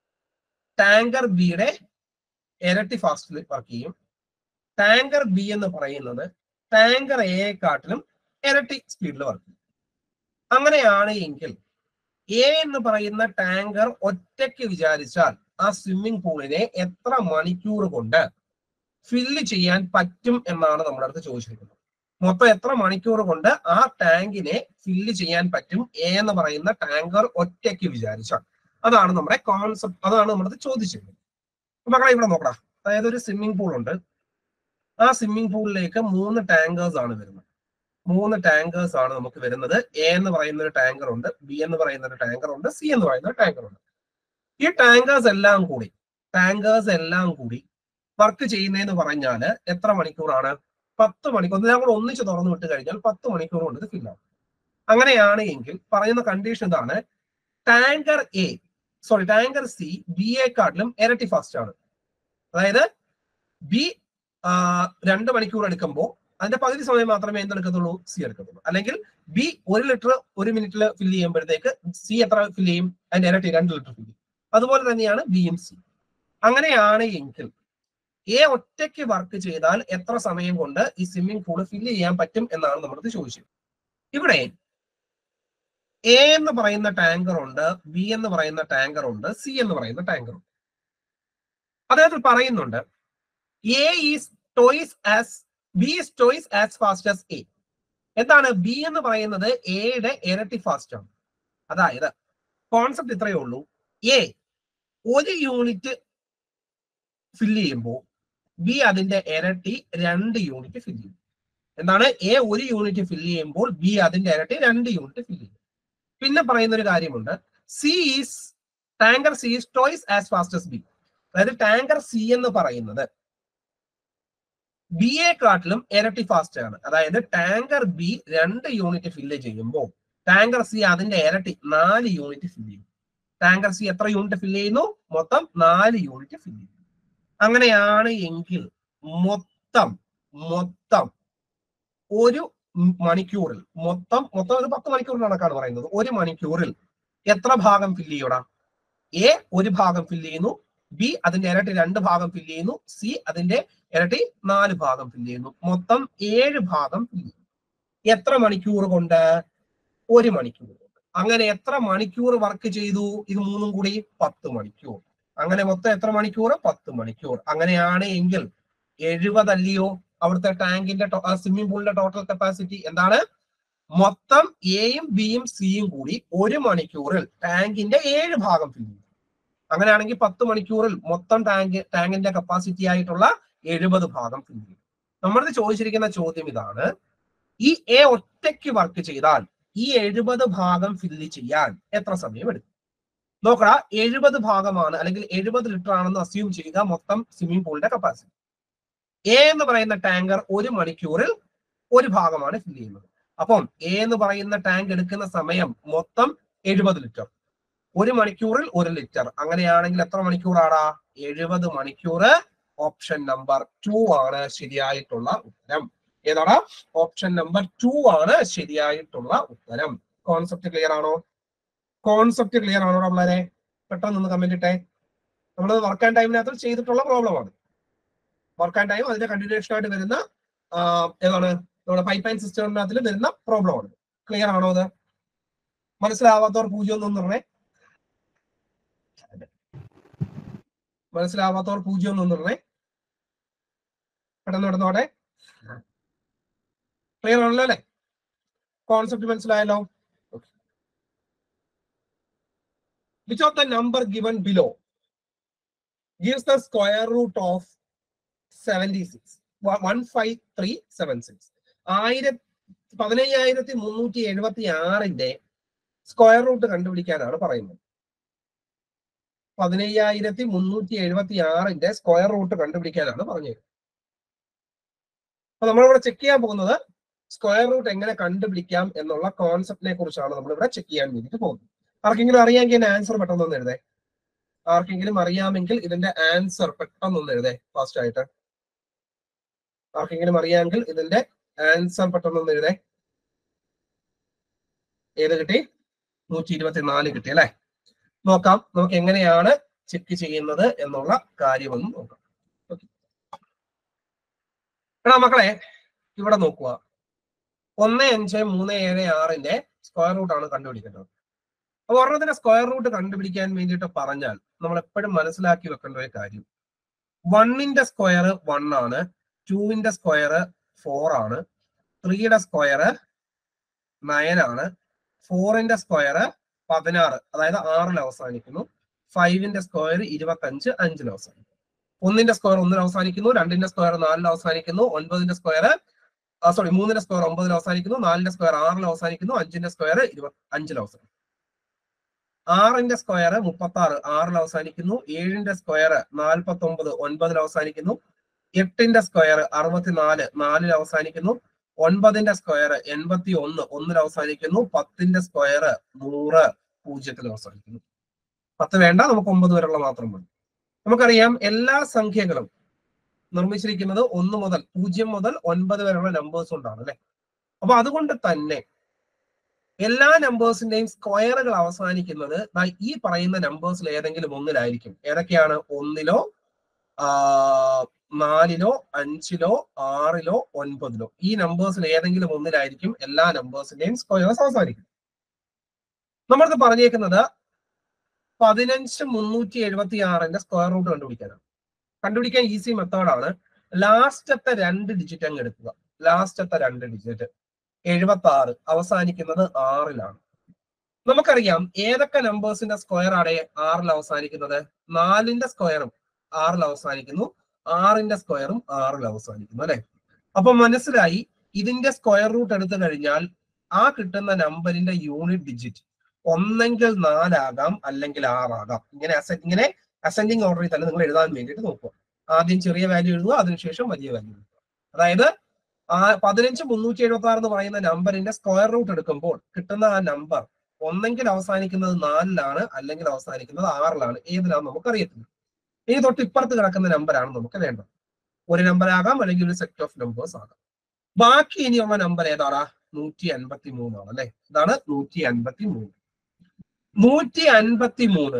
ടാങ്കർ ബിയുടെ ഇരട്ടി ഫാസ്റ്റിൽ വർക്ക് ചെയ്യും ടാങ്കർ ബി എന്ന് പറയുന്നത് ടാങ്കർ എയെക്കാട്ടിലും ഇരട്ടി സ്പീഡിൽ വർക്ക് ചെയ്യും അങ്ങനെയാണ് എങ്കിൽ എ എന്ന് പറയുന്ന ടാങ്കർ ഒറ്റയ്ക്ക് വിചാരിച്ചാൽ ആ സ്വിമ്മിംഗ് പൂളിനെ എത്ര മണിക്കൂർ കൊണ്ട് ഫില്ല് ചെയ്യാൻ പറ്റും എന്നാണ് നമ്മുടെ അടുത്ത് ചോദിച്ചിരിക്കുന്നത് മൊത്തം എത്ര മണിക്കൂർ കൊണ്ട് ആ ടാങ്കിനെ ഫില്ല് ചെയ്യാൻ പറ്റും എ എന്ന് പറയുന്ന ടാങ്കർ ഒറ്റയ്ക്ക് വിചാരിച്ചാൽ അതാണ് നമ്മുടെ കോൺസെപ്റ്റ് അതാണ് നമ്മുടെ അടുത്ത് ചോദിച്ചിരിക്കുന്നത് അപ്പൊ മക്കളെ ഇവിടെ നോക്കടാ അതായത് ഒരു സ്വിമ്മിംഗ് പൂൾ ഉണ്ട് ആ സ്വിമ്മിംഗ് പൂളിലേക്ക് മൂന്ന് ടാങ്കേഴ്സ് ആണ് വരുന്നത് മൂന്ന് ടാങ്കേഴ്സ് ആണ് നമുക്ക് വരുന്നത് എ എന്ന് പറയുന്ന ഒരു ടാങ്കർ ഉണ്ട് ബി എന്ന് പറയുന്ന ഒരു ടാങ്കർ ഉണ്ട് സി എന്ന് പറയുന്ന ഒരു ടാങ്കർ ഉണ്ട് ഈ ടാങ്കേഴ്സ് എല്ലാം കൂടി ടാങ്കേഴ്സ് എല്ലാം കൂടി വർക്ക് ചെയ്യുന്നതെന്ന് പറഞ്ഞാല് എത്ര മണിക്കൂറാണ് പത്ത് മണിക്കൂർ എല്ലാം കൂടെ ഒന്നിച്ച് തുറന്നു വിട്ട് കഴിഞ്ഞാൽ പത്ത് മണിക്കൂർ കൊണ്ട് ഇത് ഫില്ലാവും അങ്ങനെയാണ് എങ്കിൽ പറയുന്ന കണ്ടീഷൻ ഇതാണ് tanker A sorry tanker C B എക്കാട്ടിലും ഇരട്ടി ഫാസ്റ്റ് ആണ് അതായത് ബി രണ്ട് മണിക്കൂർ എടുക്കുമ്പോൾ അതിന്റെ പകുതി സമയം മാത്രമേ എന്തെടുക്കത്തുള്ളൂ സി എടുക്കത്തുള്ളൂ അല്ലെങ്കിൽ ബി ഒരു ലിറ്റർ ഒരു മിനിറ്റിൽ ഫില്ല് ചെയ്യുമ്പോഴത്തേക്ക് സി എത്ര ഫില്ല് ചെയ്യും അതിന്റെ ഇരട്ടി രണ്ട് ലിറ്റർ ഫില്ല് ചെയ്യും അതുപോലെ തന്നെയാണ് ബിയും സി അങ്ങനെയാണ് എങ്കിൽ എ ഒറ്റയ്ക്ക് വർക്ക് ചെയ്താൽ എത്ര സമയം കൊണ്ട് ഈ സ്വിമ്മിംഗ് പൂള് ഫില്ല് ചെയ്യാൻ പറ്റും എന്നാണ് നമ്മളത് ചോദിച്ചത് ഇവിടെ എ എന്ന് പറയുന്ന ടാങ്കർ ഉണ്ട് ബി എന്ന് പറയുന്ന ടാങ്കർ ഉണ്ട് സി എന്ന് പറയുന്ന ടാങ്കർ ഉണ്ട് അദ്ദേഹത്തിൽ പറയുന്നുണ്ട് A is twice as B is twice as fast as A എന്താണ് ബി എന്ന് പറയുന്നത് എയുടെ ഇരട്ടി ഫാസ്റ്റ് ആണ് അതായത് കോൺസെപ്റ്റ് ഇത്രയേ ഉള്ളൂ എ ഒരു യൂണിറ്റ് ഫില്ല് ചെയ്യുമ്പോൾ ബി അതിന്റെ ഇരട്ടി രണ്ട് യൂണിറ്റ് ഫില്ല് ചെയ്യും എന്താണ് എ ഒരു യൂണിറ്റ് ഫില്ല് ചെയ്യുമ്പോൾ ബി അതിന്റെ ഇരട്ടി രണ്ട് യൂണിറ്റ് ഫില്ല് ചെയ്യും പിന്നെ പറയുന്ന ഒരു കാര്യമുണ്ട് C is tanker C is twice as fast as B അതായത് ടാങ്കർ സി എന്ന് പറയുന്നത് ബി കാട്ടിലും ഇരട്ടി ഫാസ്റ്റ് ആണ് അതായത് ടാങ്കർ ബി രണ്ട് യൂണിറ്റ് ഫില്ല് ചെയ്യുമ്പോൾ ടാങ്കർ സി അതിന്റെ ഇരട്ടി നാല് യൂണിറ്റ് ഫില്ല് ചെയ്യും ടാങ്കർ സി എത്ര യൂണിറ്റ് ഫില്ല് ചെയ്യുന്നു മൊത്തം നാല് യൂണിറ്റ് ഫില്ല് ചെയ്യുന്നു അങ്ങനെയാണ് എങ്കിൽ മൊത്തം മൊത്തം ഒരു മണിക്കൂറിൽ മൊത്തം മൊത്തം ഒരു പത്ത് മണിക്കൂർ കണക്കാണ് പറയുന്നത് ഒരു മണിക്കൂറിൽ എത്ര ഭാഗം ഫില്ല് ചെയ്യണം എ ഒരു ഭാഗം ഫില്ല് ചെയ്യുന്നു ബി അതിന്റെ ഇരട്ടി രണ്ട് ഭാഗം ഫില്ല് ചെയ്യുന്നു സി അതിന്റെ ഇരട്ടി നാല് ഭാഗം ഫില്ല് ചെയ്യുന്നു മൊത്തം ഏഴ് ഭാഗം ഫില്ല് ചെയ്യുന്നു എത്ര മണിക്കൂർ കൊണ്ട് ഒരു മണിക്കൂർ കൊണ്ട് അങ്ങനെ എത്ര മണിക്കൂർ വർക്ക് ചെയ്തു ഇത് മൂന്നും കൂടി പത്ത് മണിക്കൂർ അങ്ങനെ മൊത്തം എത്ര മണിക്കൂർ പത്ത് മണിക്കൂർ അങ്ങനെയാണ് എങ്കിൽ എഴുപതല്ലയോ അവിടുത്തെ ടാങ്കിന്റെ സ്വിമ്മിംഗ് പൂളിന്റെ ടോട്ടൽ കപ്പാസിറ്റി എന്താണ് മൊത്തം എയും ബിയും സിയും കൂടി ഒരു മണിക്കൂറിൽ ടാങ്കിന്റെ ഏഴ് ഭാഗം ഫില്ല് ചെയ്യും അങ്ങനെയാണെങ്കിൽ പത്ത് മണിക്കൂറിൽ മൊത്തം ടാങ്ക് ടാങ്കിന്റെ കപ്പാസിറ്റി ആയിട്ടുള്ള എഴുപത് ഭാഗം ഫില്ല് ചെയ്യും നമ്മളിത് ചോദിച്ചിരിക്കുന്ന ചോദ്യം ഇതാണ് ഈ എ ഒറ്റയ്ക്ക് വർക്ക് ചെയ്താൽ ഈ എഴുപത് ഭാഗം ഫില്ല് ചെയ്യാൻ എത്ര സമയം എടുക്കും നോക്കട എഴുപത് ഭാഗമാണ് അല്ലെങ്കിൽ എഴുപത് ലിറ്റർ ആണെന്ന് അസ്യൂം ചെയ്യുക മൊത്തം സ്വിമ്മിംഗ് പൂളിന്റെ കപ്പാസിറ്റി എ എന്ന് പറയുന്ന ടാങ്കർ ഒരു മണിക്കൂറിൽ ഒരു ഭാഗമാണ് ഫില്ല് ചെയ്യുന്നത് അപ്പം എ എന്ന് പറയുന്ന ടാങ്ക് എടുക്കുന്ന സമയം മൊത്തം എഴുപത് ലിറ്റർ ഒരു മണിക്കൂറിൽ ഒരു ലിറ്റർ അങ്ങനെയാണെങ്കിൽ എത്ര മണിക്കൂറാടാ എഴുപത് മണിക്കൂർ ഓപ്ഷൻ നമ്പർ ടു ആണ് ശരിയായിട്ടുള്ള ഉത്തരം ഏതാടാ ഓപ്ഷൻ നമ്പർ ടു ആണ് ശരിയായിട്ടുള്ള ഉത്തരം കോൺസെപ്റ്റ് ക്ലിയർ ആണോ കോൺസെപ്റ്റ് ക്ലിയർ ആണോ നമ്മളെ പെട്ടെന്ന് ഒന്ന് കമന്റ് ഇട്ടെ നമ്മൾ വർക്ക് ആൻഡ് ടൈമിനകത്ത് ചെയ്തിട്ടുള്ള പ്രോബ്ലം ആണ് വർക്ക് ആൻഡ് ടൈം അതിന്റെ കണ്ടിന്യൂഷൻ ആയിട്ട് വരുന്ന ആ, ഏതാണ് നമ്മുടെ പൈപ്പ് ലൈൻ സിസ്റ്റമിനകത്തിൽ വരുന്ന പ്രോബ്ലം ആണ് ക്ലിയർ ആണോ അത് മനസ്സിലാവാത്തവർ പൂജ്യം ഒന്നും പറഞ്ഞേ മനസ്സിലാവാത്തവർ പൂജ്യം ഒന്നും പറഞ്ഞേ പെട്ടെന്ന് പെട്ടെന്നോടെ ക്ലിയർ ആണല്ലോ അല്ലെ കോൺസെപ്റ്റ് മനസ്സിലായല്ലോ which of the number given below gives the square root of 76 one five three seven six ആയിരത്തി പതിനയ്യായിരത്തി മുന്നൂറ്റി എഴുപത്തി ആറിന്റെ സ്ക്വയർ റൂട്ട് കണ്ടുപിടിക്കാനാണ് പറയുന്നത് പതിനയ്യായിരത്തി മുന്നൂറ്റി എഴുപത്തി ആറിന്റെ സ്ക്വയർ റൂട്ട് കണ്ടുപിടിക്കാനാണ് പറഞ്ഞത് അപ്പൊ നമ്മളിവിടെ ചെക്ക് ചെയ്യാൻ പോകുന്നത് സ്ക്വയർ റൂട്ട് എങ്ങനെ കണ്ടുപിടിക്കാം എന്നുള്ള കോൺസെപ്റ്റിനെ കുറിച്ചാണ് നമ്മളിവിടെ ചെക്ക് ചെയ്യാൻ വേണ്ടിയിട്ട് പോകുന്നത് ആർക്കെങ്കിലും അറിയാമെങ്കിൽ എന്റെ ആൻസർ പെട്ടെന്ന് എഴുതേ ആർക്കെങ്കിലും അറിയാമെങ്കിൽ ഇതിന്റെ ആൻസർ പെട്ടെന്നൊന്ന് എഴുതേ ഫാസ്റ്റ് ആയിട്ട് ആർക്കെങ്കിലും അറിയാമെങ്കിൽ ഇതിന്റെ ആൻസർ പെട്ടെന്നൊന്ന് എഴുതേ ഏത് കിട്ടി നൂറ്റി ഇരുപത്തിനാല് കിട്ടി അല്ലെ നോക്കാം നമുക്ക് എങ്ങനെയാണ് ചെക്ക് ചെയ്യുന്നത് എന്നുള്ള കാര്യമൊന്നും നോക്കാം Okay. എടാ മക്കളെ ഇവിടെ നോക്കുക ഒന്ന് അഞ്ച് മൂന്ന് ഏഴ് ആറിന്റെ സ്ക്വയർ റൂട്ട് ആണ് കണ്ടുപിടിക്കേണ്ടത് അപ്പൊ ഒരെണ്ണത്തിന്റെ സ്ക്വയർ റൂട്ട് കണ്ടുപിടിക്കാൻ വേണ്ടിയിട്ട് പറഞ്ഞാൽ നമ്മൾ എപ്പോഴും മനസ്സിലാക്കി വെക്കേണ്ട ഒരു കാര്യം വണ്ണിന്റെ സ്ക്വയർ വൺ ആണ് ടൂവിന്റെ സ്ക്വയർ ഫോർ ആണ് ത്രീയുടെ സ്ക്വയർ നയൻ ആണ് ഫോറിന്റെ സ്ക്വയർ പതിനാറ് അതായത് ആറിൽ അവസാനിക്കുന്നു ഫൈവിന്റെ സ്ക്വയർ ഇരുപത്തി അഞ്ച് അഞ്ചിൽ അവസാനിക്കുന്നു ഒന്നിന്റെ സ്ക്വയർ ഒന്നിൽ അവസാനിക്കുന്നു രണ്ടിന്റെ സ്ക്വയർ നാലിൽ അവസാനിക്കുന്നു ഒൻപതിന്റെ സ്ക്വയർ സോറി മൂന്നിന്റെ സ്ക്വയർ ഒമ്പതിൽ അവസാനിക്കുന്നു നാലിന്റെ സ്ക്വയർ ആറിൽ അവസാനിക്കുന്നു അഞ്ചിന്റെ സ്ക്വയർ ഇരുപത്തി അഞ്ചിൽ അവസാനിക്കുന്നു ആറിന്റെ സ്ക്വയർ മുപ്പത്തി ആറ് ആറിൽ അവസാനിക്കുന്നു ഏഴിന്റെ സ്ക്വയർ നാൽപ്പത്തി ഒമ്പത് ഒൻപതിൽ അവസാനിക്കുന്നു എട്ടിന്റെ സ്ക്വയർ അറുപത്തിനാല് നാലിൽ അവസാനിക്കുന്നു ഒൻപതിന്റെ സ്ക്വയർ എൺപത്തി ഒന്ന് ഒന്നിൽ അവസാനിക്കുന്നു പത്തിന്റെ സ്ക്വയർ നൂറ് പൂജ്യത്തിൽ അവസാനിക്കുന്നു പത്ത് വേണ്ട നമുക്ക് ഒമ്പത് വരെയുള്ള മാത്രം മതി നമുക്കറിയാം എല്ലാ സംഖ്യകളും നിർമ്മിച്ചിരിക്കുന്നത് ഒന്ന് മുതൽ പൂജ്യം മുതൽ ഒൻപത് വരെയുള്ള നമ്പേഴ്സ് കൊണ്ടാണ് അല്ലെ അപ്പൊ അതുകൊണ്ട് തന്നെ എല്ലാ നമ്പേഴ്സിന്റെയും സ്ക്വയറുകൾ അവസാനിക്കുന്നത് ദാ ഈ പറയുന്ന നമ്പേഴ്സിൽ ഏതെങ്കിലും ഒന്നിലായിരിക്കും ഏതൊക്കെയാണ് ഒന്നിലോ ആ, നാലിലോ അഞ്ചിലോ ആറിലോ ഒൻപതിലോ ഈ നമ്പേഴ്സിൽ ഏതെങ്കിലും ഒന്നിലായിരിക്കും എല്ലാ നമ്പേഴ്സിന്റെയും സ്ക്വയർസ് അവസാനിക്കും നമ്മളിത് പറഞ്ഞേക്കുന്നത് പതിനഞ്ച് മുന്നൂറ്റി എഴുപത്തി ആറിന്റെ സ്ക്വയർ റൂട്ട് കണ്ടുപിടിക്കാനാണ് കണ്ടുപിടിക്കാൻ ഈസി മെത്തേഡാണ് ലാസ്റ്റത്തെ രണ്ട് ഡിജിറ്റ് അങ്ങ് എടുക്കുക ലാസ്റ്റത്തെ രണ്ട് ഡിജിറ്റ് എഴുപത്തി ആറ് അവസാനിക്കുന്നത് ആറിലാണ് നമുക്കറിയാം ഏതൊക്കെ നമ്പേഴ്സിന്റെ സ്ക്വയർ ആണ് ആറിൽ അവസാനിക്കുന്നത് നാലിന്റെ സ്ക്വയറും ആറിൽ അവസാനിക്കുന്നു ആറിന്റെ സ്ക്വയറും ആറിൽ അവസാനിക്കുന്നു അല്ലെ അപ്പൊ മനസ്സിലായി ഇതിന്റെ സ്ക്വയർ റൂട്ട് എടുത്തു കഴിഞ്ഞാൽ ആ കിട്ടുന്ന നമ്പറിന്റെ യൂണിറ്റ് ഡിജിറ്റ് ഒന്നെങ്കിൽ നാലാകാം അല്ലെങ്കിൽ ആറാകാം ഇങ്ങനെ അസ- ഇങ്ങനെ അസെൻഡിങ് ഓർഡറിൽ തന്നെ നിങ്ങൾ എഴുതാൻ വേണ്ടിയിട്ട് നോക്കുക ആദ്യം ചെറിയ വാല്യൂ എഴുതുക അതിനുശേഷം വലിയ വാല്യൂ എഴുതുക അതായത് ആ പതിനഞ്ച് മുന്നൂറ്റി എഴുപത്തി ആറ് എന്ന് പറയുന്ന നമ്പറിന്റെ സ്ക്വയർ റൂട്ട് എടുക്കുമ്പോൾ കിട്ടുന്ന ആ നമ്പർ ഒന്നെങ്കിൽ അവസാനിക്കുന്നത് നാലിലാണ് അല്ലെങ്കിൽ അവസാനിക്കുന്നത് ആറിലാണ് ഏതിലാണെന്ന് നമുക്കറിയത്തില്ല ഇനി തൊട്ട് ഇപ്പുറത്ത് കിടക്കുന്ന നമ്പറാണ് നമുക്ക് വേണ്ടത് ഒരു നമ്പർ ആകാം അല്ലെങ്കിൽ ഒരു സെറ്റ് ഓഫ് നമ്പേഴ്സ് ആകാം ബാക്കി ഇനിയുള്ള നമ്പർ ഏതാണ് നൂറ്റി അൻപത്തി മൂന്നാണ് അല്ലെ ഇതാണ് നൂറ്റി അൻപത്തി മൂന്ന് നൂറ്റി അൻപത്തി മൂന്ന്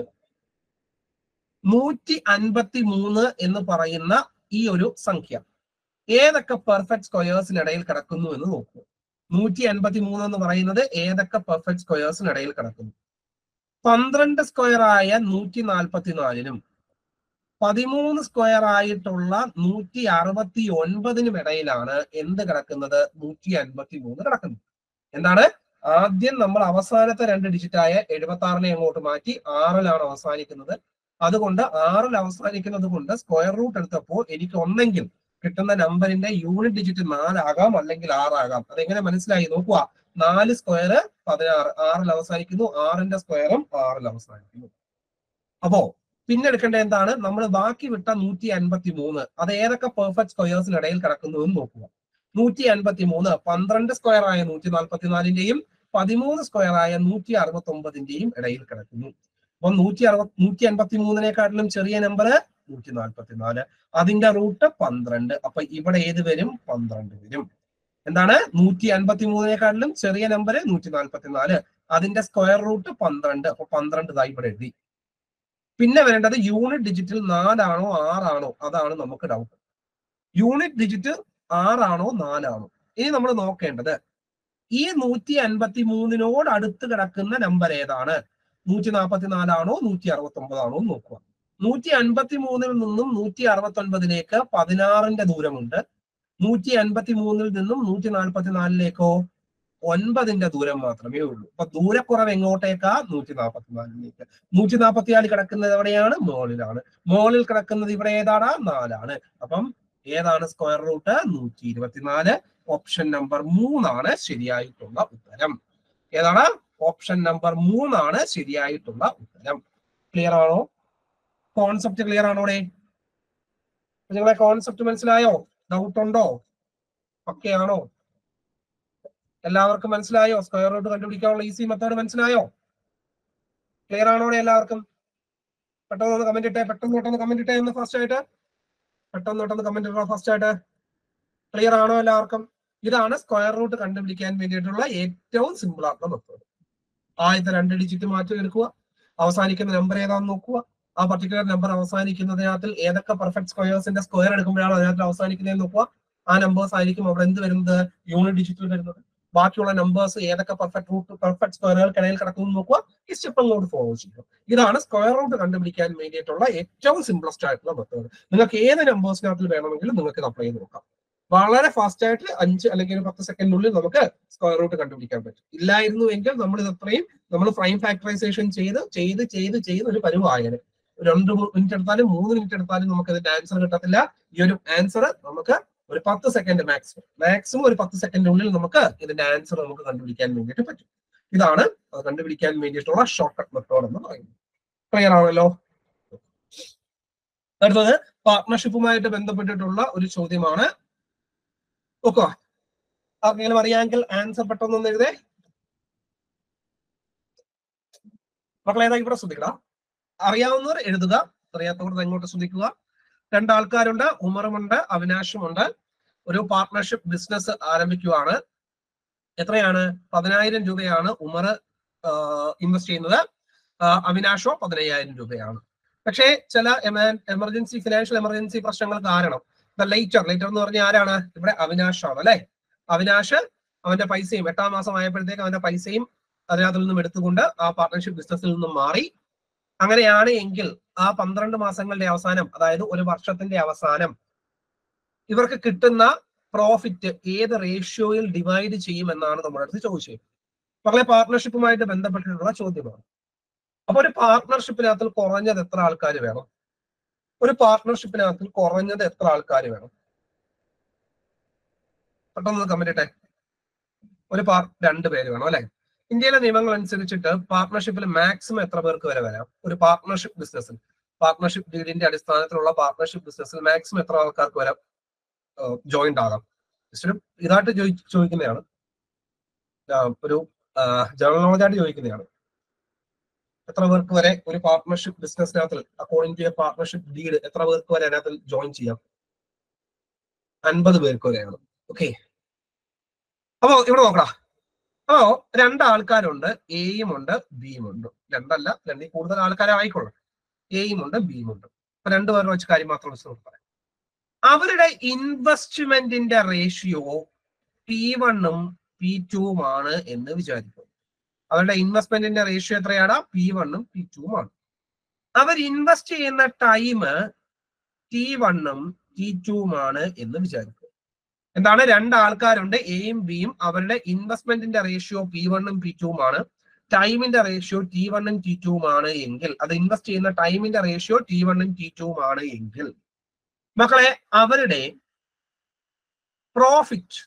നൂറ്റി അൻപത്തി മൂന്ന് എന്ന് പറയുന്ന ഈ ഒരു സംഖ്യ ഏതൊക്കെ പെർഫെക്റ്റ് സ്ക്വയേഴ്സിനിടയിൽ കിടക്കുന്നു എന്ന് നോക്കൂ നൂറ്റി അൻപത്തി മൂന്ന് എന്ന് പറയുന്നത് ഏതൊക്കെ പെർഫെക്റ്റ് സ്ക്വയേഴ്സിനിടയിൽ കിടക്കുന്നു പന്ത്രണ്ട് സ്ക്വയർ ആയ നൂറ്റി നാൽപ്പത്തിനാലിനും പതിമൂന്ന് സ്ക്വയർ ആയിട്ടുള്ള നൂറ്റി അറുപത്തി ഒൻപതിനും ഇടയിലാണ് എന്ത് കിടക്കുന്നത് നൂറ്റി അൻപത്തി മൂന്ന് കിടക്കുന്നത് എന്താണ് ആദ്യം നമ്മൾ അവസാനത്തെ രണ്ട് ഡിജിറ്റായ എഴുപത്തി ആറിനെ അങ്ങോട്ട് മാറ്റി ആറിലാണ് അവസാനിക്കുന്നത് അതുകൊണ്ട് ആറിൽ അവസാനിക്കുന്നത് കൊണ്ട് സ്ക്വയർ റൂട്ട് എടുത്തപ്പോൾ എനിക്ക് ഒന്നെങ്കിൽ കിട്ടുന്ന നമ്പറിന്റെ യൂണിറ്റ് ഡിജിറ്റ് നാലാകാം അല്ലെങ്കിൽ ആറാകാം അതെങ്ങനെ മനസ്സിലായി നോക്കുക നാല് സ്ക്വയർ പതിനാറ് ആറിൽ അവസാനിക്കുന്നു ആറിന്റെ സ്ക്വയറും ആറിൽ അവസാനിക്കുന്നു അപ്പോ പിന്നെ എടുക്കേണ്ട എന്താണ് നമ്മൾ ബാക്കി വിട്ട നൂറ്റി അൻപത്തി മൂന്ന് അത് ഏതൊക്കെ പെർഫെക്റ്റ് സ്ക്വയേഴ്സിനിടയിൽ കിടക്കുന്നു എന്ന് നോക്കുക നൂറ്റി അൻപത്തി മൂന്ന് പന്ത്രണ്ട് സ്ക്വയർ ആയ നൂറ്റി നാൽപ്പത്തിനാലിന്റെയും പതിമൂന്ന് സ്ക്വയർ ആയ നൂറ്റി അറുപത്തി ഒമ്പതിന്റെയും ഇടയിൽ കിടക്കുന്നു അപ്പൊ നൂറ്റി അറുപത് നൂറ്റി അൻപത്തി മൂന്നിനെക്കാട്ടിലും ചെറിയ നമ്പർ നൂറ്റി നാൽപ്പത്തിനാല് അതിന്റെ റൂട്ട് പന്ത്രണ്ട് അപ്പൊ ഇവിടെ ഏത് വരും പന്ത്രണ്ട് വരും എന്താണ് നൂറ്റി അൻപത്തി മൂന്നിനെക്കാട്ടിലും ചെറിയ നമ്പർ നൂറ്റി നാൽപ്പത്തിനാല് അതിന്റെ സ്ക്വയർ റൂട്ട് പന്ത്രണ്ട് അപ്പൊ പന്ത്രണ്ട് ഇതാ ഇവിടെ എഴുതി പിന്നെ വരേണ്ടത് യൂണിറ്റ് ഡിജിറ്റിൽ നാലാണോ ആറാണോ അതാണ് നമുക്ക് ഡൗട്ട് യൂണിറ്റ് ഡിജിറ്റ് ആറാണോ നാലാണോ ഇനി നമ്മൾ നോക്കേണ്ടത് ഈ നൂറ്റി അൻപത്തി മൂന്നിനോട് അടുത്ത് കിടക്കുന്ന നമ്പർ ഏതാണ് നൂറ്റി നാൽപ്പത്തി നാലാണോ നൂറ്റി അറുപത്തി ഒമ്പതാണോ എന്ന് നോക്കുക നൂറ്റി അൻപത്തി മൂന്നിൽ നിന്നും നൂറ്റി അറുപത്തി ഒൻപതിലേക്ക് പതിനാറിന്റെ ദൂരമുണ്ട് നൂറ്റി അൻപത്തി മൂന്നിൽ നിന്നും നൂറ്റി നാൽപ്പത്തി നാലിലേക്കോ ഒൻപതിന്റെ ദൂരം മാത്രമേ ഉള്ളൂ അപ്പൊ ദൂരക്കുറവ് എങ്ങോട്ടേക്കാ നൂറ്റി നാൽപ്പത്തി നാലിലേക്ക് നൂറ്റി നാൽപ്പത്തി നാല് കിടക്കുന്നത് എവിടെയാണ് മോളിലാണ് മോളിൽ കിടക്കുന്നത് ഇവിടെ ഏതാണ് നാലാണ് അപ്പം ഏതാണ് സ്ക്വയർ റൂട്ട് നൂറ്റി ഇരുപത്തിനാല് ഓപ്ഷൻ നമ്പർ മൂന്നാണ് ശരിയായിട്ടുള്ള ഉത്തരം ഏതാണ് ഓപ്ഷൻ നമ്പർ മൂന്നാണ് ശരിയായിട്ടുള്ള ഉത്തരം ക്ലിയർ ആണോ കോൺസെപ്റ്റ് ക്ലിയർ ആണോടെ നിങ്ങളെ കോൺസെപ്റ്റ് മനസ്സിലായോ ഡൗട്ട് ഉണ്ടോ ഒക്കെ ആണോ എല്ലാവർക്കും മനസ്സിലായോ സ്ക്വയർ റൂട്ട് കണ്ടുപിടിക്കാനുള്ള ഈസി മെത്തേഡ് മനസ്സിലായോ ക്ലിയർ ആണോടെ എല്ലാവർക്കും പെട്ടെന്ന് ഒന്ന് കമന്റ് ഇട്ടേ പെട്ടെന്ന് പെട്ടെന്ന് കമന്റ് ഇട്ടേ ഒന്ന് ഫസ്റ്റ് ആയിട്ട് പെട്ടെന്ന് പെട്ടെന്ന് കമന്റ് ഇട്ടോ ഫസ്റ്റ് ആയിട്ട് ക്ലിയർ ആണോ എല്ലാവർക്കും ഇതാണ് സ്ക്വയർ റൂട്ട് കണ്ടുപിടിക്കാൻ വേണ്ടിയിട്ടുള്ള ഏറ്റവും സിമ്പിൾ ആയിട്ടുള്ള മെത്തേഡ് ആദ്യത്തെ രണ്ട് ഡിജിറ്റ് മാറ്റി എടുക്കുക അവസാനിക്കുന്ന നമ്പർ ഏതാണെന്ന് നോക്കുക ആ പർട്ടിക്കുലർ നമ്പർ അവസാനിക്കുന്നതിനകത്തിൽ ഏതൊക്കെ പെർഫെക്റ്റ് സ്ക്വയേഴ്സിന്റെ സ്ക്വയർ എടുക്കുമ്പോഴാണ് അതിനകത്ത് അവസാനിക്കുന്നതെന്ന് നോക്കുക ആ നമ്പേഴ്സ് ആയിരിക്കും അവിടെ എന്ത് വരുന്നത് യൂണിറ്റ് ഡിജിറ്റിൽ വരുന്നത് ബാക്കിയുള്ള നമ്പേഴ്സ് ഏതൊക്കെ പെർഫെക്റ്റ് റൂട്ട് പെർഫെക്റ്റ് സ്ക്വയറുകൾക്കിടയിൽ കിടക്കുന്നു നോക്കുക ഈ സ്റ്റെപ്പ് അങ്ങോട്ട് ഫോളോ ചെയ്യുക ഇതാണ് സ്ക്വയർ റൂട്ട് കണ്ടുപിടിക്കാൻ വേണ്ടിയിട്ടുള്ള ഏറ്റവും സിംപ്ലസ്റ്റ് ആയിട്ടുള്ള മെത്തേഡ് നിങ്ങൾക്ക് ഏത് നമ്പേഴ്സിനകത്തിൽ വേണമെങ്കിലും നിങ്ങൾക്ക് ഇത് അപ്ലൈ ചെയ്ത് നോക്കാം വളരെ ഫാസ്റ്റ് ആയിട്ട് അഞ്ച് അല്ലെങ്കിൽ ഒരു പത്ത് സെക്കൻഡിനുള്ളിൽ നമുക്ക് സ്ക്വയർ റൂട്ട് കണ്ടുപിടിക്കാൻ പറ്റും ഇല്ലായിരുന്നു എങ്കിൽ നമ്മൾ ഇത് അത്രയും നമ്മൾ പ്രൈം ഫാക്ടറൈസേഷൻ ചെയ്ത് ചെയ്ത് ചെയ്ത് ചെയ്ത് ഒരു പരുവായത് രണ്ട് മിനിറ്റ് എടുത്താലും മൂന്ന് മിനിറ്റ് എടുത്താലും നമുക്ക് ഇതിന്റെ ആൻസർ കിട്ടത്തില്ല ഈ ഒരു ആൻസർ നമുക്ക് ഒരു പത്ത് സെക്കൻഡ് മാക്സിമം മാക്സിമം ഒരു പത്ത് സെക്കൻഡിനുള്ളിൽ നമുക്ക് ഇതിന്റെ ആൻസർ നമുക്ക് കണ്ടുപിടിക്കാൻ വേണ്ടിയിട്ട് പറ്റും ഇതാണ് അത് കണ്ടുപിടിക്കാൻ വേണ്ടിയിട്ടുള്ള ഷോർട്ട് കട്ട് മെത്തേഡ് എന്ന് പറയുന്നത് ക്ലിയർ ആണല്ലോ അടുത്തത് പാർട്ട്ണർഷിപ്പുമായിട്ട് ബന്ധപ്പെട്ടിട്ടുള്ള ഒരു ചോദ്യമാണ് നോക്കുക ആർക്കെങ്കിലും അറിയാമെങ്കിൽ ആൻസർ പെട്ടെന്നൊന്ന് എഴുതേ മക്കളേതാ ഇവിടെ ശ്രദ്ധിക്കണം അറിയാവുന്നവർ എഴുതുക അറിയാത്തവർ ഇങ്ങോട്ട് ശ്രദ്ധിക്കുക രണ്ടാൾക്കാരുണ്ട് ഉമറുമുണ്ട് അവിനാശുമുണ്ട് ഒരു പാർട്ട്ണർഷിപ്പ് ബിസിനസ് ആരംഭിക്കുവാണ് എത്രയാണ് പതിനായിരം രൂപയാണ് ഉമർ ഇൻവെസ്റ്റ് ചെയ്യുന്നത് ആ, അവിനാഷോ പതിനയ്യായിരം രൂപയാണ് പക്ഷേ ചില എമർജൻസി ഫിനാൻഷ്യൽ എമർജൻസി പ്രശ്നങ്ങൾ കാരണം ലൈറ്റർ ലൈറ്റർ എന്ന് പറഞ്ഞാൽ ആരാണ് ഇവിടെ അവിനാഷാണ് അല്ലെ അവിനാഷ് അവന്റെ പൈസയും എട്ടാം മാസം ആയപ്പോഴത്തേക്ക് അവന്റെ പൈസയും അതിനകത്തിൽ നിന്നും എടുത്തുകൊണ്ട് ആ പാർട്ട്ണർഷിപ്പ് ബിസിനസ്സിൽ നിന്നും മാറി അങ്ങനെയാണ് എങ്കിൽ ആ പന്ത്രണ്ട് മാസങ്ങളുടെ അവസാനം അതായത് ഒരു വർഷത്തിന്റെ അവസാനം ഇവർക്ക് കിട്ടുന്ന പ്രോഫിറ്റ് ഏത് റേഷ്യോയിൽ ഡിവൈഡ് ചെയ്യുമെന്നാണ് നമ്മുടെ അടുത്ത് ചോദിച്ചത് മക്കളെ പാർട്ട്ണർഷിപ്പുമായിട്ട് ബന്ധപ്പെട്ടിട്ടുള്ള ചോദ്യമാണ് അപ്പൊ ഒരു പാർട്ട്ണർഷിപ്പിനകത്ത് കുറഞ്ഞത് എത്ര ആൾക്കാർ വേണം ഒരു പാർട്ട്ണർഷിപ്പിനകത്ത് കുറഞ്ഞത് എത്ര ആൾക്കാർ വേണം പെട്ടെന്ന് കമന്റ് ഇട്ടെ ഒരു പാർ രണ്ട് പേര് വേണം അല്ലെ ഇന്ത്യയിലെ നിയമങ്ങൾ അനുസരിച്ചിട്ട് പാർട്ട്ണർഷിപ്പിൽ മാക്സിമം എത്ര പേർക്ക് വരെ വരാം ഒരു പാർട്ട്ണർഷിപ്പ് ബിസിനസ്സിൽ പാർട്ട്ണർഷിപ്പ് ഡീലിന്റെ അടിസ്ഥാനത്തിലുള്ള പാർട്ട്ണർഷിപ്പ് ബിസിനസ്സിൽ മാക്സിമം എത്ര ആൾക്കാർക്ക് വരാം ജോയിന്റ് ആകാം ജസ്റ്റ് ഒരു ഇതായിട്ട് ചോദി- ചോദിക്കുന്നതാണ് ആ, ഒരു ജനറൽ നോളജ് ആയിട്ട് ചോദിക്കുന്നതാണ് എത്ര പേർക്ക് വരെ ഒരു പാർട്ട്ണർഷിപ്പ് ബിസിനസ്സിനകത്ത് അക്കോർഡിംഗ് ടു പാർട്ട്ണർഷിപ്പ് ഡീഡ് എത്ര പേർക്ക് വരെ അതിനകത്ത് ജോയിൻ ചെയ്യാം അൻപത് പേർക്ക് വരെയാണ് ഓക്കെ അപ്പോ ഇവിടെ നോക്കടാ അപ്പോ രണ്ട് ആൾക്കാരുണ്ട് എയും ഉണ്ട് ബിയും ഉണ്ട് രണ്ടല്ല രണ്ടിൽ കൂടുതൽ ആൾക്കാരെ ആയിക്കോളും എയും ഉണ്ട് ബിയും ഉണ്ട് അപ്പൊ രണ്ടുപേരുടെ വെച്ച് കാര്യം മാത്രം വെച്ച് നമുക്ക് പറയാം അവരുടെ ഇൻവെസ്റ്റ്മെന്റിന്റെ റേഷ്യോ പി വണ്ണും പി ടുവുമാണ് എന്ന് വിചാരിക്കും അവരുടെ ഇൻവെസ്റ്റ്മെന്റിന്റെ റേഷ്യോ എത്രയാണ് പി വണ്ണും പി ടുവുമാണ് അവർ ഇൻവെസ്റ്റ് ചെയ്യുന്ന ടൈം ടി വണ്ണും ടി ടുവുമാണ് എന്ന് വിചാരിക്കും എന്താണ് രണ്ട് ആൾക്കാരുണ്ട് എയും ബിയും അവരുടെ ഇൻവെസ്റ്റ്മെന്റിന്റെ റേഷ്യോ പി വണ്ണും പി ടുവുമാണ് ടൈമിന്റെ റേഷ്യോ ടി വണ്ണും ടി ടുവുമാണ് എങ്കിൽ അത് ഇൻവെസ്റ്റ് ചെയ്യുന്ന ടൈമിന്റെ റേഷ്യോ ടി വണ്ണും ടി ടുവുമാണ് എങ്കിൽ മക്കളെ അവരുടെ പ്രോഫിറ്റ്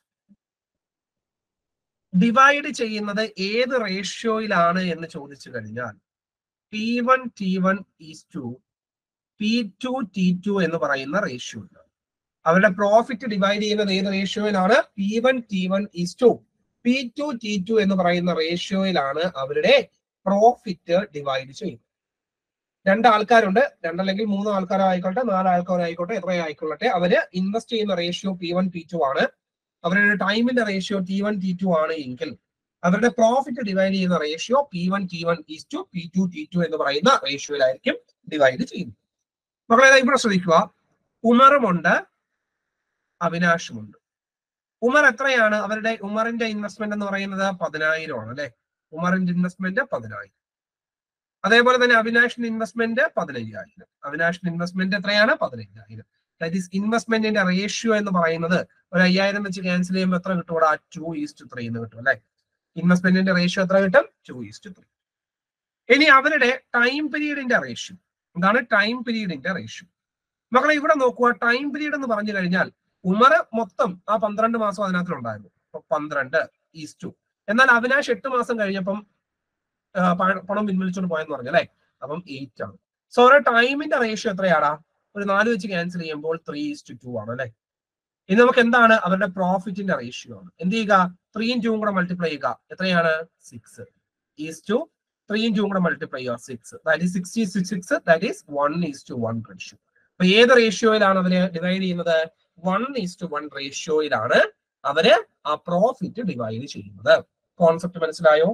ഡിവൈഡ് ചെയ്യുന്നത് ഏത് റേഷ്യോയിലാണ് എന്ന് ചോദിച്ചു കഴിഞ്ഞാൽ P one T one is to P two T two എന്ന് പറയുന്ന റേഷ്യോ അവരുടെ പ്രോഫിറ്റ് ഡിവൈഡ് ചെയ്യുന്നത് ഏത് റേഷ്യോയിലാണ് P one T one is to P two T two എന്ന് പറയുന്ന റേഷ്യോയിലാണ് അവരുടെ പ്രോഫിറ്റ് ഡിവൈഡ് ചെയ്യുന്നത് രണ്ട് ആൾക്കാരുണ്ട് രണ്ടല്ലെങ്കിൽ മൂന്ന് ആൾക്കാരായിക്കോട്ടെ നാല് ആൾക്കാരായിക്കോട്ടെ എത്ര ആയിക്കൊള്ളട്ടെ അവര് ഇൻവെസ്റ്റ് ചെയ്യുന്ന ratio P one P two ആണ് അവരുടെ ടൈമിന്റെ ratio T one T two ആണ് എങ്കിൽ അവരുടെ പ്രോഫിറ്റ് ഡിവൈഡ് ചെയ്യുന്ന ratio P one T one is to P two T two എന്ന് പറയുന്ന റേഷ്യോയിലായിരിക്കും ഡിവൈഡ് ചെയ്യുന്നത് മക്കളെ ഇവിടെ ശ്രദ്ധിക്കുക ഉമറുമുണ്ട് അവിനാഷുമുണ്ട് ഉമർ എത്രയാണ് അവരുടെ ഉമറിന്റെ ഇൻവെസ്റ്റ്മെന്റ് എന്ന് പറയുന്നത് പതിനായിരമാണ് അല്ലെ ഉമറിന്റെ ഇൻവെസ്റ്റ്മെന്റ് പതിനായിരം അതേപോലെ തന്നെ അവിനാഷിന്റെ ഇൻവെസ്റ്റ്മെന്റ് പതിനയ്യായിരം അവിനാഷിന്റെ ഇൻവെസ്റ്റ്മെന്റ് എത്രയാണ് പതിനയ്യായിരം ദാറ്റ് ഈസ് ഇൻവെസ്റ്റ്മെന്റിന്റെ റേഷ്യോ എന്ന് പറയുന്നത് ഒരു അയ്യായിരം വെച്ച് ക്യാൻസൽ ചെയ്യുമ്പോൾ എത്ര കിട്ടും ഇവിടെ ടു ഈസ്റ്റ് ത്രീ എന്ന് കിട്ടും അല്ലെ ഇൻവെസ്റ്റ്മെന്റിന്റെ റേഷ്യോ എത്ര കിട്ടും ടു ഈസ്റ്റ് ത്രീ ഇനി അവരുടെ ടൈം പീരീഡിന്റെ റേഷ്യോ എന്താണ് ടൈം പീരീഡിന്റെ റേഷ്യോ മക്കളെ ഇവിടെ നോക്കുക ടൈം പീരീഡ് എന്ന് പറഞ്ഞു കഴിഞ്ഞാൽ ഉമർ മൊത്തം ആ പന്ത്രണ്ട് മാസം അതിനകത്തുണ്ടായിരുന്നു അപ്പൊ പന്ത്രണ്ട് ഈസ് ടു എന്നാൽ അവിനാഷ് എട്ട് മാസം കഴിഞ്ഞപ്പം ആ, പ- പണം പിൻവലിച്ചുകൊണ്ട് പോയെന്ന് പറഞ്ഞു അല്ലെ അപ്പം എയ്റ്റ് ആണ് സോ അവരുടെ ടൈമിന്റെ റേഷ്യോ എത്രയാടാ ഒരു നാല് വെച്ച് ക്യാൻസൽ ചെയ്യുമ്പോൾ ത്രീ ഈസ്റ്റ് ടു ആണ് അല്ലെ ഇനി നമുക്ക് എന്താണ് അവരുടെ പ്രോഫിറ്റിന്റെ റേഷ്യോ ആണ് എന്ത് ചെയ്യുക ത്രീയും ടൂവും കൂടെ മൾട്ടിപ്ലൈ ചെയ്യുക എത്രയാണ് സിക്സ് ഈസ് ടു ത്രീയും ടൂവും കൂടെ മൾട്ടിപ്ലൈ ചെയ്യുക six that is sixty six six that is one is to one ratio അപ്പൊ ഏത് റേഷ്യോയിലാണ് അവര് ഡിവൈഡ് ചെയ്യുന്നത് വൺ ഈസ് ടു വൺ റേഷ്യോയിലാണ് അവര് ആ പ്രോഫിറ്റ് ഡിവൈഡ് ചെയ്യുന്നത് കോൺസെപ്റ്റ് മനസ്സിലായോ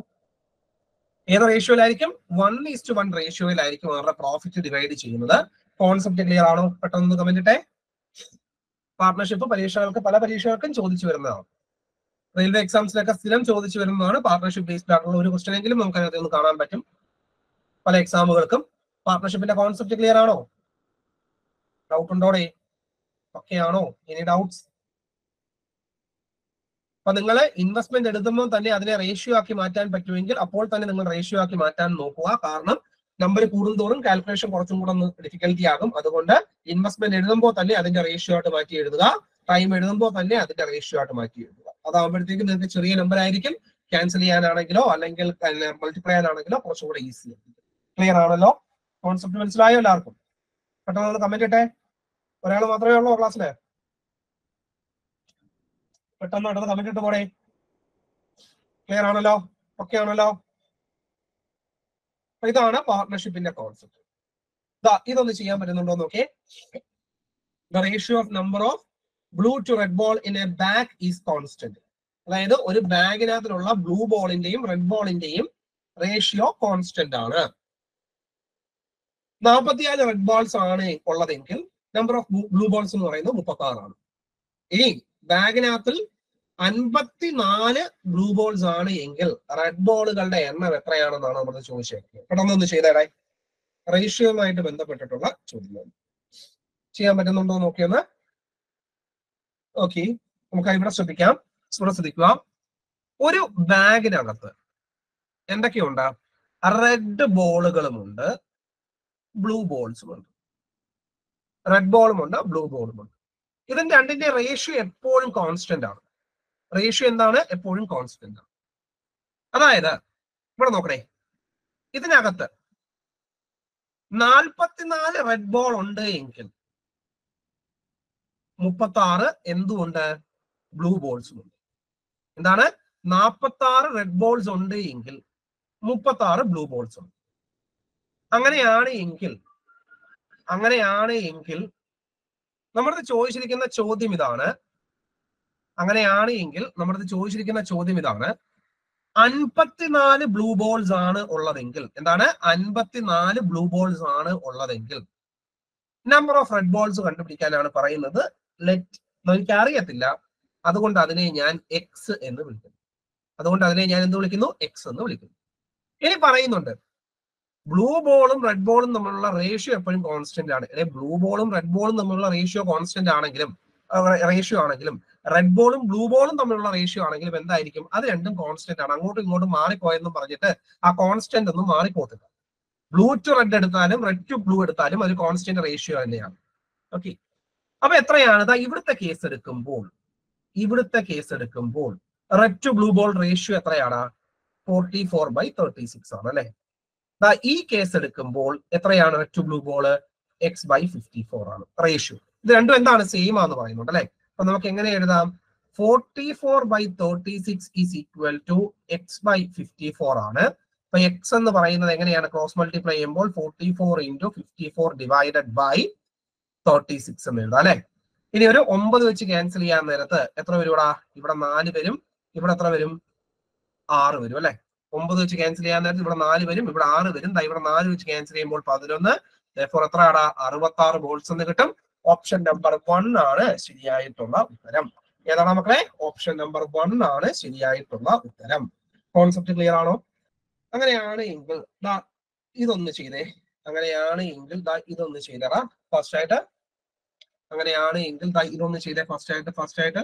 ഏത് റേഷ്യോയിലായിരിക്കും വൺ ഈസ് ടു വൺ റേഷ്യോയിലായിരിക്കും അവരുടെ പ്രോഫിറ്റ് ഡിവൈഡ് ചെയ്യുന്നത് കോൺസെപ്റ്റ് ക്ലിയർ ആണോ പെട്ടെന്ന് കമന്റ് ഇട്ടെ പാർട്ട്ണർഷിപ്പ് പരീക്ഷകൾക്ക് പല പരീക്ഷകൾക്കും ചോദിച്ചു വരുന്നതാണ് റെയിൽവേ എക്സാംസിലൊക്കെ സ്ഥിരം ചോദിച്ചു വരുന്നതാണ് പാർട്ട്ണർഷിപ്പ് ബേസ്ഡ് ആയിട്ടുള്ള ഒരു ക്വസ്റ്റൻ എങ്കിലും നമുക്ക് അതിനകത്ത് നിന്ന് കാണാൻ പറ്റും പല എക്സാമുകൾക്കും പാർട്ട്ണർഷിപ്പിന്റെ കോൺസെപ്റ്റ് ക്ലിയർ ആണോ ഡൗട്ട് ഉണ്ടോടെ ഓക്കെ ആണോ ഇനി ഡൗട്ട്സ് അപ്പൊ നിങ്ങൾ ഇൻവെസ്റ്റ്മെന്റ് എടുക്കുമ്പോൾ തന്നെ അതിനെ റേഷ്യോ ആക്കി മാറ്റാൻ പറ്റുമെങ്കിൽ അപ്പോൾ തന്നെ നിങ്ങൾ റേഷ്യോ ആക്കി മാറ്റാൻ നോക്കുക കാരണം നമ്പർ കൂടുന്തോറും കാൽക്കുലേഷൻ കുറച്ചും കൂടെ ഒന്ന് ഡിഫിക്കൽറ്റി ആകും അതുകൊണ്ട് ഇൻവെസ്റ്റ്മെന്റ് എഴുതുമ്പോൾ തന്നെ അതിന്റെ റേഷ്യോ ആയിട്ട് മാറ്റി എഴുതുക ടൈം എഴുതുമ്പോൾ തന്നെ അതിന്റെ റേഷ്യോ ആയിട്ട് മാറ്റി എഴുതുക അതാകുമ്പോഴത്തേക്കും നിങ്ങൾക്ക് ചെറിയ നമ്പർ ആയിരിക്കും ക്യാൻസൽ ചെയ്യാനാണെങ്കിലോ അല്ലെങ്കിൽ മൾട്ടിപ്ലൈ ചെയ്യാനാണെങ്കിലോ കുറച്ചും കൂടെ ഈസി ആയിരിക്കും ക്ലിയർ ആണല്ലോ കോൺസെപ്റ്റ് മനസ്സിലായോ എല്ലാവർക്കും പെട്ടെന്ന് കമന്റ് ഇട്ടെ ഒരാൾ മാത്രമേ ഉള്ളൂ ക്ലാസ്സില് പെട്ടെന്ന് പെട്ടെന്ന് കമന്റ് ഇട്ട് പോടെ ക്ലിയർ ആണല്ലോ ഓക്കെ ആണല്ലോ അപ്പൊ ഇതാണ് പാർട്ട്ണർഷിപ്പിന്റെ കോൺസെപ്റ്റ് ഇതാ ഇതൊന്ന് ചെയ്യാൻ പറ്റുന്നുണ്ടോ നോക്കേ the ratio of number of blue to red ball in a bag is constant അതായത് ഒരു ബാഗിനകത്തിലുള്ള ബ്ലൂ ബോളിന്റെയും റെഡ് ബോളിന്റെയും റേഷ്യോ കോൺസ്റ്റന്റ് ആണ് നാൽപ്പത്തിയാല് റെഡ് ബോൾസ് ആണ് ഉള്ളതെങ്കിൽ നമ്പർ ഓഫ് ബ്ലൂ ബോൾസ് എന്ന് പറയുന്നത് മുപ്പത്തി ആറാണ് ഇനി ബാഗിനകത്തിൽ അൻപത്തിനാല് ബ്ലൂ ബോൾസ് ആണ് എങ്കിൽ റെഡ് ബോളുകളുടെ എണ്ണം എത്രയാണെന്നാണ് നമ്മൾ ചോദിച്ചത് പെട്ടെന്നൊന്ന് ചെയ്തേടെ റേഷ്യോയുമായിട്ട് ബന്ധപ്പെട്ടിട്ടുള്ള ചോദ്യം ചെയ്യാൻ പറ്റുന്നുണ്ടോ എന്ന് നോക്കിയൊന്ന് ഓക്കെ നമുക്ക് ഇവിടെ ശ്രദ്ധിക്കാം ഇവിടെ ശ്രദ്ധിക്കുക ഒരു ബാഗിനകത്ത് എന്തൊക്കെയുണ്ട് റെഡ് ബോളുകളുമുണ്ട് ബ്ലൂ ബോൾസും ഉണ്ട് റെഡ് ബോളും ഉണ്ട് ബ്ലൂ ബോളും ഉണ്ട് ഇതിന്റെ രണ്ടിന്റെ റേഷ്യോ എപ്പോഴും കോൺസ്റ്റന്റ് ആണ് റേഷ്യോ എന്താണ് എപ്പോഴും കോൺസ്റ്റന്റ് ആണ് അതായത് ഇവിടെ നോക്കണേ ഇതിനകത്ത് നാൽപ്പത്തിനാല് റെഡ് ബോൾ ഉണ്ട് എങ്കിൽ മുപ്പത്തി ആറ് എന്തുകൊണ്ട് ബ്ലൂ ബോൾസും ഉണ്ട് എന്താണ് നാൽപ്പത്തി ആറ് റെഡ് ബോൾസ് ഉണ്ട് എങ്കിൽ മുപ്പത്തി ആറ് ബ്ലൂ ബോൾസ് ഉണ്ട് അങ്ങനെയാണ് എങ്കിൽ അങ്ങനെയാണ് എങ്കിൽ നമ്മുടെ ചോദിച്ചിരിക്കുന്ന ചോദ്യം ഇതാണ് അങ്ങനെയാണ് എങ്കിൽ നമ്മുടെ ചോദിച്ചിരിക്കുന്ന ചോദ്യം ഇതാണ് അൻപത്തിനാല് ബ്ലൂ ബോൾസ് ആണ് ഉള്ളതെങ്കിൽ എന്താണ് അൻപത്തിനാല് ബ്ലൂ ബോൾസ് ആണ് ഉള്ളതെങ്കിൽ നമ്പർ ഓഫ് റെഡ് ബോൾസ് കണ്ടുപിടിക്കാനാണ് പറയുന്നത് ലെറ്റ് എനിക്ക് അറിയത്തില്ല അതുകൊണ്ട് അതിനെ ഞാൻ എക്സ് എന്ന് വിളിക്കുന്നു അതുകൊണ്ട് അതിനെ ഞാൻ എന്ത് വിളിക്കുന്നു എക്സ് എന്ന് വിളിക്കുന്നു ഇനി പറയുന്നുണ്ട് ബ്ലൂ ബോളും റെഡ് ബോളും തമ്മിലുള്ള റേഷ്യോ എപ്പോഴും കോൺസ്റ്റന്റ് ആണ് അല്ലെ ബ്ലൂ ബോളും റെഡ് ബോളും തമ്മിലുള്ള റേഷ്യോ കോൺസ്റ്റന്റ് ആണെങ്കിലും റേഷ്യോ ആണെങ്കിലും റെഡ് ബോളും ബ്ലൂ ബോളും തമ്മിലുള്ള റേഷ്യോ ആണെങ്കിലും എന്തായിരിക്കും അത് രണ്ടും കോൺസ്റ്റന്റ് ആണ് അങ്ങോട്ടും ഇങ്ങോട്ടും മാറിപ്പോയെന്നും പറഞ്ഞിട്ട് ആ കോൺസ്റ്റന്റ് ഒന്നും മാറിപ്പോത്തില്ല ബ്ലൂ ടു റെഡ് എടുത്താലും റെഡ് ടു ബ്ലൂ എടുത്താലും അത് കോൺസ്റ്റന്റ് റേഷ്യോ തന്നെയാണ് ഓക്കെ അപ്പൊ എത്രയാണ് ദാ ഇവിടുത്തെ കേസ് എടുക്കുമ്പോൾ ഇവിടുത്തെ കേസ് എടുക്കുമ്പോൾ red to blue ball ratio എത്രയാണ് forty four by thirty six ആണ് അല്ലെ ദാ ഈ കേസ് എടുക്കുമ്പോൾ എത്രയാണ് red to blue ball X by fifty four ആണ് റേഷ്യോ ഇത് രണ്ടും എന്താണ് സെയിം ആണെന്ന് പറയുന്നുണ്ട് അല്ലെ അപ്പൊ നമുക്ക് എങ്ങനെ എഴുതാം forty four by thirty six is equal to X by fifty four ആണ് അപ്പൊ എക്സ് എന്ന് പറയുന്നത് എങ്ങനെയാണ് ക്രോസ് മൾട്ടിപ്ലൈ ചെയ്യുമ്പോൾ forty four into fifty four divided by thirty six എന്ന് എഴുതാം അല്ലെ ഇനി ഒരു ഒമ്പത് വെച്ച് ക്യാൻസൽ ചെയ്യാൻ നേരത്ത് എത്ര വരും ഇവിടെ ഇവിടെ നാല് വരും ഇവിടെ എത്ര വരും ആറ് വരും അല്ലെ ഒമ്പത് വെച്ച് ക്യാൻസൽ ചെയ്യാൻ നേരത്ത് ഇവിടെ നാല് വരും ഇവിടെ ആറ് വരും ദാ ഇവിടെ നാല് വെച്ച് ക്യാൻസൽ ചെയ്യുമ്പോൾ പതിനൊന്ന് ഫോർ എത്ര ആടാ അറുപത്തി ആറ് ബോൾസ് എന്ന് കിട്ടും ഓപ്ഷൻ നമ്പർ വൺ ആണ് ശരിയായിട്ടുള്ള ഉത്തരം ഏതാണ് മക്കളെ ഓപ്ഷൻ നമ്പർ വൺ ആണ് ശരിയായിട്ടുള്ള ഉത്തരം കോൺസെപ്റ്റ് ക്ലിയർ ആണോ അങ്ങനെയാണ് എങ്കിൽ ദാ ഇതൊന്ന് ചെയ്തേ അങ്ങനെയാണ് എങ്കിൽ ദാ ഇതൊന്ന് ചെയ്തറാ ഫസ്റ്റ് ആയിട്ട് അങ്ങനെയാണ് എങ്കിൽ ദാ ഇതൊന്ന് ചെയ്തേ ഫസ്റ്റ് ആയിട്ട് ഫസ്റ്റ് ആയിട്ട്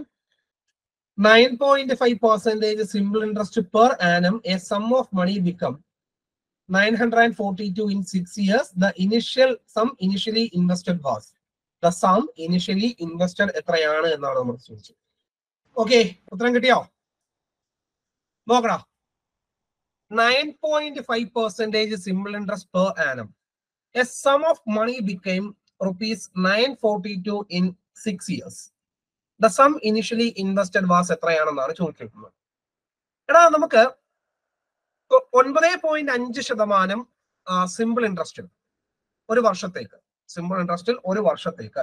nine point five percentage simple interest per annum a sum of money become nine hundred and forty two in six years the initial sum initially invested was the sum initially invested എത്രയാണ് എന്നാണ് നമ്മൾ ചോദിച്ചത് okay ഉത്തരം കിട്ടിയോ നോക്കടാ nine point five percentage simple interest per annum a sum of money became rupees nine forty two in six years the sum initially invested was എത്രയാണെന്നാണ് ചോദിച്ചിരിക്കുന്നത് എടാ നമുക്ക് ഒൻപത് പോയിന്റ് അഞ്ച് ശതമാനം സിമ്പിൾ ഇൻട്രസ്റ്റ് ഒരു വർഷത്തേക്ക് സിമ്പിൾ ഇൻട്രസ്റ്റിൽ ഒരു വർഷത്തേക്ക്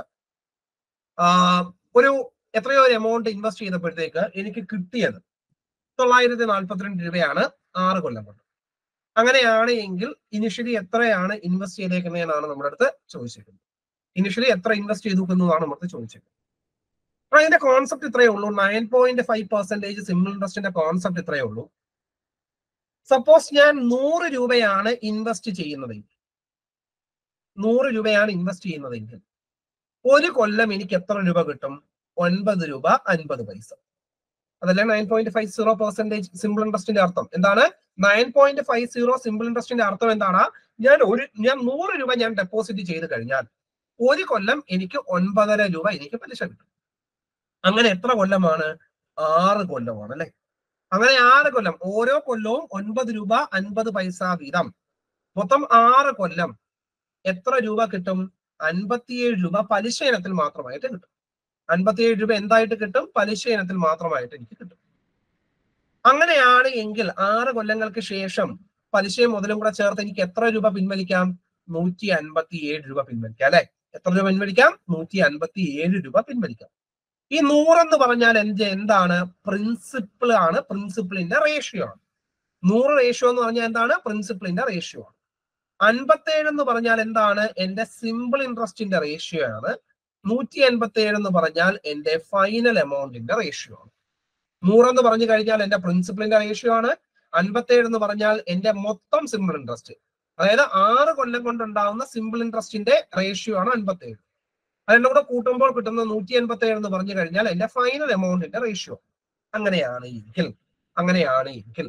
ഒരു എത്രയോ ഒരു എമൗണ്ട് ഇൻവെസ്റ്റ് ചെയ്തപ്പോഴത്തേക്ക് എനിക്ക് കിട്ടിയത് തൊള്ളായിരത്തി നാൽപ്പത്തിരണ്ട് രൂപയാണ് ആറ് കൊല്ലം കൊണ്ട് അങ്ങനെയാണ് എങ്കിൽ ഇനിഷ്യലി എത്രയാണ് ഇൻവെസ്റ്റ് ചെയ്തേക്കുന്നതെന്നാണ് നമ്മുടെ അടുത്ത് ചോദിച്ചിരിക്കുന്നത് ഇനിഷ്യലി എത്ര ഇൻവെസ്റ്റ് ചെയ്തു എന്നതാണ് നമ്മുടെ ചോദിച്ചിരിക്കുന്നത് അപ്പൊ അതിന്റെ കോൺസെപ്റ്റ് ഇത്രയേ ഉള്ളൂ nine point five percentage simple ഇൻട്രസ്റ്റിന്റെ കോൺസെപ്റ്റ് ഇത്രയേ ഉള്ളൂ സപ്പോസ് ഞാൻ നൂറ് രൂപയാണ് ഇൻവെസ്റ്റ് ചെയ്യുന്നതെങ്കിൽ നൂറ് രൂപയാണ് ഇൻവെസ്റ്റ് ചെയ്യുന്നതെങ്കിൽ ഒരു കൊല്ലം എനിക്ക് എത്ര രൂപ കിട്ടും ഒൻപത് രൂപ അൻപത് പൈസ അതല്ലേ nine point five zero percentage simple ഇൻട്രസ്റ്റിന്റെ അർത്ഥം എന്താണ് nine point five zero simple ഇൻട്രസ്റ്റിന്റെ അർത്ഥം എന്താണ് ഞാൻ ഒരു ഞാൻ നൂറ് രൂപ ഞാൻ ഡെപ്പോസിറ്റ് ചെയ്ത് കഴിഞ്ഞാൽ ഒരു കൊല്ലം എനിക്ക് ഒൻപതര രൂപ എനിക്ക് പലിശ കിട്ടും അങ്ങനെ എത്ര കൊല്ലമാണ് ആറ് കൊല്ലമാണ് അല്ലെ അങ്ങനെ ആറ് കൊല്ലം ഓരോ കൊല്ലവും ഒൻപത് രൂപ അൻപത് പൈസ വീതം മൊത്തം ആറ് കൊല്ലം എത്ര രൂപ കിട്ടും അൻപത്തിയേഴ് രൂപ പലിശ ഇനത്തിൽ മാത്രമായിട്ട് കിട്ടും അൻപത്തിയേഴ് രൂപ എന്തായിട്ട് കിട്ടും പലിശ ഇനത്തിൽ മാത്രമായിട്ട് എനിക്ക് കിട്ടും അങ്ങനെയാണ് എങ്കിൽ ആറ് കൊല്ലങ്ങൾക്ക് ശേഷം പലിശയും മുതലും കൂടെ ചേർത്ത് എനിക്ക് എത്ര രൂപ പിൻവലിക്കാം നൂറ്റി അൻപത്തി ഏഴ് രൂപ പിൻവലിക്കാം അല്ലെ എത്ര രൂപ പിൻവലിക്കാം നൂറ്റി അൻപത്തി ഏഴ് രൂപ പിൻവലിക്കാം ഈ നൂറെന്ന് പറഞ്ഞാൽ എന്ത് എന്താണ് പ്രിൻസിപ്പിൾ ആണ് പ്രിൻസിപ്പിളിന്റെ റേഷ്യോ ആണ് നൂറ് റേഷ്യോ എന്ന് പറഞ്ഞാൽ എന്താണ് പ്രിൻസിപ്പിളിന്റെ റേഷ്യോ ആണ് അൻപത്തേഴ് എന്ന് പറഞ്ഞാൽ എന്താണ് എന്റെ സിമ്പിൾ ഇൻട്രസ്റ്റിന്റെ റേഷ്യോ ആണ് നൂറ്റി എൺപത്തി ഏഴ് എന്ന് പറഞ്ഞാൽ എന്റെ ഫൈനൽ എമൗണ്ടിന്റെ റേഷ്യോ ആണ് നൂറെന്ന് പറഞ്ഞു കഴിഞ്ഞാൽ എന്റെ പ്രിൻസിപ്പിളിന്റെ റേഷ്യോ ആണ് അൻപത്തേഴ് എന്ന് പറഞ്ഞാൽ എന്റെ മൊത്തം സിമ്പിൾ ഇൻട്രസ്റ്റ് അതായത് ആറ് കൊല്ലം കൊണ്ടുണ്ടാവുന്ന സിമ്പിൾ ഇൻട്രസ്റ്റിന്റെ റേഷ്യോ ആണ് അൻപത്തേഴ് അതിന്റെ കൂടെ കൂട്ടുമ്പോൾ കിട്ടുന്ന നൂറ്റി എൺപത്തി ഏഴ് എന്ന് പറഞ്ഞു കഴിഞ്ഞാൽ എന്റെ ഫൈനൽ എമൗണ്ടിന്റെ റേഷ്യോ അങ്ങനെയാണ് എങ്കിൽ അങ്ങനെയാണ് എങ്കിൽ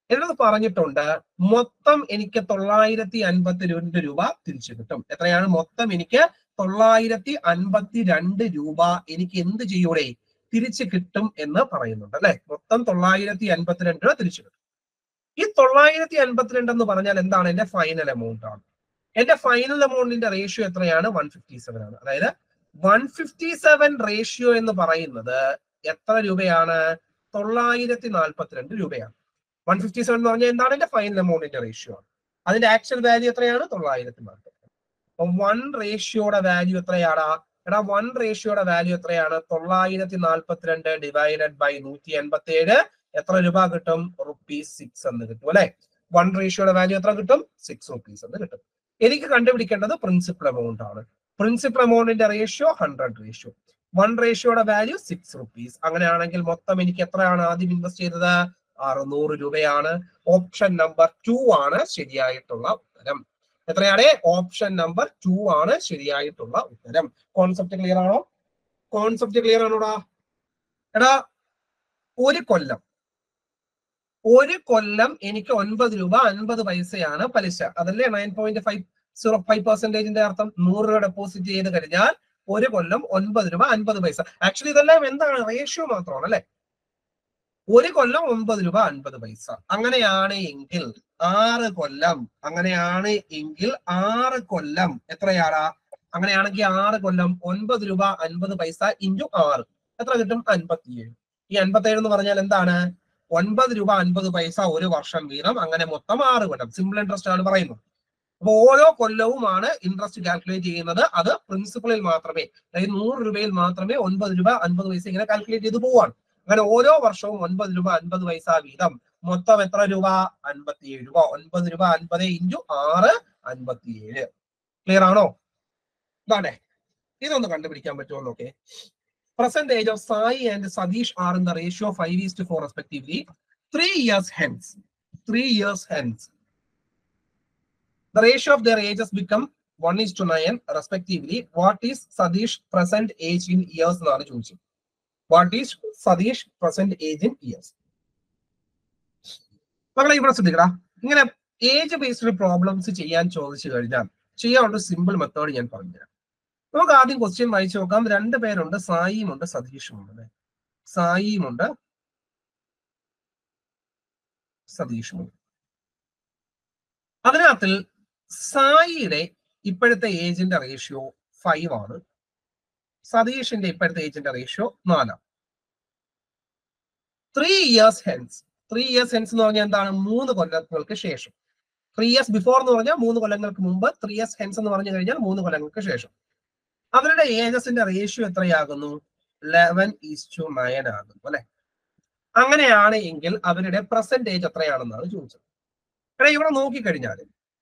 എന്നോട് പറഞ്ഞിട്ടുണ്ട് മൊത്തം എനിക്ക് തൊള്ളായിരത്തി അൻപത്തി രണ്ട് രൂപ തിരിച്ചു കിട്ടും എത്രയാണ് മൊത്തം എനിക്ക് തൊള്ളായിരത്തി അൻപത്തി രണ്ട് രൂപ എനിക്ക് എന്ത് ചെയ്യൂടെ തിരിച്ചു കിട്ടും എന്ന് പറയുന്നുണ്ട് അല്ലെ മൊത്തം തൊള്ളായിരത്തി അൻപത്തിരണ്ട് രൂപ തിരിച്ചു കിട്ടും ഈ തൊള്ളായിരത്തി അൻപത്തിരണ്ട് എന്ന് പറഞ്ഞാൽ എന്താണ് എന്റെ ഫൈനൽ എമൗണ്ട് ആണ് എന്റെ ഫൈനൽ എമൗണ്ടിന്റെ റേഷ്യോ എത്രയാണ് വൺ ഫിഫ്റ്റി സെവൻ ആണ് അതായത് വൺ ഫിഫ്റ്റി സെവൻ റേഷ്യോ എന്ന് പറയുന്നത് എത്ര രൂപയാണ് തൊള്ളായിരത്തി നാൽപ്പത്തിരണ്ട് രൂപയാണ് വൺ ഫിഫ്റ്റി സെവൻ എന്ന് പറഞ്ഞാൽ എന്താണ് എന്റെ ഫൈനൽ എമൗണ്ടിന്റെ റേഷ്യോ ആണ് അതിന്റെ ആക്ച്വൽ വാല്യൂ എത്രയാണ് തൊള്ളായിരത്തി നാൽപ്പത്തി അപ്പൊ വൺ റേഷ്യോയുടെ വാല്യൂ എത്രയാടാ എടാ വൺ റേഷ്യോയുടെ വാല്യൂ എത്രയാണ് തൊള്ളായിരത്തി നാൽപ്പത്തിരണ്ട് ഡിവൈഡഡ് ബൈ നൂറ്റി എൺപത്തി ഏഴ് എത്ര രൂപ കിട്ടും റുപ്പീസ് സിക്സ് എന്ന് കിട്ടും അല്ലെ വൺ റേഷ്യോയുടെ വാല്യൂ എത്ര കിട്ടും സിക്സ് റുപ്പീസ് എന്ന് കിട്ടും എനിക്ക് കണ്ടുപിടിക്കേണ്ടത് പ്രിൻസിപ്പൽ എമൗണ്ട് ആണ് പ്രിൻസിപ്പൽ എമൗണ്ടിന്റെ റേഷ്യോ ഹൺഡ്രഡ് റേഷ്യോ വൺ റേഷ്യോയുടെ വാല്യൂ സിക്സ് റുപ്പീസ് അങ്ങനെയാണെങ്കിൽ മൊത്തം എനിക്ക് എത്രയാണ് ആദ്യം ഇൻവെസ്റ്റ് ചെയ്തത് അറുന്നൂറ് രൂപയാണ് ഓപ്ഷൻ നമ്പർ ടു ആണ് ശരിയായിട്ടുള്ള ഉത്തരം എത്രയാണ് ഓപ്ഷൻ നമ്പർ ടു ആണ് ശരിയായിട്ടുള്ള ഉത്തരം കോൺസെപ്റ്റ് ക്ലിയർ ആണോ കോൺസെപ്റ്റ് ക്ലിയർ ആണോടാ എടാ ഒരു കൊല്ലം ഒരു കൊല്ലം എനിക്ക് ഒൻപത് രൂപ അൻപത് പൈസയാണ് പലിശ അതല്ലേ nine point five zero five പെർസെന്റേജിന്റെ അർത്ഥം നൂറ് രൂപ ഡെപ്പോസിറ്റ് ചെയ്ത് കഴിഞ്ഞാൽ ഒരു കൊല്ലം ഒൻപത് രൂപ അൻപത് പൈസ ആക്ച്വലി ഇതെല്ലാം എന്താണ് റേഷ്യോ മാത്രമാണ് അല്ലെ ഒരു കൊല്ലം ഒമ്പത് രൂപ അൻപത് പൈസ അങ്ങനെയാണ് എങ്കിൽ ആറ് കൊല്ലം അങ്ങനെയാണ് എങ്കിൽ ആറ് കൊല്ലം എത്രയാടാ അങ്ങനെയാണെങ്കിൽ ആറ് കൊല്ലം ഒൻപത് രൂപ അൻപത് പൈസ ഇൻറ്റു ആറ് എത്ര കിട്ടും അൻപത്തിയേഴ് ഈ അൻപത്തിയേഴ് എന്ന് പറഞ്ഞാൽ എന്താണ് ഒൻപത് രൂപ അൻപത് പൈസ ഒരു വർഷം വീതം അങ്ങനെ മൊത്തം ആറ് കൊല്ലം സിമ്പിൾ ഇൻട്രസ്റ്റ് ആണ് പറയുന്നത് അപ്പൊ ഓരോ കൊല്ലവുമാണ് ഇൻട്രസ്റ്റ് കാൽക്കുലേറ്റ് ചെയ്യുന്നത് അത് പ്രിൻസിപ്പളിൽ മാത്രമേ അതായത് നൂറ് രൂപയിൽ മാത്രമേ ഒൻപത് രൂപ അൻപത് പൈസ ഇങ്ങനെ കാൽക്കുലേറ്റ് ചെയ്ത് പോവാണ് അങ്ങനെ ഓരോ വർഷവും ഒൻപത് രൂപ അൻപത് പൈസ വീതം മൊത്തം എത്ര രൂപ അൻപത്തിയേഴ് രൂപ ഒൻപത് രൂപ അൻപത് ഇൻറ്റു ആറ് അൻപത്തിയേഴ് ക്ലിയർ ആണോ ഇതാണേ ഇതൊന്ന് കണ്ടുപിടിക്കാൻ പറ്റുമോ നോക്കേ present age of Sai and Satish are in the ratio five is to four respectively three years hence three years hence the ratio of their ages become 1 is to 9 respectively what is Satish present age in years എന്നാണ് ചോദിച്ചത് what is Satish present age in years മക്കളെ ഇവിടെ ശ്രദ്ധിക്കടാ ഇങ്ങനെ age based problems ചെയ്യാൻ ചോദിച്ചു കഴിഞ്ഞാൽ ചെയ്യാനുള്ള simple method ഞാൻ പറഞ്ഞുതരാം നമുക്ക് ആദ്യം ക്വസ്റ്റ്യൻ വായിച്ചു നോക്കാം രണ്ട് പേരുണ്ട് സായിയും ഉണ്ട് സതീഷും ഉണ്ട് അല്ലെ സായിയും ഉണ്ട് സതീഷും ഉണ്ട് അതിനകത്തിൽ സായിയുടെ ഇപ്പോഴത്തെ ഏജിന്റെ റേഷ്യോ ഫൈവ് ആണ് സതീഷിന്റെ ഇപ്പോഴത്തെ ഏജിന്റെ റേഷ്യോ നാലാണ് three years hence three years hence എന്ന് പറഞ്ഞാൽ എന്താണ് മൂന്ന് കൊല്ലങ്ങൾക്ക് ശേഷം ത്രീ ഇയേഴ്സ് ബിഫോർ എന്ന് പറഞ്ഞാൽ മൂന്ന് കൊല്ലങ്ങൾക്ക് മുമ്പ് ത്രീ ഇയേഴ്സ് ഹെൻസ് എന്ന് പറഞ്ഞു കഴിഞ്ഞാൽ മൂന്ന് കൊല്ലങ്ങൾക്ക് ശേഷം അവരുടെ ഏജസിന്റെ റേഷ്യോ എത്രയാകുന്നു ലെവൻ ഈസ് ടു നയൻ ആകുന്നു അല്ലെ അങ്ങനെയാണ് എങ്കിൽ അവരുടെ പ്രസന്റ് ഏജ് എത്രയാണെന്നാണ് ചോദിച്ചത് എടാ ഇവിടെ നോക്കിക്കഴിഞ്ഞാൽ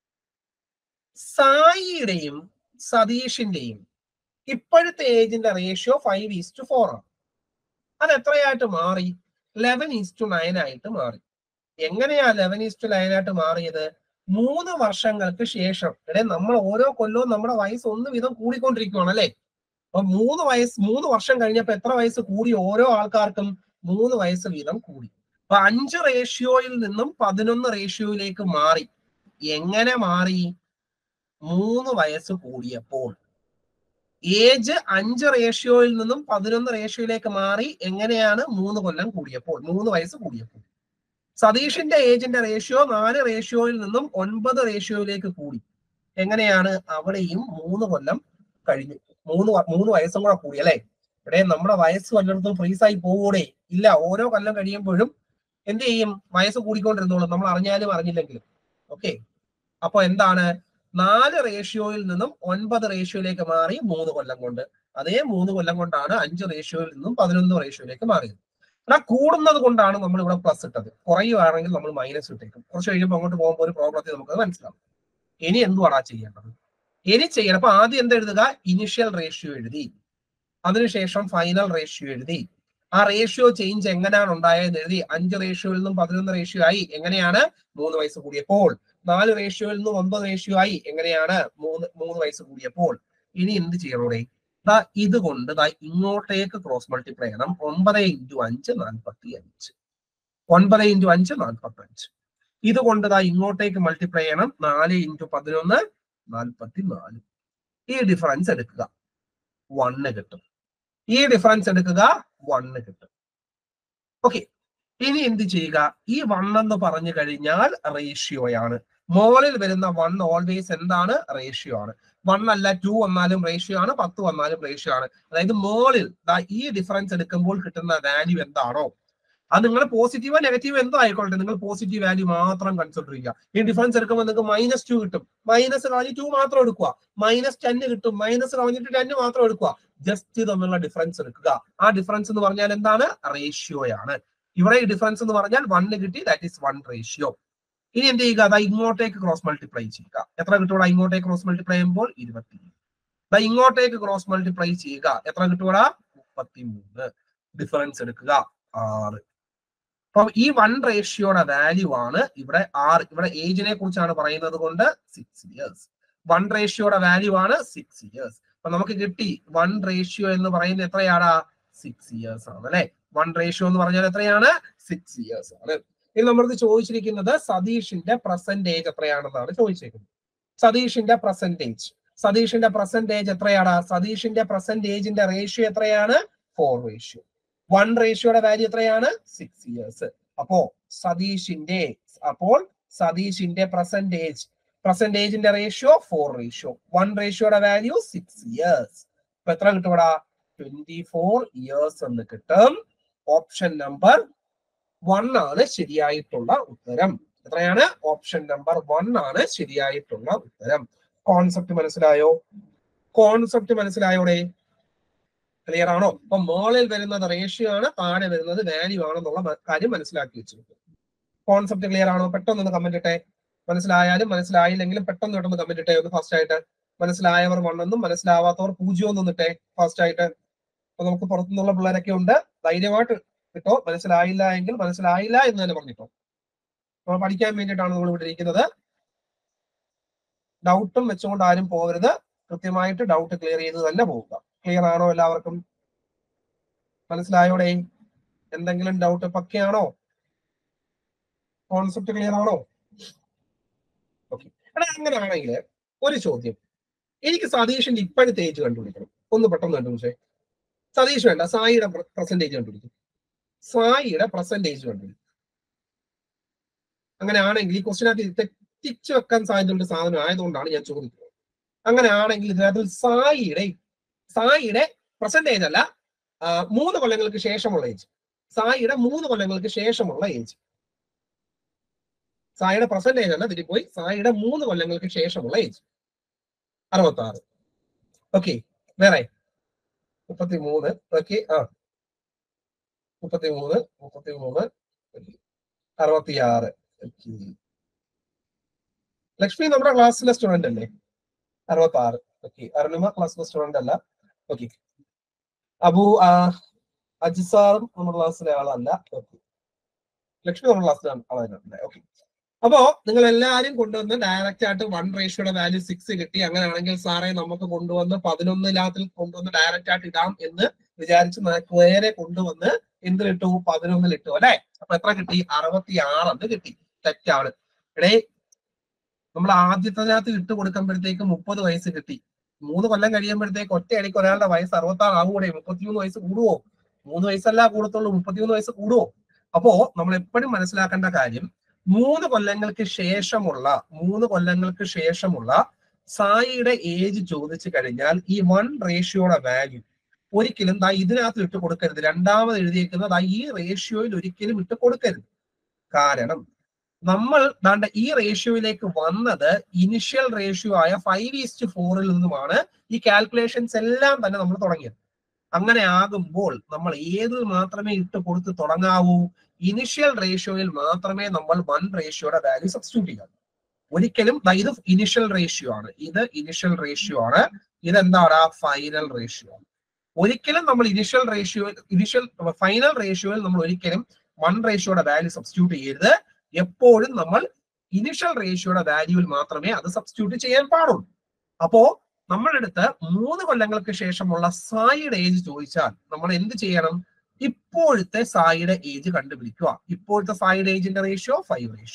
സായിയുടെയും സതീഷിന്റെയും ഇപ്പോഴത്തെ ഏജിന്റെ ratio five is to four ആണ് അത് എത്രയായിട്ട് മാറി ലെവൻ ഈസ് ടു നയൻ ആയിട്ട് മാറി എങ്ങനെയാ ലെവൻ ഈസ് ടു നയൻ ആയിട്ട് മാറിയത് മൂന്ന് വർഷങ്ങൾക്ക് ശേഷം എടേ നമ്മൾ ഓരോ കൊല്ലവും നമ്മുടെ വയസ്സ് ഒന്ന് വീതം കൂടിക്കൊണ്ടിരിക്കുകയാണ് അല്ലെ അപ്പൊ മൂന്ന് വയസ്സ് മൂന്ന് വർഷം കഴിഞ്ഞപ്പോ എത്ര വയസ്സ് കൂടി ഓരോ ആൾക്കാർക്കും മൂന്ന് വയസ്സ് വീതം കൂടി അപ്പൊ അഞ്ച് റേഷ്യോയിൽ നിന്നും പതിനൊന്ന് റേഷ്യോയിലേക്ക് മാറി എങ്ങനെ മാറി മൂന്ന് വയസ്സ് കൂടിയപ്പോൾ ഏജ് അഞ്ച് റേഷ്യോയിൽ നിന്നും പതിനൊന്ന് റേഷ്യോയിലേക്ക് മാറി എങ്ങനെയാണ് മൂന്ന് കൊല്ലം കൂടിയപ്പോൾ മൂന്ന് വയസ്സ് കൂടിയപ്പോൾ സതീഷിന്റെ ഏജിന്റെ റേഷ്യോ നാല് റേഷ്യോയിൽ നിന്നും ഒൻപത് റേഷ്യോയിലേക്ക് കൂടി എങ്ങനെയാണ് അവിടെയും മൂന്ന് കൊല്ലം കഴിഞ്ഞു മൂന്ന് വ- മൂന്ന് വയസ്സും കൂടെ കൂടി അല്ലെ ഇവിടെ നമ്മുടെ വയസ്സ് വല്ലയിടത്തും ഫ്രീസ് ആയി പോകൂടെ ഇല്ല ഓരോ കൊല്ലം കഴിയുമ്പോഴും എന്ത് ചെയ്യും വയസ്സ് കൂടിക്കൊണ്ടിരുന്നോളും നമ്മൾ അറിഞ്ഞാലും അറിഞ്ഞില്ലെങ്കിലും ഓക്കെ അപ്പൊ എന്താണ് നാല് റേഷ്യോയിൽ നിന്നും ഒൻപത് റേഷ്യോയിലേക്ക് മാറി മൂന്ന് കൊല്ലം കൊണ്ട് അതേ മൂന്ന് കൊല്ലം കൊണ്ടാണ് അഞ്ച് റേഷ്യോയിൽ നിന്നും പതിനൊന്ന് റേഷ്യോയിലേക്ക് മാറിയത് എന്നാ കൂടുന്നത് കൊണ്ടാണ് നമ്മൾ ഇവിടെ പ്ലസ് ഇട്ടത് കുറയുവാണെങ്കിൽ നമ്മൾ മൈനസ് ഇട്ടേക്കും കുറച്ച് കഴിയുമ്പോൾ അങ്ങോട്ട് പോകുമ്പോൾ ഒരു പ്രോബ്ലത്തിൽ നമുക്ക് മനസ്സിലാവും ഇനി എന്തുവാടാ ചെയ്യേണ്ടത് ഇനി ചെയ്യണം അപ്പൊ ആദ്യം എന്ത് എഴുതുക ഇനിഷ്യൽ റേഷ്യോ എഴുതി അതിനുശേഷം ഫൈനൽ റേഷ്യോ എഴുതി ആ റേഷ്യോ ചേഞ്ച് എങ്ങനെയാണ് ഉണ്ടായത് എഴുതി അഞ്ച് റേഷ്യോയിൽ നിന്നും പതിനൊന്ന് റേഷ്യോ ആയി എങ്ങനെയാണ് മൂന്ന് വയസ്സ് കൂടിയപ്പോൾ നാല് റേഷ്യോയിൽ നിന്നും ഒമ്പത് റേഷ്യോ ആയി എങ്ങനെയാണ് മൂന്ന് മൂന്ന് വയസ്സ് കൂടിയപ്പോൾ ഇനി എന്ത് ചെയ്യണോടെ ദാ ഇതുകൊണ്ട് ദാ ഇങ്ങോട്ടേക്ക് ക്രോസ് മൾട്ടിപ്ലൈ ചെയ്യണം ഒമ്പത് ഇൻറ്റു അഞ്ച് നാൽപ്പത്തി അഞ്ച് ഒൻപത് ഇൻറ്റു അഞ്ച് നാൽപ്പത്തി അഞ്ച് ഇതുകൊണ്ട് ദാ ഇങ്ങോട്ടേക്ക് മൾട്ടിപ്ലൈ ചെയ്യണം നാല് ഇൻറ്റു പതിനൊന്ന് നാൽപ്പത്തി നാല് ഈ ഡിഫറൻസ് എടുക്കുക വണ്ണ് കിട്ടും ഈ ഡിഫറൻസ് എടുക്കുക വണ്ണ് കിട്ടും ഓക്കെ ഇനി എന്ത് ചെയ്യുക ഈ വൺ എന്ന് പറഞ്ഞു കഴിഞ്ഞാൽ റേഷ്യോയാണ് മോളിൽ വരുന്ന വൺ ഓൾവേസ് എന്താണ് റേഷ്യോ ആണ് വൺ അല്ല ടു വന്നാലും റേഷ്യോ ആണ് പത്ത് വന്നാലും റേഷ്യോ ആണ് അതായത് മോളിൽ ദാ ഈ ഡിഫറൻസ് എടുക്കുമ്പോൾ കിട്ടുന്ന വാല്യൂ എന്താണോ അത് നിങ്ങൾ പോസിറ്റീവോ നെഗറ്റീവോ എന്തോ ആയിക്കോട്ടെ നിങ്ങൾ പോസിറ്റീവ് വാല്യൂ മാത്രം കൺസിഡർ ചെയ്യുക ഈ ഡിഫറൻസ് എടുക്കുമ്പോൾ നിങ്ങൾക്ക് മൈനസ് ടു കിട്ടും മൈനസ് കളഞ്ഞ് ടു മാത്രം എടുക്കുക മൈനസ് ടെൻ കിട്ടും മൈനസ് കളഞ്ഞിട്ട് ടെൻ മാത്രം എടുക്കുക ജസ്റ്റ് തമ്മിലുള്ള ഡിഫറൻസ് എടുക്കുക ആ ഡിഫറൻസ് എന്ന് പറഞ്ഞാൽ എന്താണ് റേഷ്യോയാണ് ഇവിടെ ഈ ഡിഫറൻസ് എന്ന് പറഞ്ഞാൽ വണ്ണ് കിട്ടി ദാറ്റ് ഈസ് വൺ റേഷ്യോ ഇനി എന്ത് ചെയ്യുക അതാ ഇങ്ങോട്ടേക്ക് ക്രോസ് മൾട്ടിപ്ലൈ ചെയ്യുക എത്ര കിട്ടൂടാ ഇങ്ങോട്ടേക്ക് ക്രോസ് മൾട്ടിപ്ലൈ ചെയ്യുമ്പോൾ ഇരുപത്തി ദാ ഇങ്ങോട്ടേക്ക് ക്രോസ് മൾട്ടിപ്ലൈ ചെയ്യുക എത്ര കിട്ടൂടാ മുപ്പത്തി മൂന്ന് ഡിഫറൻസ് എടുക്കുക ആറ് അപ്പം ഈ വൺ റേഷ്യോയുടെ വാല്യൂ ആണ് ഇവിടെ ആറ് ഇവിടെ ഏജിനെ കുറിച്ചാണ് പറയുന്നത് കൊണ്ട് സിക്സ് ഇയേഴ്സ് വൺ റേഷ്യോയുടെ വാല്യൂ ആണ് സിക്സ് ഇയേഴ്സ് അപ്പൊ നമുക്ക് കിട്ടി വൺ റേഷ്യോ എന്ന് പറയുന്നത് എത്രയാടാ സിക്സ് ഇയേഴ്സ് ആണ് അല്ലെ വൺ റേഷ്യോ എന്ന് പറഞ്ഞാൽ എത്രയാണ് സിക്സ് ഇയേഴ്സ് ആണ് ഇനി നമ്മളത് ചോദിച്ചിരിക്കുന്നത് സതീഷിന്റെ പ്രസന്റേജ് എത്രയാണെന്നാണ് ചോദിച്ചിരിക്കുന്നത് സതീഷിന്റെ പ്രസന്റേജ് സതീഷിന്റെ പ്രസന്റേജ് എത്രയാണ് സതീഷിന്റെ പ്രസന്റേജിന്റെ റേഷ്യോ എത്രയാണ് ഫോർ റേഷ്യോ വൺ റേഷ്യോയുടെ വാല്യൂ എത്രയാണ് സിക്സ് ഇയേഴ്സ് അപ്പോ സതീഷിന്റെ അപ്പോൾ സതീഷിന്റെ പ്രസന്റേജ് പ്രസന്റേജിന്റെ റേഷ്യോ ഫോർ റേഷ്യോ വൺ റേഷ്യോയുടെ വാല്യൂ സിക്സ് ഇയേഴ്സ് അപ്പൊ എത്ര കിട്ടും ഇവിടെ ട്വന്റി ഫോർ ഇയേഴ്സ് എന്ന് കിട്ടും ഓപ്ഷൻ നമ്പർ വൺ ആണ് ശരിയായിട്ടുള്ള ഉത്തരം എത്രയാണ് ഓപ്ഷൻ നമ്പർ വൺ ആണ് ശരിയായിട്ടുള്ള ഉത്തരം കോൺസെപ്റ്റ് മനസ്സിലായോ കോൺസെപ്റ്റ് മനസ്സിലായോടെ ക്ലിയർ ആണോ അപ്പൊ മോളിൽ വരുന്നത് റേഷ്യോ ആണ് താഴെ വരുന്നത് വാല്യൂ ആണെന്നുള്ള മ- കാര്യം മനസ്സിലാക്കി വെച്ചിരിക്കും കോൺസെപ്റ്റ് ക്ലിയർ ആണോ പെട്ടെന്ന് കമന്റ് ഇട്ടെ മനസ്സിലായാലും മനസ്സിലായില്ലെങ്കിലും പെട്ടെന്ന് പെട്ടെന്ന് കമന്റ് ഇട്ടെ ഒന്ന് ഫാസ്റ്റ് ആയിട്ട് മനസ്സിലായവർ വണ്ണെന്നും മനസ്സിലാവാത്തവർ പൂജ്യം ഒന്നും ഇട്ടെ ഫാസ്റ്റ് ആയിട്ട് അപ്പൊ നമുക്ക് പുറത്തുനിന്നുള്ള പിള്ളേരൊക്കെ ഉണ്ട് ധൈര്യമായിട്ട് കിട്ടോ മനസ്സിലായില്ല എങ്കിൽ മനസ്സിലായില്ല എന്ന് തന്നെ പറഞ്ഞിട്ടോ നമ്മൾ പഠിക്കാൻ വേണ്ടിയിട്ടാണ് നമ്മൾ ഇവിടെ ഇരിക്കുന്നത് ഡൗട്ടും വെച്ചുകൊണ്ട് ആരും പോകരുത് കൃത്യമായിട്ട് ഡൗട്ട് ക്ലിയർ ചെയ്ത് തന്നെ പോവുക ക്ലിയർ ആണോ എല്ലാവർക്കും മനസ്സിലായോടെ എന്തെങ്കിലും ഡൗട്ട് പക്കയാണോ കോൺസെപ്റ്റ് ക്ലിയർ ആണോ ഓക്കെ എടാ അങ്ങനെയാണെങ്കിൽ ഒരു ചോദ്യം എനിക്ക് സതീഷിന്റെ ഇപ്പോഴത്തെ ഏജ് കണ്ടുപിടിക്കണം ഒന്ന് പെട്ടെന്ന് കണ്ടുപിടിച്ചേ സതീഷ് വേണ്ട സായിയുടെ പ്രസന്റേജ് കണ്ടുപിടിക്കും സായിയുടെ പ്രസന്റേജ് കണ്ടുപിടിക്കും അങ്ങനെയാണെങ്കിൽ ഈ ക്വസ്റ്റിനകത്ത് തെറ്റിച്ചു വെക്കാൻ സാധ്യതയുള്ള സാധനം ആയതുകൊണ്ടാണ് ഞാൻ ചോദിക്കുന്നത് അങ്ങനെയാണെങ്കിൽ ഇതിനകത്ത് സായിയുടെ സായിയുടെ പ്രസന്റേജ് അല്ല ആ, മൂന്ന് കൊല്ലങ്ങൾക്ക് ശേഷമുള്ള ഏജ് സായിയുടെ മൂന്ന് കൊല്ലങ്ങൾക്ക് ശേഷമുള്ള ഏജ് സായിയുടെ പ്രസന്റേജ് അല്ല തിരിപ്പോയി സായിയുടെ മൂന്ന് കൊല്ലങ്ങൾക്ക് ശേഷമുള്ള ഏജ് അറുപത്തി ആറ് ഓക്കെ വേറെ മുപ്പത്തി മൂന്ന് ഓക്കെ ആ മുപ്പത്തി മൂന്ന് മുപ്പത്തി മൂന്ന് അറുപത്തി ആറ് ഓക്കെ ലക്ഷ്മി നമ്മുടെ ക്ലാസ്സിലെ സ്റ്റുഡന്റ് അല്ലേ അറുപത്തി ആറ് ഓക്കെ അരുണിമ ക്ലാസ്സിലെ സ്റ്റുഡന്റ് അല്ല ഓക്കെ അബു ആ, അജിസാറും നമ്മുടെ ക്ലാസ്സിലെ ആളല്ല ഓക്കെ ലക്ഷ്മി നമ്മുടെ ക്ലാസ്സിലെ ആളല്ല ഓക്കെ അപ്പോ നിങ്ങൾ എല്ലാരും കൊണ്ടുവന്ന് ഡയറക്റ്റ് ആയിട്ട് വൺ റേഷ്യോയുടെ വാല്യൂ സിക്സ് കിട്ടി അങ്ങനെയാണെങ്കിൽ സാറേ നമുക്ക് കൊണ്ടുവന്ന് പതിനൊന്നിലാത്തിൽ കൊണ്ടുവന്ന് ഡയറക്റ്റ് ആയിട്ട് ഇടാം എന്ന് വിചാരിച്ച് നേരെ കൊണ്ടുവന്ന് എന്തിലിട്ടു പതിനൊന്നിലിട്ടു അല്ലെ അപ്പൊ എത്ര കിട്ടി അറുപത്തി ആറെന്ന് കിട്ടി തെറ്റാണ് എടേ നമ്മൾ ആദ്യത്തിനകത്ത് ഇട്ട് കൊടുക്കുമ്പോഴത്തേക്ക് മുപ്പത് വയസ്സ് കിട്ടി മൂന്ന് കൊല്ലം കഴിയുമ്പോഴത്തേക്ക് ഒറ്റയടിക്ക് ഒരാളുടെ വയസ്സ് അറുപത്തി ആറ് ആകൂടെ മുപ്പത്തിമൂന്ന് വയസ്സ് കൂടുവോ മൂന്ന് വയസ്സല്ല കൂടത്തുള്ളൂ മുപ്പത്തിമൂന്ന് വയസ്സ് കൂടുവോ അപ്പോ നമ്മൾ എപ്പോഴും മനസ്സിലാക്കേണ്ട കാര്യം മൂന്ന് കൊല്ലങ്ങൾക്ക് ശേഷമുള്ള മൂന്ന് കൊല്ലങ്ങൾക്ക് ശേഷമുള്ള സായിയുടെ ഏജ് ചോദിച്ചു കഴിഞ്ഞാൽ ഈ വൺ റേഷ്യോയുടെ വാല്യൂ ഒരിക്കലും ദാ ഇതിനകത്ത് ഇട്ട് കൊടുക്കരുത് രണ്ടാമത് എഴുതിയേക്കുന്നത് ദാ ഈ റേഷ്യോയിൽ ഒരിക്കലും ഇട്ട് കൊടുക്കരുത് കാരണം നമ്മൾ ദാണ്ട ഈ റേഷ്യോയിലേക്ക് വന്നത് ഇനിഷ്യൽ റേഷ്യോ ആയ ഫൈവ് ഈസ്റ്റ് ഫോറിൽ നിന്നുമാണ് ഈ കാൽക്കുലേഷൻസ് എല്ലാം തന്നെ നമ്മൾ തുടങ്ങിയത് അങ്ങനെ ആകുമ്പോൾ നമ്മൾ ഏതിൽ മാത്രമേ ഇട്ട് കൊടുത്ത് തുടങ്ങാവൂ ഇനിഷ്യൽ റേഷ്യോയിൽ മാത്രമേ നമ്മൾ വൺ റേഷ്യോയുടെ വാല്യൂ സബ്സ്റ്റിറ്റ്യൂട്ട് ചെയ്യാവൂ ഒരിക്കലും ദാ ഇത് ഇനിഷ്യൽ റേഷ്യോ ആണ് ഇത് ഇനിഷ്യൽ റേഷ്യോ ആണ് ഇതെന്താണ് ഫൈനൽ റേഷ്യോ ആണ് ഒരിക്കലും നമ്മൾ ഇനിഷ്യൽ റേഷ്യോ ഇനിഷ്യൽ ഫൈനൽ റേഷ്യോയിൽ നമ്മൾ ഒരിക്കലും വൺ റേഷ്യോയുടെ വാല്യൂ സബ്സ്റ്റിറ്റ്യൂട്ട് ചെയ്യരുത് എപ്പോഴും നമ്മൾ ഇനിഷ്യൽ റേഷ്യോയുടെ വാല്യൂവിൽ മാത്രമേ അത് സബ്സ്റ്റിറ്റ്യൂട്ട് ചെയ്യാൻ പാടുള്ളൂ അപ്പോ നമ്മളെടുത്ത് മൂന്ന് കൊല്ലങ്ങൾക്ക് ശേഷമുള്ള സായിയുടെ ഏജ് ചോദിച്ചാൽ നമ്മൾ എന്ത് ചെയ്യണം ഇപ്പോഴത്തെ സായിയുടെ ഏജ് കണ്ടുപിടിക്കുക ഇപ്പോഴത്തെ സായിയുടെ ഏജിന്റെ റേഷ്യോ ഫൈവ് റേഷ്യോ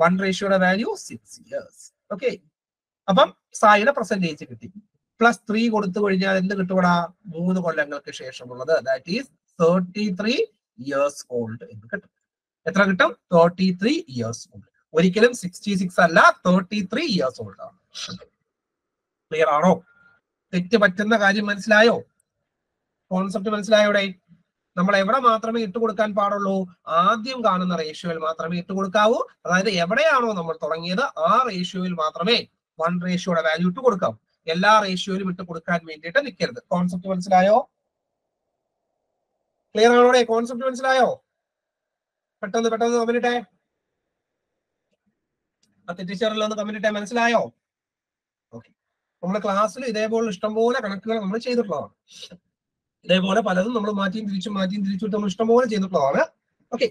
വൺ റേഷ്യോയുടെ വാല്യൂ സിക്സ് ഇയേഴ്സ് ഓക്കെ അപ്പം സായിയുടെ പെർസെന്റേജ് കിട്ടി പ്ലസ് ത്രീ കൊടുത്തു കഴിഞ്ഞാൽ എന്ത് കിട്ടുമടാ മൂന്ന് കൊല്ലങ്ങൾക്ക് ശേഷമുള്ളത് that is thirty three years old എന്ന് കിട്ടും എത്ര കിട്ടും തേർട്ടി ത്രീ ഇയേഴ്സ് ഓൾഡ് ഒരിക്കലും സിക്സ്റ്റി സിക്സ് അല്ല തേർട്ടി ത്രീ ഇയേഴ്സ് ഓൾഡ് ആണ് ക്ലിയർ ആണോ തെറ്റ് പറ്റുന്ന കാര്യം മനസ്സിലായോ കോൺസെപ്റ്റ് മനസ്സിലായോടെ നമ്മൾ എവിടെ മാത്രമേ ഇട്ട് കൊടുക്കാൻ പാടുള്ളൂ ആദ്യം കാണുന്ന റേഷ്യോയിൽ മാത്രമേ ഇട്ട് കൊടുക്കാവൂ അതായത് എവിടെയാണോ നമ്മൾ തുടങ്ങിയത് ആ റേഷ്യോയിൽ മാത്രമേ വൺ റേഷ്യോയുടെ വാല്യൂ ഇട്ട് കൊടുക്കാവൂ എല്ലാ റേഷ്യോയിലും ഇട്ട് കൊടുക്കാൻ വേണ്ടിയിട്ട് നിൽക്കരുത് കോൺസെപ്റ്റ് മനസ്സിലായോ ക്ലിയർ ആണോടെ കോൺസെപ്റ്റ് മനസ്സിലായോ പെട്ടെന്ന് പെട്ടെന്ന് കമന്റിട്ടെ ആ തെറ്റിച്ചറിലൊന്ന് ഒന്ന് കമന്റിട്ടെ മനസ്സിലായോ ഓക്കെ നമ്മുടെ ക്ലാസ്സിൽ ഇതേപോലെ ഇഷ്ടംപോലെ കണക്കുകൾ നമ്മൾ ചെയ്തിട്ടുള്ളതാണ് ഇതേപോലെ പലതും നമ്മൾ മാറ്റിയും തിരിച്ചും മാറ്റിയും തിരിച്ചും നമ്മൾ ഇഷ്ടംപോലെ ചെയ്തിട്ടുള്ളതാണ് ഓക്കെ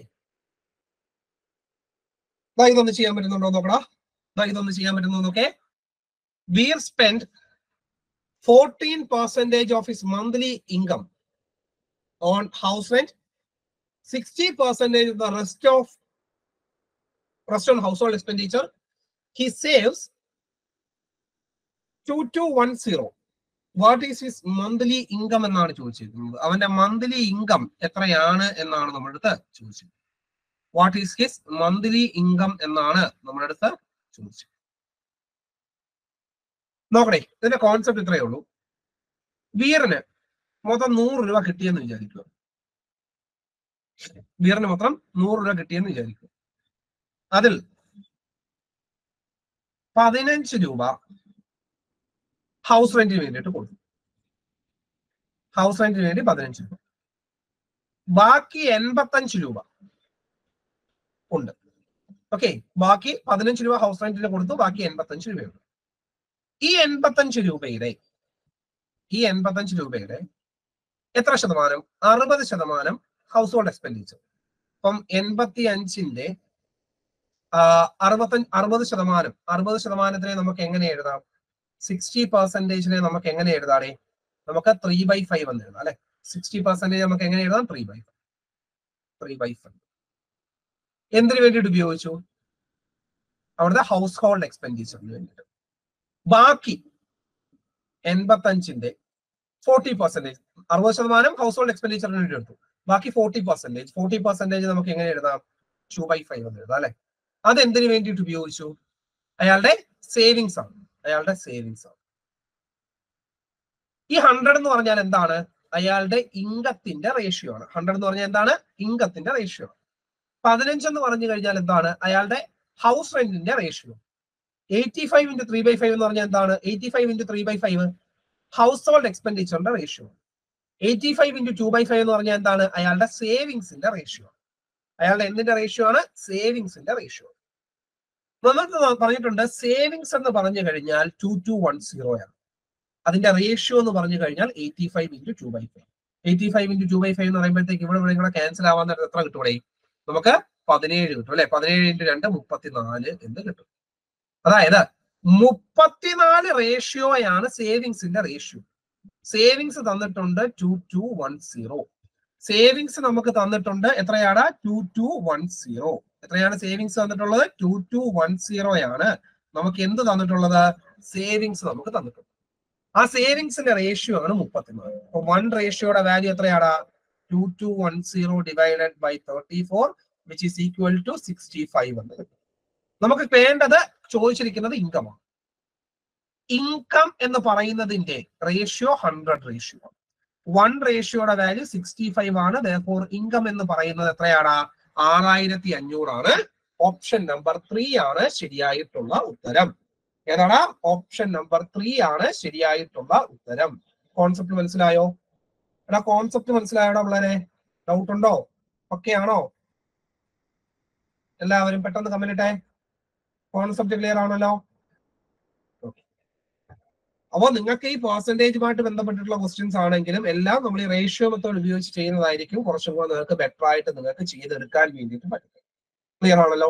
ഇതൊന്ന് ചെയ്യാൻ പറ്റുന്നുണ്ടോ നോക്കടാ ദാ ഇതൊന്ന് ചെയ്യാൻ പറ്റുന്നോ നോക്കേ Veer spend fourteen percentage of his monthly income on house rent sixty percentage of the rest of rest on household expenditure he saves two two one zero what is his monthly income എന്നാണ് ചോദിച്ചിരിക്കുന്നത് അവന്റെ monthly income എത്രയാണ് എന്നാണ് നമ്മുടെ അടുത്ത് ചോദിച്ചത് what is his monthly income എന്നാണ് നമ്മുടെ അടുത്ത് ചോദിച്ചത് നോക്കണേ ഇതിന്റെ കോൺസെപ്റ്റ് ഇത്രയേ ഉള്ളൂ ബിയറിന് മൊത്തം നൂറ് രൂപ കിട്ടിയെന്ന് വിചാരിക്കുക ബിയറിന് മൊത്തം നൂറ് രൂപ കിട്ടിയെന്ന് വിചാരിക്കുക അതിൽ പതിനഞ്ച് രൂപ ഹൗസ് റെന്റിന് വേണ്ടിയിട്ട് കൊടുത്തു ഹൗസ് റെന്റിന് വേണ്ടി പതിനഞ്ച് രൂപ ബാക്കി എൺപത്തഞ്ച് രൂപ ഉണ്ട് ഓക്കെ ബാക്കി പതിനഞ്ച് രൂപ ഹൗസ് റെന്റിന് കൊടുത്തു ബാക്കി എൺപത്തഞ്ച് രൂപയുണ്ട് ഈ എൺപത്തഞ്ച് രൂപയുടെ ഈ എൺപത്തഞ്ച് രൂപയുടെ എത്ര ശതമാനം അറുപത് ശതമാനം ഹൗസ് ഹോൾഡ് എക്സ്പെൻഡിച്ചർ അപ്പം എൺപത്തി അഞ്ചിന്റെ അറുപത്തഞ്ച് അറുപത് ശതമാനം അറുപത് ശതമാനത്തിനെ നമുക്ക് എങ്ങനെ എഴുതാം സിക്സ്റ്റി പെർസെന്റേജിനെ നമുക്ക് എങ്ങനെ എഴുതാടേ നമുക്ക് ത്രീ ബൈ ഫൈവ് എന്ന് എഴുതാം അല്ലെ സിക്സ്റ്റി പെർസെന്റേജ് നമുക്ക് എങ്ങനെ എഴുതാം three by five three by five എന്തിനു വേണ്ടിയിട്ട് ഉപയോഗിച്ചു അവിടുത്തെ ഹൗസ് ഹോൾഡ് എക്സ്പെൻഡിച്ചറിന് വേണ്ടിയിട്ട് ബാക്കി എൺപത്തഞ്ചിന്റെ ഫോർട്ടി പെർസെന്റേജ് അറുപത് ശതമാനം ഹൗസ് ഹോൾഡ് എക്സ്പെൻഡിച്ചറിന് വേണ്ടി എടുത്തു ബാക്കി ഫോർട്ടി പെർസെന്റേജ് ഫോർട്ടി പെർസെന്റേജ് നമുക്ക് എങ്ങനെ എഴുതാം ടു ബൈ ഫൈവ് എന്ന് എഴുതാം അല്ലെ അത് എന്തിനു വേണ്ടിയിട്ട് ഉപയോഗിച്ചു അയാളുടെ സേവിങ്സ് ആണ് അയാളുടെ സേവിങ്സ് ആണ് ഈ ഹൺഡ്രഡ് എന്ന് പറഞ്ഞാൽ എന്താണ് അയാളുടെ ഇൻകത്തിന്റെ റേഷ്യോ ആണ് ഹൺഡ്രഡ് എന്ന് പറഞ്ഞാൽ എന്താണ് ഇൻകത്തിന്റെ റേഷ്യോ പതിനഞ്ച് എന്ന് പറഞ്ഞു കഴിഞ്ഞാൽ എന്താണ് അയാളുടെ ഹൗസ് റെന്റിന്റെ ratio eighty five into three by five എന്ന് പറഞ്ഞാൽ എന്താണ് eighty five into three by five household എക്സ്പെൻഡിച്ചറിന്റെ ratio eighty five into two by five എന്ന് പറഞ്ഞാൽ എന്താണ് അയാളുടെ സേവിങ്സിന്റെ റേഷ്യോ അയാളുടെ എന്തിന്റെ റേഷ്യോ ആണ് സേവിങ്സിന്റെ റേഷ്യോ നമ്മൾ പറഞ്ഞിട്ടുണ്ട് സേവിങ്സ് എന്ന് പറഞ്ഞു കഴിഞ്ഞാൽ ടു ടു വൺ സീറോ ആണ് അതിന്റെ റേഷ്യോ എന്ന് പറഞ്ഞു കഴിഞ്ഞാൽ eighty five into two by five eighty five into two by five എന്ന് പറയുമ്പോഴത്തേക്ക് ഇവിടെ ഇവിടെ കൂടെ ക്യാൻസൽ ആവാൻ നേരത്ത് എത്ര കിട്ടും ഇവിടെ നമുക്ക് പതിനേഴ് കിട്ടും അല്ലെ പതിനേഴ് ഇൻറ്റു രണ്ട് മുപ്പത്തിനാല് എന്ന് കിട്ടും അതായത് മുപ്പത്തിനാല് റേഷ്യോയാണ് സേവിങ്സിന്റെ റേഷ്യോ സേവിങ്സ് തന്നിട്ടുണ്ട് two two one zero savings നമുക്ക് തന്നിട്ടുണ്ട് എത്രയാണ് ടു ടു വൺ സീറോ എത്രയാണ് സേവിങ്സ് തന്നിട്ടുള്ളത് ടു ടു വൺ സീറോ ആണ് നമുക്ക് എന്ത് തന്നിട്ടുള്ളത് സേവിങ്സ് നമുക്ക് തന്നിട്ടുണ്ട് ആ സേവിങ്സിന്റെ റേഷ്യോ ആണ് മുപ്പത്തിനാല് അപ്പൊ വൺ റേഷ്യോയുടെ വാല്യൂ എത്രയാണ് two two one zero divided by thirty four which is equal to sixty five എന്ന് കിട്ടും നമുക്ക് വേണ്ടത് ചോദിച്ചിരിക്കുന്നത് ഇൻകം ആണ് ഇൻകം എന്ന് പറയുന്നതിന്റെ റേഷ്യോ ഹൺഡ്രഡ് റേഷ്യോ വൺ റേഷ്യോയുടെ വാല്യൂ സിക്സ്റ്റി ഫൈവ് ആണ് ദോർ ഇൻകം എന്ന് പറയുന്നത് എത്രയാണ് ആറായിരത്തി അഞ്ഞൂറാണ് ഓപ്ഷൻ നമ്പർ ത്രീ ആണ് ശരിയായിട്ടുള്ള ഉത്തരം ഏതാണ് ഓപ്ഷൻ നമ്പർ ത്രീ ആണ് ശരിയായിട്ടുള്ള ഉത്തരം കോൺസെപ്റ്റ് മനസ്സിലായോ എടാ കോൺസെപ്റ്റ് മനസ്സിലായോടാ വളരെ ഡൗട്ട് ഉണ്ടോ ഓക്കെ ആണോ എല്ലാവരും പെട്ടെന്ന് കമന്റ് ഇട്ടേ കോൺസെപ്റ്റ് ക്ലിയർ ആണല്ലോ അപ്പോൾ നിങ്ങൾക്ക് ഈ പെർസെന്റേജുമായിട്ട് ബന്ധപ്പെട്ടിട്ടുള്ള ക്വസ്റ്റ്യൻസ് ആണെങ്കിലും എല്ലാം നമ്മൾ ഈ റേഷ്യോ മെത്തേഡ് ഉപയോഗിച്ച് ചെയ്യുന്നതായിരിക്കും കുറച്ചും കൂടെ നിങ്ങൾക്ക് ബെറ്റർ ആയിട്ട് നിങ്ങൾക്ക് ചെയ്തെടുക്കാൻ വേണ്ടിയിട്ട് പറ്റും ക്ലിയർ ആണല്ലോ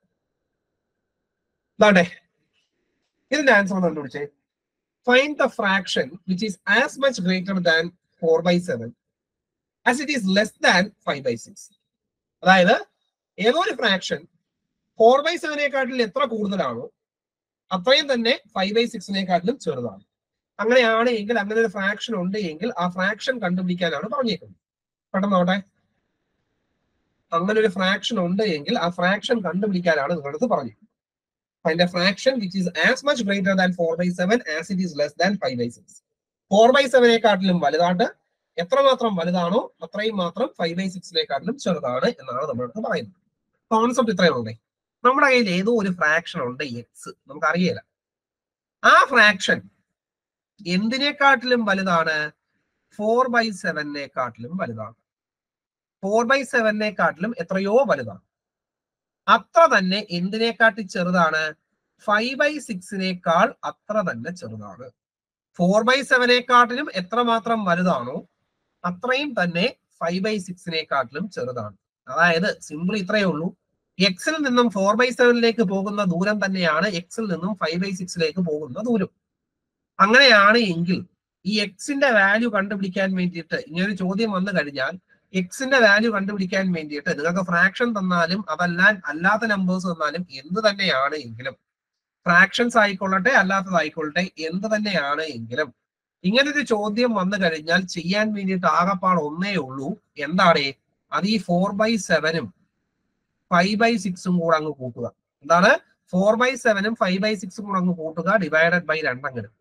ഇതാട്ടെ ഇതിന്റെ ആൻസർ ഒന്ന് കണ്ടുപിടിച്ചേ find the fraction which is as much greater than four by seven as it is less than five by six അതായത് ഏതോ ഒരു ഫ്രാക്ഷൻ ഫോർ ബൈ സെവനെക്കാട്ടിൽ എത്ര കൂടുതലാണോ അത്രയും തന്നെ ഫൈവ് ബൈ സിക്സിനെക്കാട്ടിലും ചെറുതാണ് അങ്ങനെയാണ് എങ്കിൽ അങ്ങനെ ഒരു ഫ്രാക്ഷൻ ഉണ്ട് എങ്കിൽ ആ ഫ്രാക്ഷൻ കണ്ടുപിടിക്കാനാണ് പറഞ്ഞേക്കുന്നത് പെട്ടെന്നോട്ടെ അങ്ങനെ ഒരു ഫ്രാക്ഷൻ ഉണ്ട് എങ്കിൽ ആ ഫ്രാക്ഷൻ കണ്ടുപിടിക്കാനാണ് നിങ്ങളടുത്ത് പറഞ്ഞത് അതിന്റെ fraction which is as much greater than four by seven as it is less than five by six four by സെവനെക്കാട്ടിലും വലുതാണ്ട് എത്രമാത്രം വലുതാണോ അത്രയും മാത്രം ഫൈവ് ബൈ സിക്സിനെക്കാട്ടിലും ചെറുതാണ് എന്നാണ് നമ്മളടുത്ത് പറയുന്നത് കോൺസെപ്റ്റ് ഇത്രയേ ഉള്ളേ നമ്മുടെ കയ്യിൽ ഏതോ ഒരു ഫ്രാക്ഷൻ ഉണ്ട് എക്സ് നമുക്കറിയില്ല ആ ഫ്രാക്ഷൻ എന്തിനെക്കാട്ടിലും വലുതാണ് ഫോർ ബൈ സെവനെക്കാട്ടിലും വലുതാണ് ഫോർ ബൈ സെവനെക്കാട്ടിലും എത്രയോ വലുതാണ് അത്ര തന്നെ എന്തിനെക്കാട്ടി ചെറുതാണ് ഫൈവ് ബൈ സിക്സിനേക്കാൾ അത്ര തന്നെ ചെറുതാണ് ഫോർ ബൈ സെവനെക്കാട്ടിലും എത്രമാത്രം വലുതാണോ അത്രയും തന്നെ ഫൈവ് ബൈ സിക്സിനെക്കാട്ടിലും ചെറുതാണ് അതായത് സിമ്പിൾ ഇത്രയേ ഉള്ളൂ എക്സിൽ നിന്നും ഫോർ ബൈ സെവനിലേക്ക് പോകുന്ന ദൂരം തന്നെയാണ് എക്സിൽ നിന്നും ഫൈവ് ബൈ സിക്സിലേക്ക് പോകുന്ന ദൂരം അങ്ങനെയാണ് എങ്കിൽ ഈ എക്സിന്റെ വാല്യൂ കണ്ടുപിടിക്കാൻ വേണ്ടിയിട്ട് ഇങ്ങനൊരു ചോദ്യം വന്നു കഴിഞ്ഞാൽ എക്സിന്റെ വാല്യൂ കണ്ടുപിടിക്കാൻ വേണ്ടിയിട്ട് നിങ്ങൾക്ക് ഫ്രാക്ഷൻ തന്നാലും അതല്ല അല്ലാത്ത നമ്പേഴ്സ് തന്നാലും എന്ത് തന്നെയാണ് എങ്കിലും ഫ്രാക്ഷൻസ് ആയിക്കൊള്ളട്ടെ അല്ലാത്തതായിക്കൊള്ളട്ടെ എന്ത് തന്നെയാണ് എങ്കിലും ഇങ്ങനൊരു ചോദ്യം വന്നു കഴിഞ്ഞാൽ ചെയ്യാൻ വേണ്ടിയിട്ട് ആകപ്പാട് ഒന്നേ ഉള്ളൂ എന്താണ് അത് ഈ ഫോർ ബൈ സെവനും ഫൈവ് ബൈ സിക്സും കൂടെ അങ്ങ് കൂട്ടുക എന്താണ് ഫോർ ബൈ സെവനും ഫൈവ് ബൈ സിക്സും കൂടെ അങ്ങ് കൂട്ടുക ഡിവൈഡഡ് ബൈ രണ്ടങ്ങ് എടുക്കുക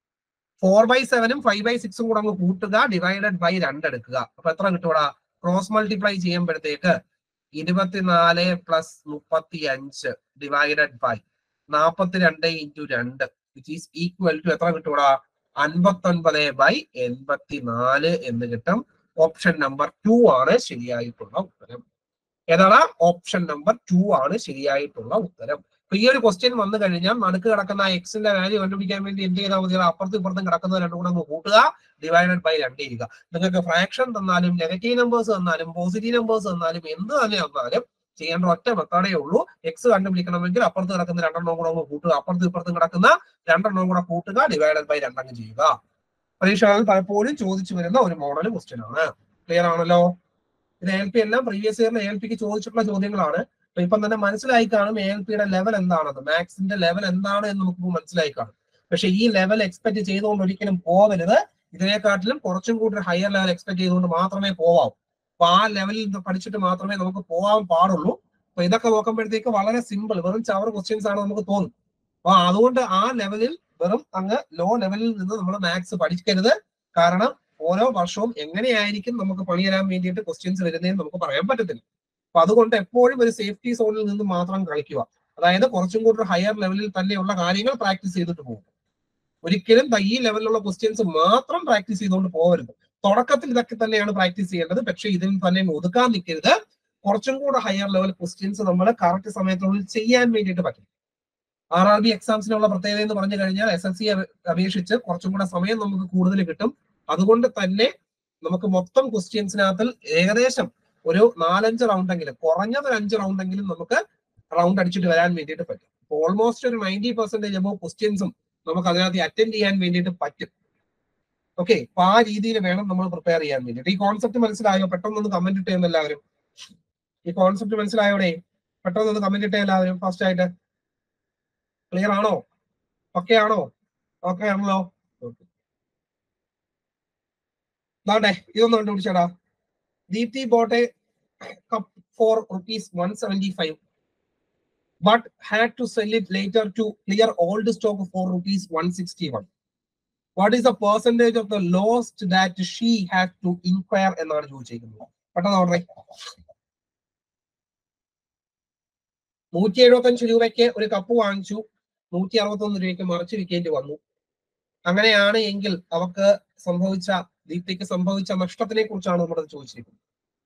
ഫോർ ബൈ സെവനും ഫൈവ് ബൈ സിക്സും കൂടെ അങ്ങ് കൂട്ടുക ഡിവൈഡഡ് ബൈ രണ്ട് എടുക്കുക അപ്പൊ എത്ര കിട്ടൂടാ ക്രോസ് മൾട്ടിപ്ലൈ ചെയ്യുമ്പോഴത്തേക്ക് ഇരുപത്തിനാല് പ്ലസ് മുപ്പത്തി അഞ്ച് ഡിവൈഡഡ് ബൈ നാപ്പത്തിരണ്ട് ഇൻറ്റു രണ്ട് വിച്ച് ഈസ് ഈക്വൽ ടു എത്ര കിട്ടൂടാ അൻപത്തൊൻപത് ബൈ എൺപത്തിനാല് എന്ന് കിട്ടും ഓപ്ഷൻ നമ്പർ ടു ആണ് ശരിയായിട്ടുള്ള ഉത്തരം ഏതാണ് ഓപ്ഷൻ നമ്പർ ടു ആണ് ശരിയായിട്ടുള്ള ഉത്തരം അപ്പൊ ഈ ഒരു ക്വസ്റ്റ്യൻ വന്നു കഴിഞ്ഞാൽ നടുക്ക് കിടക്കുന്ന എക്സിന്റെ വാല്യൂ കണ്ടുപിടിക്കാൻ വേണ്ടി എന്ത് ചെയ്താൽ മതി അപ്പുറത്തും ഇപ്പുറത്തും കിടക്കുന്ന രണ്ടും കൂടെ അങ്ങ് കൂട്ടുക ഡിവൈഡഡ് ബൈ രണ്ട് ചെയ്യുക നിങ്ങൾക്ക് ഫ്രാക്ഷൻ തന്നാലും നെഗറ്റീവ് നമ്പേഴ്സ് തന്നാലും പോസിറ്റീവ് നമ്പേഴ്സ് തന്നാലും എന്ത് തന്നെ തന്നാലും ചെയ്യേണ്ട ഒറ്റ മെത്തേഡേ ഉള്ളൂ എക്സ് കണ്ടുപിടിക്കണമെങ്കിൽ അപ്പുറത്ത് കിടക്കുന്ന രണ്ടെണ്ണം കൂടെ അങ്ങ് കൂട്ടുക അപ്പുറത്തും ഇപ്പുറത്തും കിടക്കുന്ന രണ്ടെണ്ണം കൂടെ കൂട്ടുക ഡിവൈഡഡ് ബൈ രണ്ടങ്ങ് ചെയ്യുക പരീക്ഷകളിൽ പലപ്പോഴും ചോദിച്ചു വരുന്ന ഒരു മോഡൽ ക്വസ്റ്റ്യൻ ആണ് ക്ലിയർ ആണല്ലോ ഇത് എൽ പി എല്ലാം പ്രീവിയസ് ഇയറിൽ എൽ പിക്ക് ചോദിച്ചിട്ടുള്ള ചോദ്യങ്ങളാണ് അപ്പൊ ഇപ്പം തന്നെ മനസ്സിലായി കാണും എൽ പിയുടെ ലെവൽ എന്താണെന്ന് മാത്സിന്റെ ലെവൽ എന്താണ് എന്ന് നമുക്ക് മനസ്സിലായി കാണും പക്ഷെ ഈ ലെവൽ എക്സ്പെക്ട് ചെയ്തുകൊണ്ട് ഒരിക്കലും പോവരുത് ഇതിനെക്കാട്ടിലും കുറച്ചും കൂടി ഹയർ ലെവൽ എക്സ്പെക്ട് ചെയ്തുകൊണ്ട് മാത്രമേ പോവാവൂ അപ്പൊ ആ ലെവലിൽ നിന്ന് പഠിച്ചിട്ട് മാത്രമേ നമുക്ക് പോകാൻ പാടുള്ളൂ അപ്പൊ ഇതൊക്കെ നോക്കുമ്പോഴത്തേക്ക് വളരെ സിമ്പിൾ വെറും ചവർ ക്വസ്റ്റ്യൻസ് ആണ് നമുക്ക് തോന്നും അപ്പൊ അതുകൊണ്ട് ആ ലെവലിൽ വെറും അങ്ങ് ലോ ലെവലിൽ നിന്ന് നമ്മൾ മാത്സ് പഠിക്കരുത് കാരണം ഓരോ വർഷവും എങ്ങനെയായിരിക്കും നമുക്ക് പണി തരാൻ വേണ്ടിയിട്ട് ക്വസ്റ്റ്യൻസ് വരുന്നതെന്ന് നമുക്ക് പറയാൻ പറ്റത്തില്ല അപ്പൊ അതുകൊണ്ട് എപ്പോഴും ഒരു സേഫ്റ്റി സോണിൽ നിന്ന് മാത്രം കളിക്കുക അതായത് കുറച്ചും കൂടി ഹയർ ലെവലിൽ തന്നെയുള്ള കാര്യങ്ങൾ പ്രാക്ടീസ് ചെയ്തിട്ട് പോകും ഒരിക്കലും ദാ ഈ ലെവലിലുള്ള ക്വസ്റ്റ്യൻസ് മാത്രം പ്രാക്ടീസ് ചെയ്തുകൊണ്ട് പോകരുത് തുടക്കത്തിൽ ഇതൊക്കെ തന്നെയാണ് പ്രാക്ടീസ് ചെയ്യേണ്ടത് പക്ഷെ ഇതിൽ തന്നെ ഒതുക്കാൻ നിൽക്കരുത് കുറച്ചും കൂടെ ഹയർ ലെവൽ ക്വസ്റ്റ്യൻസ് നമ്മൾ കറക്റ്റ് സമയത്തിനുള്ളിൽ ചെയ്യാൻ വേണ്ടിയിട്ട് പറ്റും ആർ ആർ ബി എക്സാംസിനുള്ള പ്രത്യേകത എന്ന് പറഞ്ഞു കഴിഞ്ഞാൽ എസ് എൽ സി അപേക്ഷിച്ച് കുറച്ചും കൂടെ സമയം നമുക്ക് കൂടുതൽ കിട്ടും അതുകൊണ്ട് തന്നെ നമുക്ക് മൊത്തം ക്വസ്റ്റ്യൻസിനകത്തിൽ ഏകദേശം ഒരു നാലഞ്ച് റൗണ്ടെങ്കിലും കുറഞ്ഞത് ഒരു അഞ്ച് റൗണ്ടെങ്കിലും നമുക്ക് റൗണ്ട് അടിച്ചിട്ട് വരാൻ വേണ്ടിയിട്ട് പറ്റും ഓൾമോസ്റ്റ് ഒരു നയൻറ്റി പെർസെന്റേജ് അബോ ക്വസ്റ്റ്യൻസും നമുക്ക് അതിനകത്ത് അറ്റൻഡ് ചെയ്യാൻ വേണ്ടിയിട്ട് പറ്റും ഓക്കെ അപ്പൊ ആ രീതിയിൽ വേണം നമ്മൾ പ്രിപ്പയർ ചെയ്യാൻ വേണ്ടിയിട്ട് ഈ കോൺസെപ്റ്റ് മനസ്സിലായോ പെട്ടെന്നൊന്ന് കമന്റ് ഇട്ടേ എല്ലാവരും ഈ കോൺസെപ്റ്റ് മനസ്സിലായോടെ പെട്ടെന്നൊന്ന് കമന്റ് ഇട്ടേ എല്ലാവരും ഫസ്റ്റ് ആയിട്ട് ക്ലിയർ ആണോ ഓക്കെ ആണോ ഓക്കെ ആണല്ലോ ദാണ്ടെ ഇതൊന്ന് കണ്ടുപിടിച്ചടാ Deepthi bought a cup for rupees 175 but had to sell it later to clear old stock for rupees 161 what is the percentage of the loss that she had to incur എന്നാണ് ചോദിച്ചിരിക്കുന്നത് പെട്ടെന്ന് ഓർഡറേ നൂറ്റി എഴുപത്തഞ്ച് രൂപയ്ക്ക് ഒരു കപ്പ് വാങ്ങിച്ചു നൂറ്റി അറുപത്തൊന്ന് രൂപയ്ക്ക് മറിച്ച് വിൽക്കേണ്ടി വന്നു അങ്ങനെയാണ് എങ്കിൽ അവക്ക് സംഭവിച്ച ദീപ്തിക്ക് സംഭവിച്ച നഷ്ടത്തിനെ കുറിച്ചാണ് നമ്മളത് ചോദിച്ചിരിക്കുന്നത്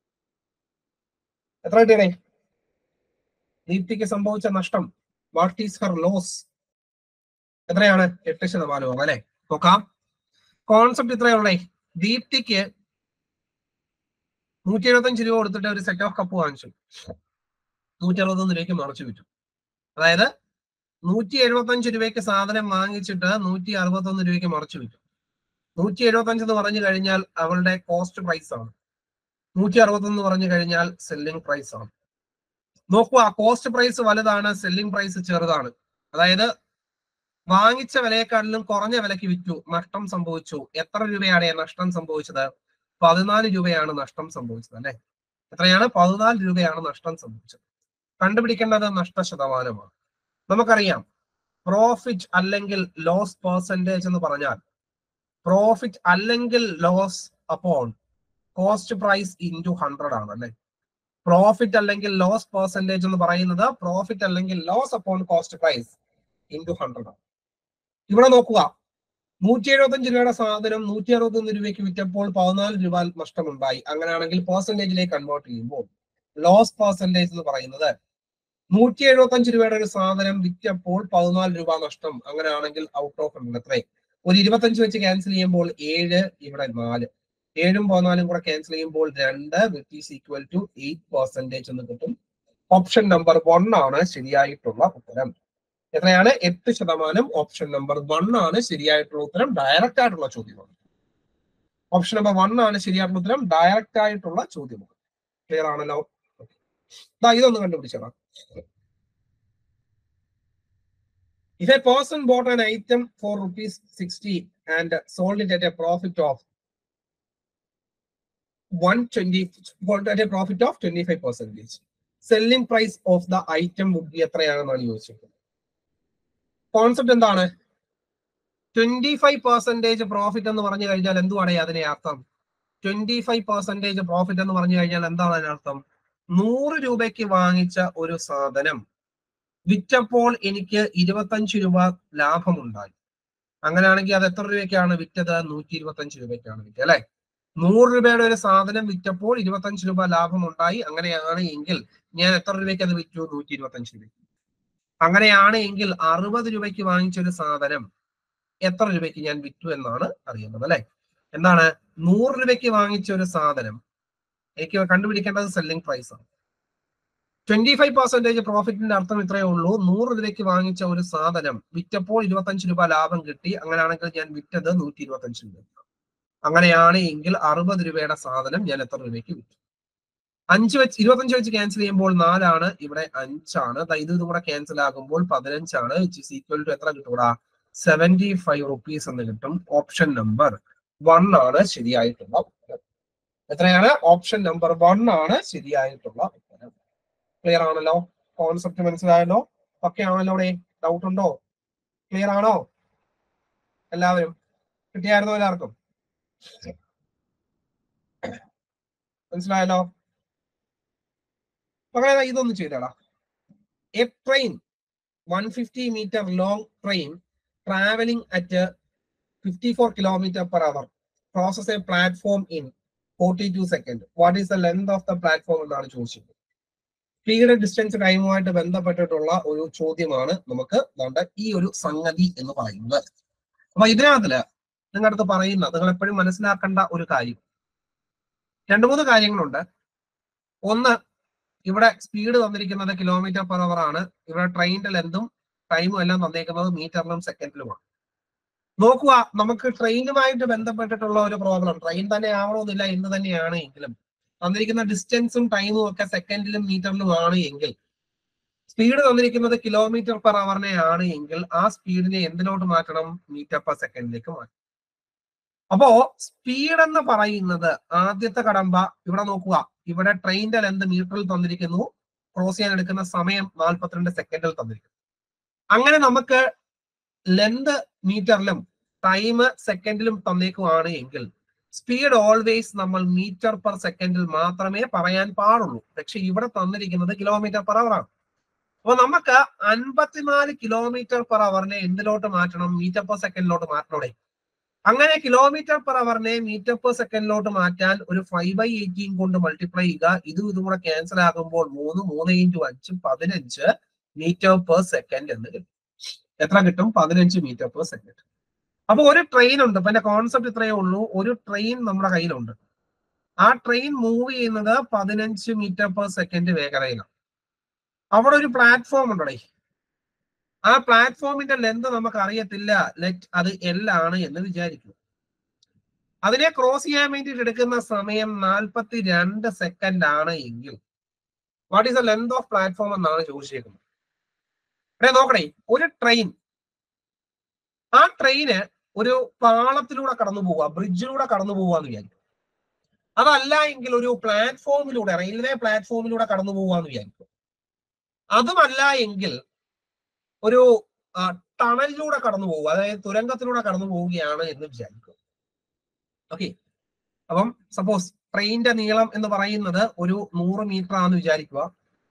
എത്ര കിട്ടിയേ ദീപ്തിക്ക് സംഭവിച്ച നഷ്ടം വാട്ട് ഈസ് ഹർ ലോസ് എത്രയാണ് എട്ട് ശതമാനവും അല്ലെ നോക്കാം കോൺസെപ്റ്റ് ഇത്രയുള്ളേ ദീപ്തിക്ക് നൂറ്റി എഴുപത്തഞ്ച് രൂപ കൊടുത്തിട്ട് ഒരു സെറ്റ് ഓഫ് കപ്പ് വാങ്ങിച്ചു നൂറ്റി അറുപത്തൊന്ന് രൂപയ്ക്ക് മറിച്ചു വിറ്റു അതായത് നൂറ്റി എഴുപത്തഞ്ച് രൂപയ്ക്ക് സാധനം വാങ്ങിച്ചിട്ട് നൂറ്റി അറുപത്തൊന്ന് രൂപയ്ക്ക് മറിച്ചു വിറ്റു നൂറ്റി എഴുപത്തഞ്ച് എന്ന് പറഞ്ഞു കഴിഞ്ഞാൽ അവളുടെ കോസ്റ്റ് പ്രൈസ് ആണ് നൂറ്റി അറുപത്തൊന്ന് പറഞ്ഞു കഴിഞ്ഞാൽ സെല്ലിംഗ് പ്രൈസ് ആണ് നോക്കുക കോസ്റ്റ് പ്രൈസ് വലുതാണ് സെല്ലിംഗ് പ്രൈസ് ചെറുതാണ് അതായത് വാങ്ങിച്ച വിലയെക്കാട്ടിലും കുറഞ്ഞ വിലക്ക് വിറ്റു നഷ്ടം സംഭവിച്ചു എത്ര രൂപയാണ് നഷ്ടം സംഭവിച്ചത് പതിനാല് രൂപയാണ് നഷ്ടം സംഭവിച്ചത് അല്ലെ എത്രയാണ് പതിനാല് രൂപയാണ് നഷ്ടം സംഭവിച്ചത് കണ്ടുപിടിക്കേണ്ടത് നഷ്ട ശതമാനമാണ് നമുക്കറിയാം പ്രോഫിറ്റ് അല്ലെങ്കിൽ ലോസ് പെർസെൻറ്റേജ് എന്ന് പറഞ്ഞാൽ പ്രോഫിറ്റ് അല്ലെങ്കിൽ loss upon cost price into hundred ആണ് അല്ലെ പ്രോഫിറ്റ് അല്ലെങ്കിൽ ലോസ് പെർസെൻറ്റേജ് എന്ന് പറയുന്നത് പ്രോഫിറ്റ് അല്ലെങ്കിൽ loss upon cost price into hundred ആണ് ഇവിടെ നോക്കുക നൂറ്റി എഴുപത്തഞ്ച് രൂപയുടെ സാധനം നൂറ്റി അറുപത്തൊന്ന് രൂപയ്ക്ക് വിറ്റപ്പോൾ പതിനാല് രൂപ നഷ്ടമുണ്ടായി അങ്ങനെയാണെങ്കിൽ പെർസെൻറ്റേജിലേക്ക് കൺവേർട്ട് ചെയ്യുമ്പോൾ ലോസ് പെർസെൻറ്റേജ് എന്ന് പറയുന്നത് നൂറ്റി എഴുപത്തഞ്ച് രൂപയുടെ ഒരു സാധനം വിറ്റപ്പോൾ പതിനാല് രൂപ നഷ്ടം അങ്ങനെയാണെങ്കിൽ ഔട്ട് ഓഫ് ഹൺഡ്രഡ് എത്രയും ഒരു ഇരുപത്തഞ്ച് വെച്ച് ക്യാൻസൽ ചെയ്യുമ്പോൾ ഏഴ് ഇവിടെ നാല് ഏഴും പതിനാലും കൂടെ ക്യാൻസൽ ചെയ്യുമ്പോൾ രണ്ട് which is equal to eight percentage എന്ന് കിട്ടും ഓപ്ഷൻ നമ്പർ വൺ ആണ് ശരിയായിട്ടുള്ള ഉത്തരം എത്രയാണ് എട്ട് ശതമാനം ഓപ്ഷൻ നമ്പർ വൺ ആണ് ശരിയായിട്ടുള്ള ഉത്തരം ഡയറക്റ്റ് ആയിട്ടുള്ള ചോദ്യമാണ് ഓപ്ഷൻ നമ്പർ വൺ ആണ് ശരിയായിട്ടുള്ള ഉത്തരം ഡയറക്റ്റ് ആയിട്ടുള്ള ചോദ്യമാണ് ക്ലിയർ ആണല്ലോ ദാ ഇതൊന്ന് കണ്ടുപിടിച്ചോളാം If a person bought an item for rupees 60 and sold it at a profit of 120, bought at a profit of 25 percentage, selling price of the item would be എത്രയാണെന്നാണ് ചോദിച്ചത് concept എന്താണ് twenty five percentage profit എന്ന് പറഞ്ഞു കഴിഞ്ഞാൽ എന്തുവാണ് അതിനെ അർത്ഥം twenty five percentage profit എന്ന് പറഞ്ഞു കഴിഞ്ഞാൽ എന്താണ് അതിനർത്ഥം നൂറ് രൂപയ്ക്ക് വാങ്ങിച്ച ഒരു സാധനം വിറ്റപ്പോൾ എനിക്ക് ഇരുപത്തഞ്ച് രൂപ ലാഭമുണ്ടായി അങ്ങനെയാണെങ്കിൽ അത് എത്ര രൂപയ്ക്കാണ് വിറ്റത് നൂറ്റി ഇരുപത്തഞ്ച് രൂപയ്ക്കാണ് വിറ്റത് അല്ലെ നൂറ് രൂപയുടെ ഒരു സാധനം വിറ്റപ്പോൾ ഇരുപത്തഞ്ച് രൂപ ലാഭമുണ്ടായി അങ്ങനെയാണ് എങ്കിൽ ഞാൻ എത്ര രൂപയ്ക്ക് അത് വിറ്റു നൂറ്റി ഇരുപത്തഞ്ച് രൂപയ്ക്ക് അങ്ങനെയാണ് എങ്കിൽ അറുപത് രൂപയ്ക്ക് വാങ്ങിച്ച ഒരു സാധനം എത്ര രൂപയ്ക്ക് ഞാൻ വിറ്റു എന്നാണ് അറിയുന്നത് അല്ലെ എന്താണ് നൂറ് രൂപയ്ക്ക് വാങ്ങിച്ച ഒരു സാധനം എനിക്ക് കണ്ടുപിടിക്കേണ്ടത് സെല്ലിംഗ് പ്രൈസ് ആണ് ട്വന്റി ഫൈവ് പെർസെന്റേജ് പ്രോഫിറ്റിന്റെ അർത്ഥം ഇത്രയേ ഉള്ളൂ നൂറ് രൂപയ്ക്ക് വാങ്ങിച്ച ഒരു സാധനം വിറ്റപ്പോൾ ഇരുപത്തഞ്ച് രൂപ ലാഭം കിട്ടി അങ്ങനെയാണെങ്കിൽ ഞാൻ വിറ്റത് നൂറ്റി ഇരുപത്തഞ്ച് രൂപ അങ്ങനെയാണ് എങ്കിൽ അറുപത് രൂപയുടെ സാധനം ഞാൻ എത്ര രൂപയ്ക്ക് വിറ്റു അഞ്ച് വെച്ച് ഇരുപത്തഞ്ച് വെച്ച് ക്യാൻസൽ ചെയ്യുമ്പോൾ നാലാണ് ഇവിടെ അഞ്ചാണ് ദാ ഇത് ഇതും കൂടെ ക്യാൻസൽ ആകുമ്പോൾ പതിനഞ്ചാണ് വിച്ച് ഇസ് ഈക്വൽ ടു എത്ര കിട്ടൂടാ സെവന്റി ഫൈവ് റുപ്പീസ് എന്ന് കിട്ടും ഓപ്ഷൻ നമ്പർ വൺ ആണ് ശരിയായിട്ടുള്ള ഉത്തരം എത്രയാണ് ഓപ്ഷൻ നമ്പർ വൺ ആണ് ശരിയായിട്ടുള്ള ഉത്തരം ക്ലിയർ ആണല്ലോ കോൺസെപ്റ്റ് മനസ്സിലായല്ലോ ഒക്കെ ആണല്ലോ ഇവിടെ ഡൗട്ട് ഉണ്ടോ ക്ലിയർ ആണോ എല്ലാവരും കിട്ടിയായിരുന്നോ എല്ലാവർക്കും മനസ്സിലായല്ലോ മകളെ ഇതൊന്ന് ചെയ്തേടാ a train one fifty metre long train travelling at fifty four kilometre per hour process a platform in forty two second what is the length of the platform എന്നാണ് ചോദിച്ചത് സ്പീഡ് ഡിസ്റ്റൻസ് ടൈമുമായിട്ട് ബന്ധപ്പെട്ടിട്ടുള്ള ഒരു ചോദ്യമാണ് നമുക്ക് വേണ്ട ഈ ഒരു സംഗതി എന്ന് പറയുന്നത് അപ്പൊ ഇതിനകത്തില് നിങ്ങളുടെ അടുത്ത് പറയുന്ന നിങ്ങൾ എപ്പോഴും മനസ്സിലാക്കേണ്ട ഒരു കാര്യം രണ്ടു മൂന്ന് കാര്യങ്ങളുണ്ട് ഒന്ന് ഇവിടെ സ്പീഡ് തന്നിരിക്കുന്നത് കിലോമീറ്റർ പെർ അവർ ആണ് ഇവിടെ ട്രെയിനിന്റെ ലെന്തും ടൈമും എല്ലാം തന്നേക്കുന്നത് മീറ്ററിലും സെക്കൻഡിലുമാണ് നോക്കുക നമുക്ക് ട്രെയിനുമായിട്ട് ബന്ധപ്പെട്ടിട്ടുള്ള ഒരു പ്രോബ്ലം ട്രെയിൻ തന്നെ ആവണമെന്നില്ല എന്ന് തന്നെയാണ് എങ്കിലും തന്നിരിക്കുന്ന ഡിസ്റ്റൻസും ടൈമും ഒക്കെ സെക്കൻഡിലും മീറ്ററിലും ആണ് എങ്കിൽ സ്പീഡ് തന്നിരിക്കുന്നത് കിലോമീറ്റർ പെർ അവറിനെ ആണ് എങ്കിൽ ആ സ്പീഡിനെ എന്തിലോട്ട് മാറ്റണം മീറ്റർ പെർ സെക്കൻഡിലേക്ക് മാറ്റണം അപ്പോ സ്പീഡ് എന്ന് പറയുന്നത് ആദ്യത്തെ കടമ്പ ഇവിടെ നോക്കുക ഇവിടെ ട്രെയിനിന്റെ ലെന്ത് മീറ്ററിൽ തന്നിരിക്കുന്നു ക്രോസ് ചെയ്യാൻ എടുക്കുന്ന സമയം നാൽപ്പത്തിരണ്ട് സെക്കൻഡിൽ തന്നിരിക്കുന്നു അങ്ങനെ നമുക്ക് ലെന്ത് മീറ്ററിലും ടൈം സെക്കൻഡിലും തന്നേക്കുവാണ് എങ്കിൽ സ്പീഡ് ഓൾവേസ് നമ്മൾ മീറ്റർ പെർ സെക്കൻഡിൽ മാത്രമേ പറയാൻ പാടുള്ളൂ പക്ഷെ ഇവിടെ തന്നിരിക്കുന്നത് കിലോമീറ്റർ പെർ അവർ ആണ് അപ്പൊ നമുക്ക് അൻപത്തിനാല് കിലോമീറ്റർ പെർ അവറിനെ എന്തിലോട്ട് മാറ്റണം മീറ്റർ പെർ സെക്കൻഡിലോട്ട് മാറ്റണോടെ അങ്ങനെ കിലോമീറ്റർ പെർ അവറിനെ മീറ്റർ പെർ സെക്കൻഡിലോട്ട് മാറ്റാൻ ഒരു ഫൈവ് ബൈ എയ്റ്റീൻ കൊണ്ട് മൾട്ടിപ്ലൈ ചെയ്യുക ഇതും ഇതും കൂടെ ക്യാൻസൽ ആകുമ്പോൾ മൂന്ന് മൂന്ന് ഇൻറ്റു അഞ്ച് പതിനഞ്ച് മീറ്റർ പെർ സെക്കൻഡ് എന്ന് കിട്ടും എത്ര കിട്ടും പതിനഞ്ച് മീറ്റർ പെർ സെക്കൻഡ് അപ്പൊ ഒരു ട്രെയിൻ ഉണ്ട് ഇപ്പൊ എന്റെ കോൺസെപ്റ്റ് ഇത്രയേ ഉള്ളൂ ഒരു ട്രെയിൻ നമ്മുടെ കയ്യിലുണ്ട് ആ ട്രെയിൻ മൂവ് ചെയ്യുന്നത് പതിനഞ്ച് മീറ്റർ പെർ സെക്കൻഡ് വേഗതയിലാണ് അവിടെ ഒരു പ്ലാറ്റ്ഫോം ഉണ്ടടേ ആ പ്ലാറ്റ്ഫോമിന്റെ ലെന്ത് നമുക്ക് അറിയത്തില്ല ലെറ്റ് അത് എൽ ആണ് എന്ന് വിചാരിക്കും അതിനെ ക്രോസ് ചെയ്യാൻ വേണ്ടിയിട്ട് എടുക്കുന്ന സമയം നാൽപ്പത്തി രണ്ട് സെക്കൻഡ് ആണ് എങ്കിൽ what is the length of platform എന്നാണ് ചോദിച്ചേക്കുന്നത് ഇവിടെ നോക്കണേ ഒരു ട്രെയിൻ ആ ട്രെയിന് ഒരു പാളത്തിലൂടെ കടന്നു പോവുക ബ്രിഡ്ജിലൂടെ കടന്നു പോവുക എന്ന് വിചാരിക്കും അതല്ല എങ്കിൽ ഒരു പ്ലാറ്റ്ഫോമിലൂടെ റെയിൽവേ പ്ലാറ്റ്ഫോമിലൂടെ കടന്നു പോവുക എന്ന് വിചാരിക്കും അതുമല്ല എങ്കിൽ ഒരു ആ, ടണലിലൂടെ കടന്നു പോവുക അതായത് തുരങ്കത്തിലൂടെ കടന്നു പോവുകയാണ് എന്ന് വിചാരിക്കും ഓക്കെ അപ്പം സപ്പോസ് ട്രെയിനിന്റെ നീളം എന്ന് പറയുന്നത് ഒരു നൂറ് മീറ്റർ ആണെന്ന് വിചാരിക്കുക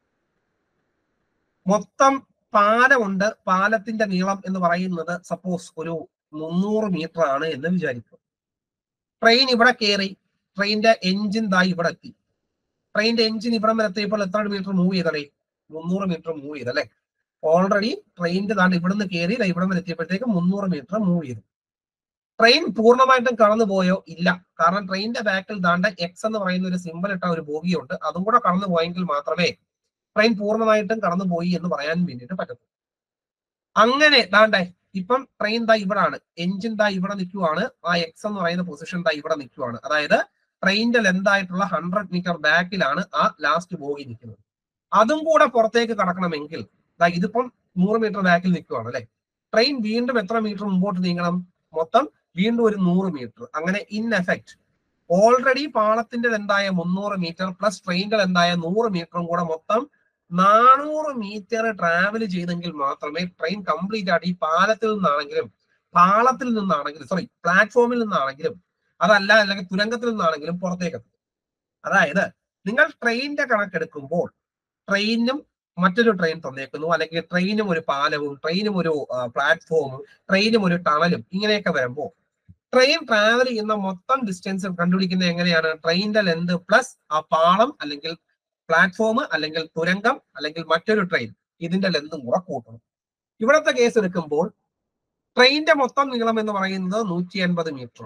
മൊത്തം പാലമുണ്ട് പാലത്തിന്റെ നീളം എന്ന് പറയുന്നത് സപ്പോസ് ഒരു മുന്നൂറ് മീറ്റർ ആണ് എന്ന് വിചാരിക്കുക ട്രെയിൻ ഇവിടെ കയറി ട്രെയിനിന്റെ എഞ്ചിൻ ദാ ഇവിടെ എത്തി ട്രെയിനിന്റെ എഞ്ചിൻ ഇവിടം വരെ എത്തിയപ്പോൾ എത്ര മീറ്റർ മൂവ് ചെയ്തല്ലേ മുന്നൂറ് മീറ്റർ മൂവ് ചെയ്തല്ലേ ഓൾറെഡി ട്രെയിനിന്റെ താണ്ട് ഇവിടുന്ന് കയറി ദാ ഇവിടം വരെ എത്തിയപ്പോഴത്തേക്ക് മുന്നൂറ് മീറ്റർ മൂവ് ചെയ്തു ട്രെയിൻ പൂർണ്ണമായിട്ടും കടന്നു പോയോ ഇല്ല കാരണം ട്രെയിനിന്റെ ബാക്കിൽ ദാണ്ട എക്സ് എന്ന് പറയുന്ന ഒരു സിമ്പിൾ ഇട്ട ഒരു ബോഗിയുണ്ട് അതും കൂടെ കടന്നു പോയെങ്കിൽ മാത്രമേ ട്രെയിൻ പൂർണ്ണമായിട്ടും കടന്നു പോയി എന്ന് പറയാൻ വേണ്ടിയിട്ട് പറ്റത്തുള്ളൂ അങ്ങനെ ദാണ്ടേ ഇപ്പം ട്രെയിൻ ദാ ഇവിടാണ് എഞ്ചിൻ ദാ ഇവിടെ നിൽക്കുവാണ് ആ എക്സ് എന്ന് പറയുന്ന പൊസിഷൻ ദാ ഇവിടെ നിൽക്കുവാണ് അതായത് ട്രെയിനിന്റെ ലെന്ത് ആയിട്ടുള്ള ഹൺഡ്രഡ് മീറ്റർ ബാക്കിലാണ് ആ ലാസ്റ്റ് ബോഗി നിൽക്കുന്നത് അതും കൂടെ പുറത്തേക്ക് കടക്കണമെങ്കിൽ ദാ ഇതിപ്പം നൂറ് മീറ്റർ ബാക്കിൽ നിൽക്കുവാണ് അല്ലെ ട്രെയിൻ വീണ്ടും എത്ര മീറ്റർ മുമ്പോട്ട് നീങ്ങണം മൊത്തം വീണ്ടും ഒരു നൂറ് മീറ്റർ അങ്ങനെ ഇൻ എഫക്ട് ഓൾറെഡി പാളത്തിന്റെ എന്തായ മുന്നൂറ് മീറ്റർ പ്ലസ് ട്രെയിനിന്റെ എന്തായ നൂറ് മീറ്ററും കൂടെ മൊത്തം നാനൂറ് മീറ്റർ ട്രാവൽ ചെയ്തെങ്കിൽ മാത്രമേ ട്രെയിൻ കംപ്ലീറ്റ് ആയിട്ട് ഈ പാലത്തിൽ നിന്നാണെങ്കിലും പാളത്തിൽ നിന്നാണെങ്കിലും സോറി പ്ലാറ്റ്ഫോമിൽ നിന്നാണെങ്കിലും അതല്ല അല്ലെങ്കിൽ തുരങ്കത്തിൽ നിന്നാണെങ്കിലും പുറത്തേക്ക് എത്തും അതായത് നിങ്ങൾ ട്രെയിനിന്റെ കണക്കെടുക്കുമ്പോൾ ട്രെയിനും മറ്റൊരു ട്രെയിൻ തന്നേക്കുന്നു അല്ലെങ്കിൽ ട്രെയിനും ഒരു പാലവും ട്രെയിനും ഒരു പ്ലാറ്റ്ഫോമും ട്രെയിനും ഒരു ടണലും ഇങ്ങനെയൊക്കെ വരുമ്പോൾ ട്രെയിൻ ട്രാവൽ ചെയ്യുന്ന മൊത്തം ഡിസ്റ്റൻസ് കണ്ടുപിടിക്കുന്നത് എങ്ങനെയാണ് ട്രെയിനിന്റെ ലെന്ത് പ്ലസ് ആ പാളം അല്ലെങ്കിൽ പ്ലാറ്റ്ഫോം അല്ലെങ്കിൽ തുരങ്കം അല്ലെങ്കിൽ മറ്റൊരു ട്രെയിൻ ഇതിന്റെ ലെന്തും കൂടെ കൂട്ടണം ഇവിടത്തെ കേസ് എടുക്കുമ്പോൾ ട്രെയിനിന്റെ മൊത്തം നീളം എന്ന് പറയുന്നത് നൂറ്റി എൺപത് മീറ്റർ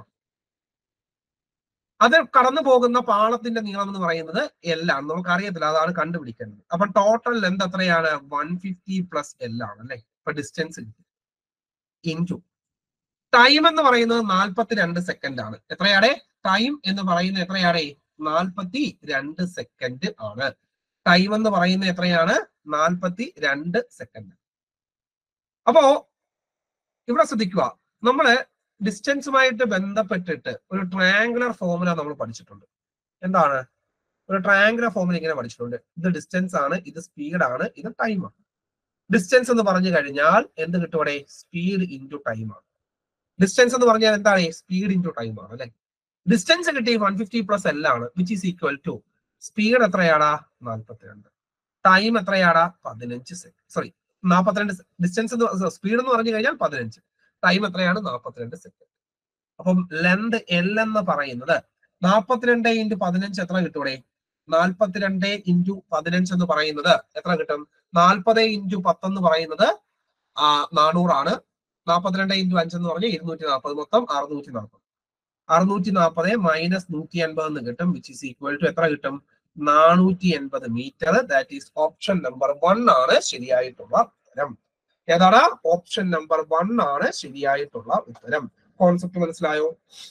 അത് കടന്നു പോകുന്ന പാളത്തിന്റെ നീളം എന്ന് പറയുന്നത് എല്ലാം നമുക്ക് അറിയത്തില്ല അതാണ് കണ്ടുപിടിക്കേണ്ടത് അപ്പൊ ടോട്ടൽ ലെന്ത് എത്രയാണ് വൺ ഫിഫ്റ്റി പ്ലസ് എൽ ആണ് അല്ലെ ഇപ്പൊ ഡിസ്റ്റൻസ് ഇൻറ്റു ടൈം എന്ന് പറയുന്നത് നാൽപ്പത്തിരണ്ട് സെക്കൻഡ് ആണ് എത്രയാടെ ടൈം എന്ന് പറയുന്നത് എത്രയാടെ നാൽപ്പത്തി രണ്ട് സെക്കൻഡ് ആണ് ടൈം എന്ന് പറയുന്നത് എത്രയാണ് നാൽപ്പത്തി രണ്ട് സെക്കൻഡ് അപ്പോ ഇവിടെ ശ്രദ്ധിക്കുക നമ്മള് ഡിസ്റ്റൻസുമായിട്ട് ബന്ധപ്പെട്ടിട്ട് ഒരു ട്രയാങ്കുലർ ഫോമുല നമ്മൾ പഠിച്ചിട്ടുണ്ട് എന്താണ് ഒരു ട്രയാങ്കുലർ ഫോമുല ഇങ്ങനെ പഠിച്ചിട്ടുണ്ട് ഇത് ഡിസ്റ്റൻസ് ആണ് ഇത് സ്പീഡ് ആണ് ഇത് ടൈം ആണ് ഡിസ്റ്റൻസ് എന്ന് പറഞ്ഞു കഴിഞ്ഞാൽ എന്ത് കിട്ടും അവിടെ സ്പീഡ് ഇൻറ്റു ടൈം ആണ് ഡിസ്റ്റൻസ് എന്ന് പറഞ്ഞാൽ എന്താണ് സ്പീഡ് ഇൻറ്റു ടൈം ആണ് അല്ലെ ഡിസ്റ്റൻസ് കിട്ടി വൺ ഫിഫ്റ്റി പ്ലസ് എൽ ആണ് which is equal to speed എത്രയാടാ നാൽപ്പത്തിരണ്ട് ടൈം എത്രയാടാ പതിനഞ്ച് സെക്കൻഡ് സോറി നാൽപ്പത്തിരണ്ട് ഡിസ്റ്റൻസ് സ്പീഡ് എന്ന് പറഞ്ഞു കഴിഞ്ഞാൽ പതിനഞ്ച് ടൈം എത്രയാണ് നാൽപ്പത്തിരണ്ട് സെക്കൻഡ് അപ്പം ലെന്ത് എൽ എന്ന് പറയുന്നത് നാൽപ്പത്തിരണ്ട് ഇൻറ്റു പതിനഞ്ച് എത്ര കിട്ടൂടെ നാൽപ്പത്തിരണ്ട് ഇൻറ്റു പതിനഞ്ച് എന്ന് പറയുന്നത് എത്ര കിട്ടും നാൽപ്പത് ഇൻറ്റു പത്ത് എന്ന് പറയുന്നത് ആ നാനൂറാണ് നാൽപ്പത്തിരണ്ട് ഇൻറ്റു അഞ്ച് എന്ന് പറഞ്ഞാൽ ഇരുന്നൂറ്റി നാൽപ്പത് മൊത്തം അറുന്നൂറ്റി നാൽപ്പത് അറുന്നൂറ്റി നാൽപ്പത് മൈനസ് നൂറ്റി അൻപത് എന്ന് കിട്ടും വിച്ച് ഈസ് ഈക്വൽ ടു എത്ര കിട്ടും നാനൂറ്റി എൺപത് metre that is option number one ആണ് ശരിയായിട്ടുള്ള ഉത്തരം ഏതാണ് ഓപ്ഷൻ നമ്പർ വൺ ആണ് ശരിയായിട്ടുള്ള ഉത്തരം കോൺസെപ്റ്റ് മനസ്സിലായോ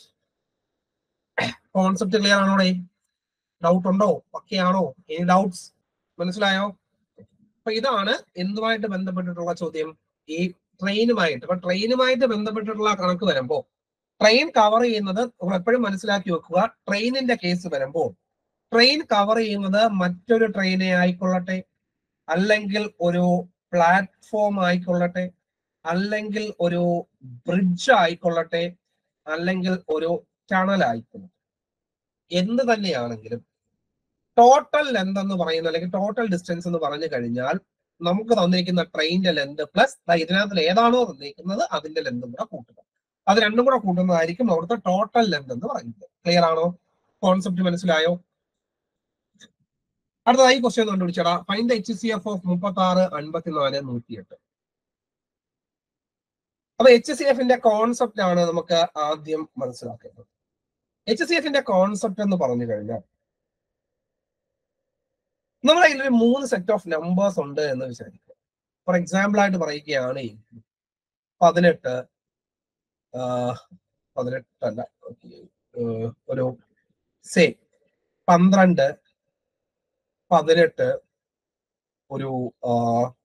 കോൺസെപ്റ്റ് ക്ലിയർ ആണോടെ ഡൗട്ട് ഉണ്ടോ പക്കയാണോ എനി ഡൗട്ട്സ് മനസ്സിലായോ അപ്പൊ ഇതാണ് എന്തുമായിട്ട് ബന്ധപ്പെട്ടിട്ടുള്ള ചോദ്യം ഈ ട്രെയിനുമായിട്ട് അപ്പൊ ട്രെയിനുമായിട്ട് ബന്ധപ്പെട്ടിട്ടുള്ള കണക്ക് വരുമ്പോ ട്രെയിൻ കവർ ചെയ്യുന്നത് നമ്മൾ എപ്പോഴും മനസ്സിലാക്കി വെക്കുക ട്രെയിനിന്റെ കേസ് വരുമ്പോൾ ട്രെയിൻ കവർ ചെയ്യുന്നത് മറ്റൊരു ട്രെയിനെ ആയിക്കൊള്ളട്ടെ അല്ലെങ്കിൽ ഒരു പ്ലാറ്റ്ഫോം ആയിക്കൊള്ളട്ടെ അല്ലെങ്കിൽ ഒരു ബ്രിഡ്ജ് ആയിക്കൊള്ളട്ടെ അല്ലെങ്കിൽ ഒരു ടണൽ ആയിക്കൊള്ളട്ടെ എന്ത് തന്നെയാണെങ്കിലും ടോട്ടൽ ലെന്ത് എന്ന് പറയുന്ന അല്ലെങ്കിൽ ടോട്ടൽ ഡിസ്റ്റൻസ് എന്ന് പറഞ്ഞു കഴിഞ്ഞാൽ നമുക്ക് തന്നിരിക്കുന്ന ട്രെയിനിന്റെ ലെന്ത് പ്ലസ് ഇതിനകത്ത് ഏതാണോ തന്നിരിക്കുന്നത് അതിന്റെ ലെന്തും കൂടെ കൂട്ടുക അത് രണ്ടും കൂടെ കൂട്ടുന്നതായിരിക്കും അവിടുത്തെ ടോട്ടൽ ലെന്ത് എന്ന് പറയുന്നത് ക്ലിയർ ആണോ കോൺസെപ്റ്റ് മനസ്സിലായോ അടുത്തതായി ക്വസ്റ്റ്യൻ കണ്ടുപിടിച്ചടാ find H C F of മുപ്പത്തി ആറ് അൻപത്തിനാല് നൂറ്റിയെട്ട് അപ്പൊ എച്ച് സി എഫിന്റെ കോൺസെപ്റ്റ് ആണ് നമുക്ക് ആദ്യം മനസ്സിലാക്കേണ്ടത് എച്ച് സി എഫിന്റെ കോൺസെപ്റ്റ് എന്ന് പറഞ്ഞു കഴിഞ്ഞാൽ നമ്മുടെ കയ്യിൽ ഒരു മൂന്ന് സെറ്റ് ഓഫ് നമ്പേഴ്സ് ഉണ്ട് എന്ന് വിചാരിക്കുക ഫോർ എക്സാമ്പിൾ ആയിട്ട് പറയുകയാണ് പതിനെട്ട് പതിനെട്ടല്ല ഒരു സേ പന്ത്രണ്ട് പതിനെട്ട് ഒരു ആ,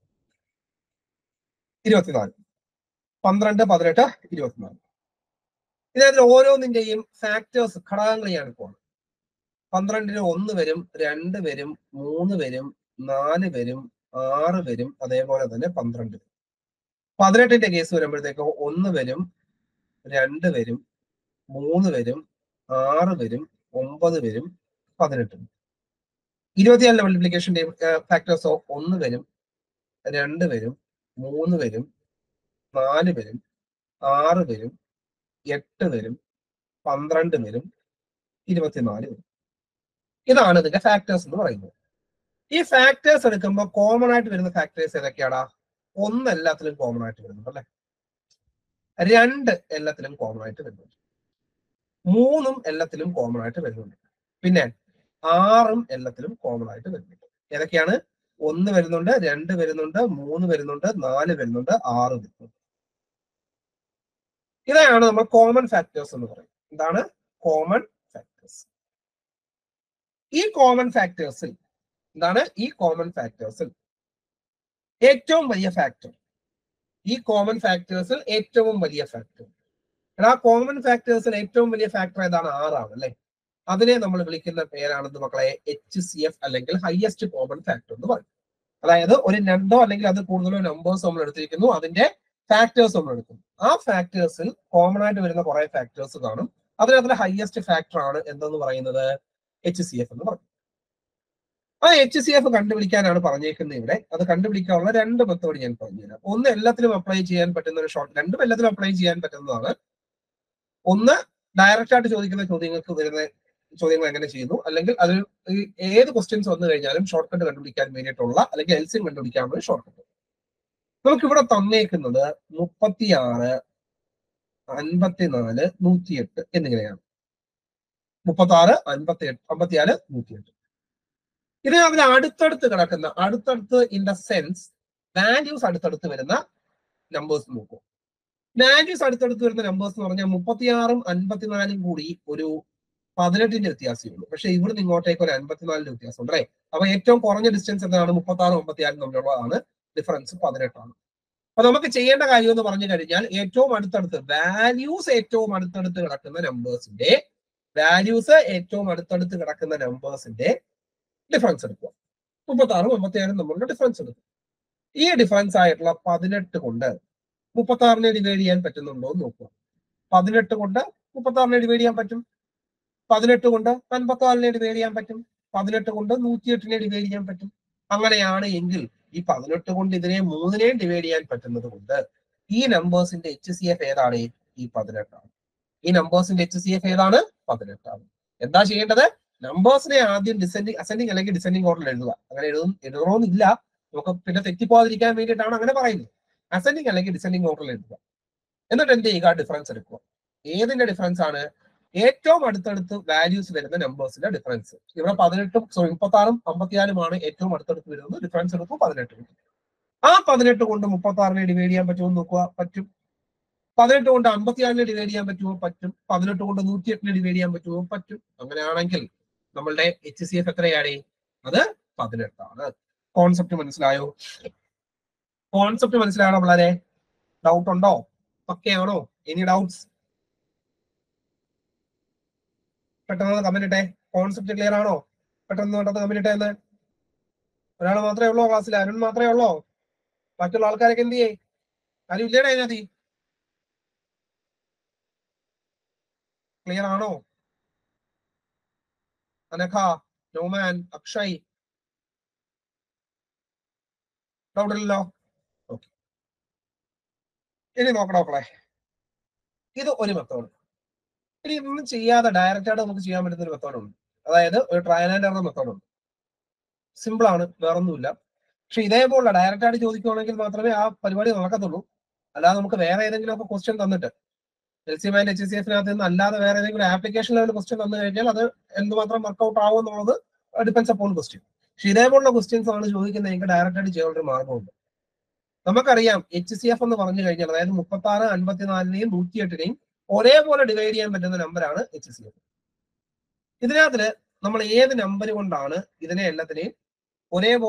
ഇരുപത്തിനാല് പന്ത്രണ്ട് പതിനെട്ട് ഇരുപത്തിനാല് ഇതിനകത്ത് ഓരോന്നിന്റെയും ഫാക്ടേഴ്സ് ഘടകങ്ങൾ ഞാൻ പോകണം പന്ത്രണ്ടിന് ഒന്ന് വരും രണ്ട് വരും മൂന്ന് വരും നാല് വരും ആറ് വരും അതേപോലെ തന്നെ പന്ത്രണ്ട് വരും പതിനെട്ടിന്റെ കേസ് വരുമ്പോഴത്തേക്ക് ഒന്ന് വരും രണ്ട് വരും മൂന്ന് വരും ആറ് വരും ഒമ്പത് വരും പതിനെട്ട് വരും ഇരുപത്തിനാലിന്റെ മൾട്ടിപ്ലിക്കേഷന്റെ ഫാക്ടേഴ്സ് ഒന്ന് വരും രണ്ട് വരും മൂന്ന് വരും നാല് വരും ആറ് വരും എട്ട് വരും പന്ത്രണ്ട് വരും ഇരുപത്തിനാല് വരും ഇതാണ് ഇതിന്റെ ഫാക്ടേഴ്സ് എന്ന് പറയുന്നത് ഈ ഫാക്ടേഴ്സ് എടുക്കുമ്പോൾ കോമൺ ആയിട്ട് വരുന്ന ഫാക്ടേഴ്സ് ഏതൊക്കെയാടാ ഒന്ന് എല്ലാത്തിലും കോമൺ ആയിട്ട് വരുന്നുണ്ട് അല്ലെ രണ്ട് എല്ലാത്തിലും കോമൺ ആയിട്ട് വരുന്നുണ്ട് മൂന്നും എല്ലാത്തിലും കോമൺ ആയിട്ട് വരുന്നുണ്ട് പിന്നെ ആറും എല്ലാത്തിലും കോമൺ ആയിട്ട് വരുന്നുണ്ട് ഏതൊക്കെയാണ് ഒന്ന് വരുന്നുണ്ട് രണ്ട് വരുന്നുണ്ട് മൂന്ന് വരുന്നുണ്ട് നാല് വരുന്നുണ്ട് ആറ് വരുന്നുണ്ട് ഇതാണ് നമ്മൾ കോമൺ ഫാക്ടേഴ്സ് എന്ന് പറയും എന്താണ് കോമൺ ഫാക്ടേഴ്സ് ഈ കോമൺ ഫാക്ടേഴ്സിൽ എന്താണ് ഈ കോമൺ ഫാക്ടേഴ്സിൽ ഏറ്റവും വലിയ ഫാക്ടർ ഈ കോമൺ ഫാക്ടേഴ്സിൽ ഏറ്റവും വലിയ ഫാക്ടർ എടാ കോമൺ ഫാക്ടേഴ്സിൽ ഏറ്റവും വലിയ ഫാക്ടർ ഏതാണ് ആറാണ് അല്ലെ അതിനെ നമ്മൾ വിളിക്കുന്ന പേരാണെന്ന് മക്കളെ എച്ച് സി എഫ് അല്ലെങ്കിൽ ഹയസ്റ്റ് കോമൺ ഫാക്ടർ എന്ന് പറയും അതായത് ഒരു രണ്ടോ അല്ലെങ്കിൽ അത് കൂടുതലോ നമ്പേഴ്സ് നമ്മൾ എടുത്തിരിക്കുന്നു അതിന്റെ ഫാക്ടേഴ്സ് നമ്മൾ എടുക്കും ആ ഫാക്ടേഴ്സിൽ കോമൺ ആയിട്ട് വരുന്ന കുറെ ഫാക്ടേഴ്സ് കാണും അതിനകത്തിലെ ഹയസ്റ്റ് ഫാക്ടർ ആണ് എന്തെന്ന് പറയുന്നത് എച്ച് സി എഫ് എന്ന് പറയും ആ എച്ച് സി എഫ് കണ്ടുപിടിക്കാനാണ് പറഞ്ഞേക്കുന്നത് ഇവിടെ അത് കണ്ടുപിടിക്കാനുള്ള രണ്ട് മെത്തേഡ് ഞാൻ പറഞ്ഞുതരാം ഒന്ന് എല്ലാത്തിലും അപ്ലൈ ചെയ്യാൻ പറ്റുന്ന ഒരു ഷോർട്ട് രണ്ടും എല്ലാത്തിലും അപ്ലൈ ചെയ്യാൻ പറ്റുന്നതാണ് ഒന്ന് ഡയറക്റ്റ് ആയിട്ട് ചോദിക്കുന്ന ചോദ്യങ്ങൾക്ക് വരുന്ന ചോദ്യങ്ങൾ എങ്ങനെ ചെയ്യുന്നു അല്ലെങ്കിൽ അതിൽ ഈ ഏത് ക്വസ്റ്റ്യൻസ് വന്നു കഴിഞ്ഞാലും ഷോർട്ട് കട്ട് കണ്ടുപിടിക്കാൻ വേണ്ടിയിട്ടുള്ള അല്ലെങ്കിൽ എൽസിയം കണ്ടുപിടിക്കാനുള്ള ഷോർട്ട് കട്ട് നമുക്ക് ഇവിടെ തന്നേക്കുന്നത് മുപ്പത്തിയാറ് അൻപത്തിനാല് നൂറ്റിയെട്ട് എന്നിങ്ങനെയാണ് മുപ്പത്തി ആറ് അൻപത്തി എട്ട് അമ്പത്തിനാല് നൂറ്റിയെട്ട് ഇത് അതിന് അടുത്തടുത്ത് കിടക്കുന്ന അടുത്തടുത്ത് ഇൻ ദ സെൻസ് വാല്യൂസ് അടുത്തടുത്ത് വരുന്ന നമ്പേഴ്സ് നോക്കും വാല്യൂസ് അടുത്തടുത്ത് വരുന്ന നമ്പേഴ്സ് എന്ന് പറഞ്ഞാൽ മുപ്പത്തിയാറും അൻപത്തിനാലും കൂടി ഒരു പതിനെട്ടിന്റെ വ്യത്യാസമേ ഉള്ളൂ പക്ഷെ ഇവിടുന്ന് ഇങ്ങോട്ടേക്ക് ഒരു അൻപത്തിനാലിന്റെ വ്യത്യാസം ഉണ്ട് അല്ലേ അപ്പൊ ഏറ്റവും കുറഞ്ഞ ഡിസ്റ്റൻസ് എന്താണ് മുപ്പത്തി ആറും അമ്പത്തിയാറും തമ്മിലുള്ളതാണ് ഡിഫറൻസ് പതിനെട്ടാണ് അപ്പൊ നമുക്ക് ചെയ്യേണ്ട കാര്യം എന്ന് പറഞ്ഞു കഴിഞ്ഞാൽ ഏറ്റവും അടുത്തടുത്ത് വാല്യൂസ് ഏറ്റവും അടുത്തടുത്ത് കിടക്കുന്ന നമ്പേഴ്സിന്റെ വാല്യൂസ് ഏറ്റവും അടുത്തടുത്ത് കിടക്കുന്ന നമ്പേഴ്സിന്റെ ഡിഫറൻസ് എടുക്കുക മുപ്പത്തി ആറും അമ്പത്തിയാറും തമ്മിലുള്ള ഡിഫറൻസ് എടുക്കുക ഈ ഡിഫറൻസ് ആയിട്ടുള്ള പതിനെട്ട് കൊണ്ട് മുപ്പത്തി ആറിനെ ഡിവൈഡ് ചെയ്യാൻ പറ്റുന്നുണ്ടോ എന്ന് നോക്കുക പതിനെട്ട് കൊണ്ട് മുപ്പത്തി ആറിനെ ഡിവൈഡ് ചെയ്യാൻ പറ്റും പതിനെട്ട് കൊണ്ട് അൻപത്തി ആറിനെ ഡിവൈഡ് ചെയ്യാൻ പറ്റും പതിനെട്ട് കൊണ്ട് നൂറ്റിയെട്ടിനെ ഡിവൈഡ് ചെയ്യാൻ പറ്റും അങ്ങനെയാണ് എങ്കിൽ ഈ പതിനെട്ട് കൊണ്ട് ഇതിനെ മൂന്നിനെയും ഡിവൈഡ് ചെയ്യാൻ പറ്റുന്നത് കൊണ്ട് ഈ നമ്പേഴ്സിന്റെ എച്ച് സി എഫ് ഏതാണ് ഈ പതിനെട്ടാണ് ഈ നമ്പേഴ്സിന്റെ എച്ച് സി എഫ് ഏതാണ് പതിനെട്ടാണ് എന്താ ചെയ്യേണ്ടത് നമ്പേഴ്സിനെ ആദ്യം ഡിസെൻഡിങ് അസെൻഡിങ് അല്ലെങ്കിൽ ഡിസെൻഡിങ് ഓർഡറിൽ എഴുതുക അങ്ങനെ എഴുതും എഴുതണമെന്നില്ല നമുക്ക് പിന്നെ തെറ്റിപ്പോകാതിരിക്കാൻ വേണ്ടിയിട്ടാണ് അങ്ങനെ പറയുന്നത് അസെൻഡിങ് അല്ലെങ്കിൽ ഡിസെൻഡിങ് ഓർഡറിൽ എഴുതുക എന്നിട്ട് എന്ത് ചെയ്യുക ഡിഫറൻസ് എടുക്കുക ഏതിന്റെ ഡിഫറൻസ് ആണ് ഏറ്റവും അടുത്തടുത്ത് വാല്യൂസ് വരുന്ന നമ്പേഴ്സിന്റെ ഡിഫറൻസ് ഇവിടെ പതിനെട്ടും സോറി മുപ്പത്തി ആറും അമ്പത്തിനാലുമാണ് ഏറ്റവും അടുത്തടുത്ത് വരുന്നത് ഡിഫറൻസ് എടുക്കും പതിനെട്ട് കിട്ടും ആ പതിനെട്ട് കൊണ്ട് മുപ്പത്തി ആറിനെ ഡിവൈഡ് ചെയ്യാൻ പറ്റുമോ എന്ന് നോക്കുക പറ്റും പതിനെട്ട് കൊണ്ട് അമ്പത്തിയാറിനെ ഡിവൈഡ് ചെയ്യാൻ പറ്റുമോ പറ്റും പതിനെട്ട് കൊണ്ട് നൂറ്റിയെട്ടിനെ ഡിവൈഡ് ചെയ്യാൻ പറ്റുമോ പറ്റും അങ്ങനെയാണെങ്കിൽ നമ്മളുടെ എച്ച് സി എഫ് എത്രയാണ് അത് പതിനെട്ടാണ് കോൺസെപ്റ്റ് മനസ്സിലായോ കോൺസെപ്റ്റ് മനസ്സിലായോ വളരെ ഡൗട്ട് ഉണ്ടോ പക്കയാണോ എനി ഡൗട്ട്സ് പെട്ടെന്ന് കമന്റ് ഇട്ടെ കോൺസെപ്റ്റ് ക്ലിയർ ആണോ പെട്ടെന്ന് പെട്ടെന്ന് കമന്റ് ഇട്ടെ എന്ന് ഒരാൾ മാത്രമേ ഉള്ളോ ക്ലാസ്സിൽ അരുൺ മാത്രമേ ഉള്ളോ മറ്റുള്ള ആൾക്കാരൊക്കെ എന്ത് ചെയ്യേ ആരും ഇല്ലേടെ അതിനകത്ത് ക്ലിയർ ആണോ അനഘ നോമാൻ അക്ഷയ് ഡൗട്ട് ഇല്ലല്ലോ ഓക്കെ ഇനി നോക്കണം മക്കളെ ഇത് ഒരു മെത്തേഡ് ഇനി ഇതൊന്നും ചെയ്യാതെ ഡയറക്റ്റ് ആയിട്ട് നമുക്ക് ചെയ്യാൻ പറ്റുന്ന ഒരു മെത്തേഡ് ഉണ്ട് അതായത് ഒരു ട്രയൽ ആൻഡ് എറർ മെത്തേഡ് ഉണ്ട് സിമ്പിൾ ആണ് വേറൊന്നുമില്ല പക്ഷെ ഇതേപോലുള്ള ഡയറക്റ്റ് ആയിട്ട് ചോദിക്കുവാണെങ്കിൽ മാത്രമേ ആ പരിപാടി നടക്കത്തുള്ളൂ അല്ലാതെ നമുക്ക് വേറെ ഏതെങ്കിലും ഒക്കെ ക്വസ്റ്റ്യൻ തന്നിട്ട് L C and H C എഫിനകത്ത് നിന്ന് അല്ലാതെ വേറെ ഏതെങ്കിലും ആപ്ലിക്കേഷൻ ലെവൽ ക്വസ്റ്റ്യൻ തന്നു കഴിഞ്ഞാൽ അത് എന്തുമാത്രം വർക്ക്ഔട്ട് ആവും എന്നുള്ളത് ഡിപ്പെൻസ് അപ്പോൺ ക്വസ്റ്റ്യൻ പക്ഷെ ഇതേപോലുള്ള ക്വസ്റ്റ്യൻസ് ആണ് ചോദിക്കുന്നതെങ്കിൽ ഡയറക്റ്റ് ആയിട്ട് ചെയ്യാനുള്ള ഒരു മാർഗമുണ്ട് നമുക്കറിയാം എച്ച് സി എഫ് എന്ന് പറഞ്ഞു കഴിഞ്ഞാൽ അതായത് മുപ്പത്തി ആറ് അൻപത്തിനാലിനെയും നൂറ്റിയെട്ടിനെയും ഒരേപോലെ ഡിവൈഡ് ചെയ്യാൻ പറ്റുന്ന നമ്പറാണ് എച്ച് സി എഫ് ഇതിനകത്ത് നമ്മൾ ഏത് നമ്പർ കൊണ്ടാണ് ഇതിനെ എല്ലാത്തിനെയും ഒരേപോലെ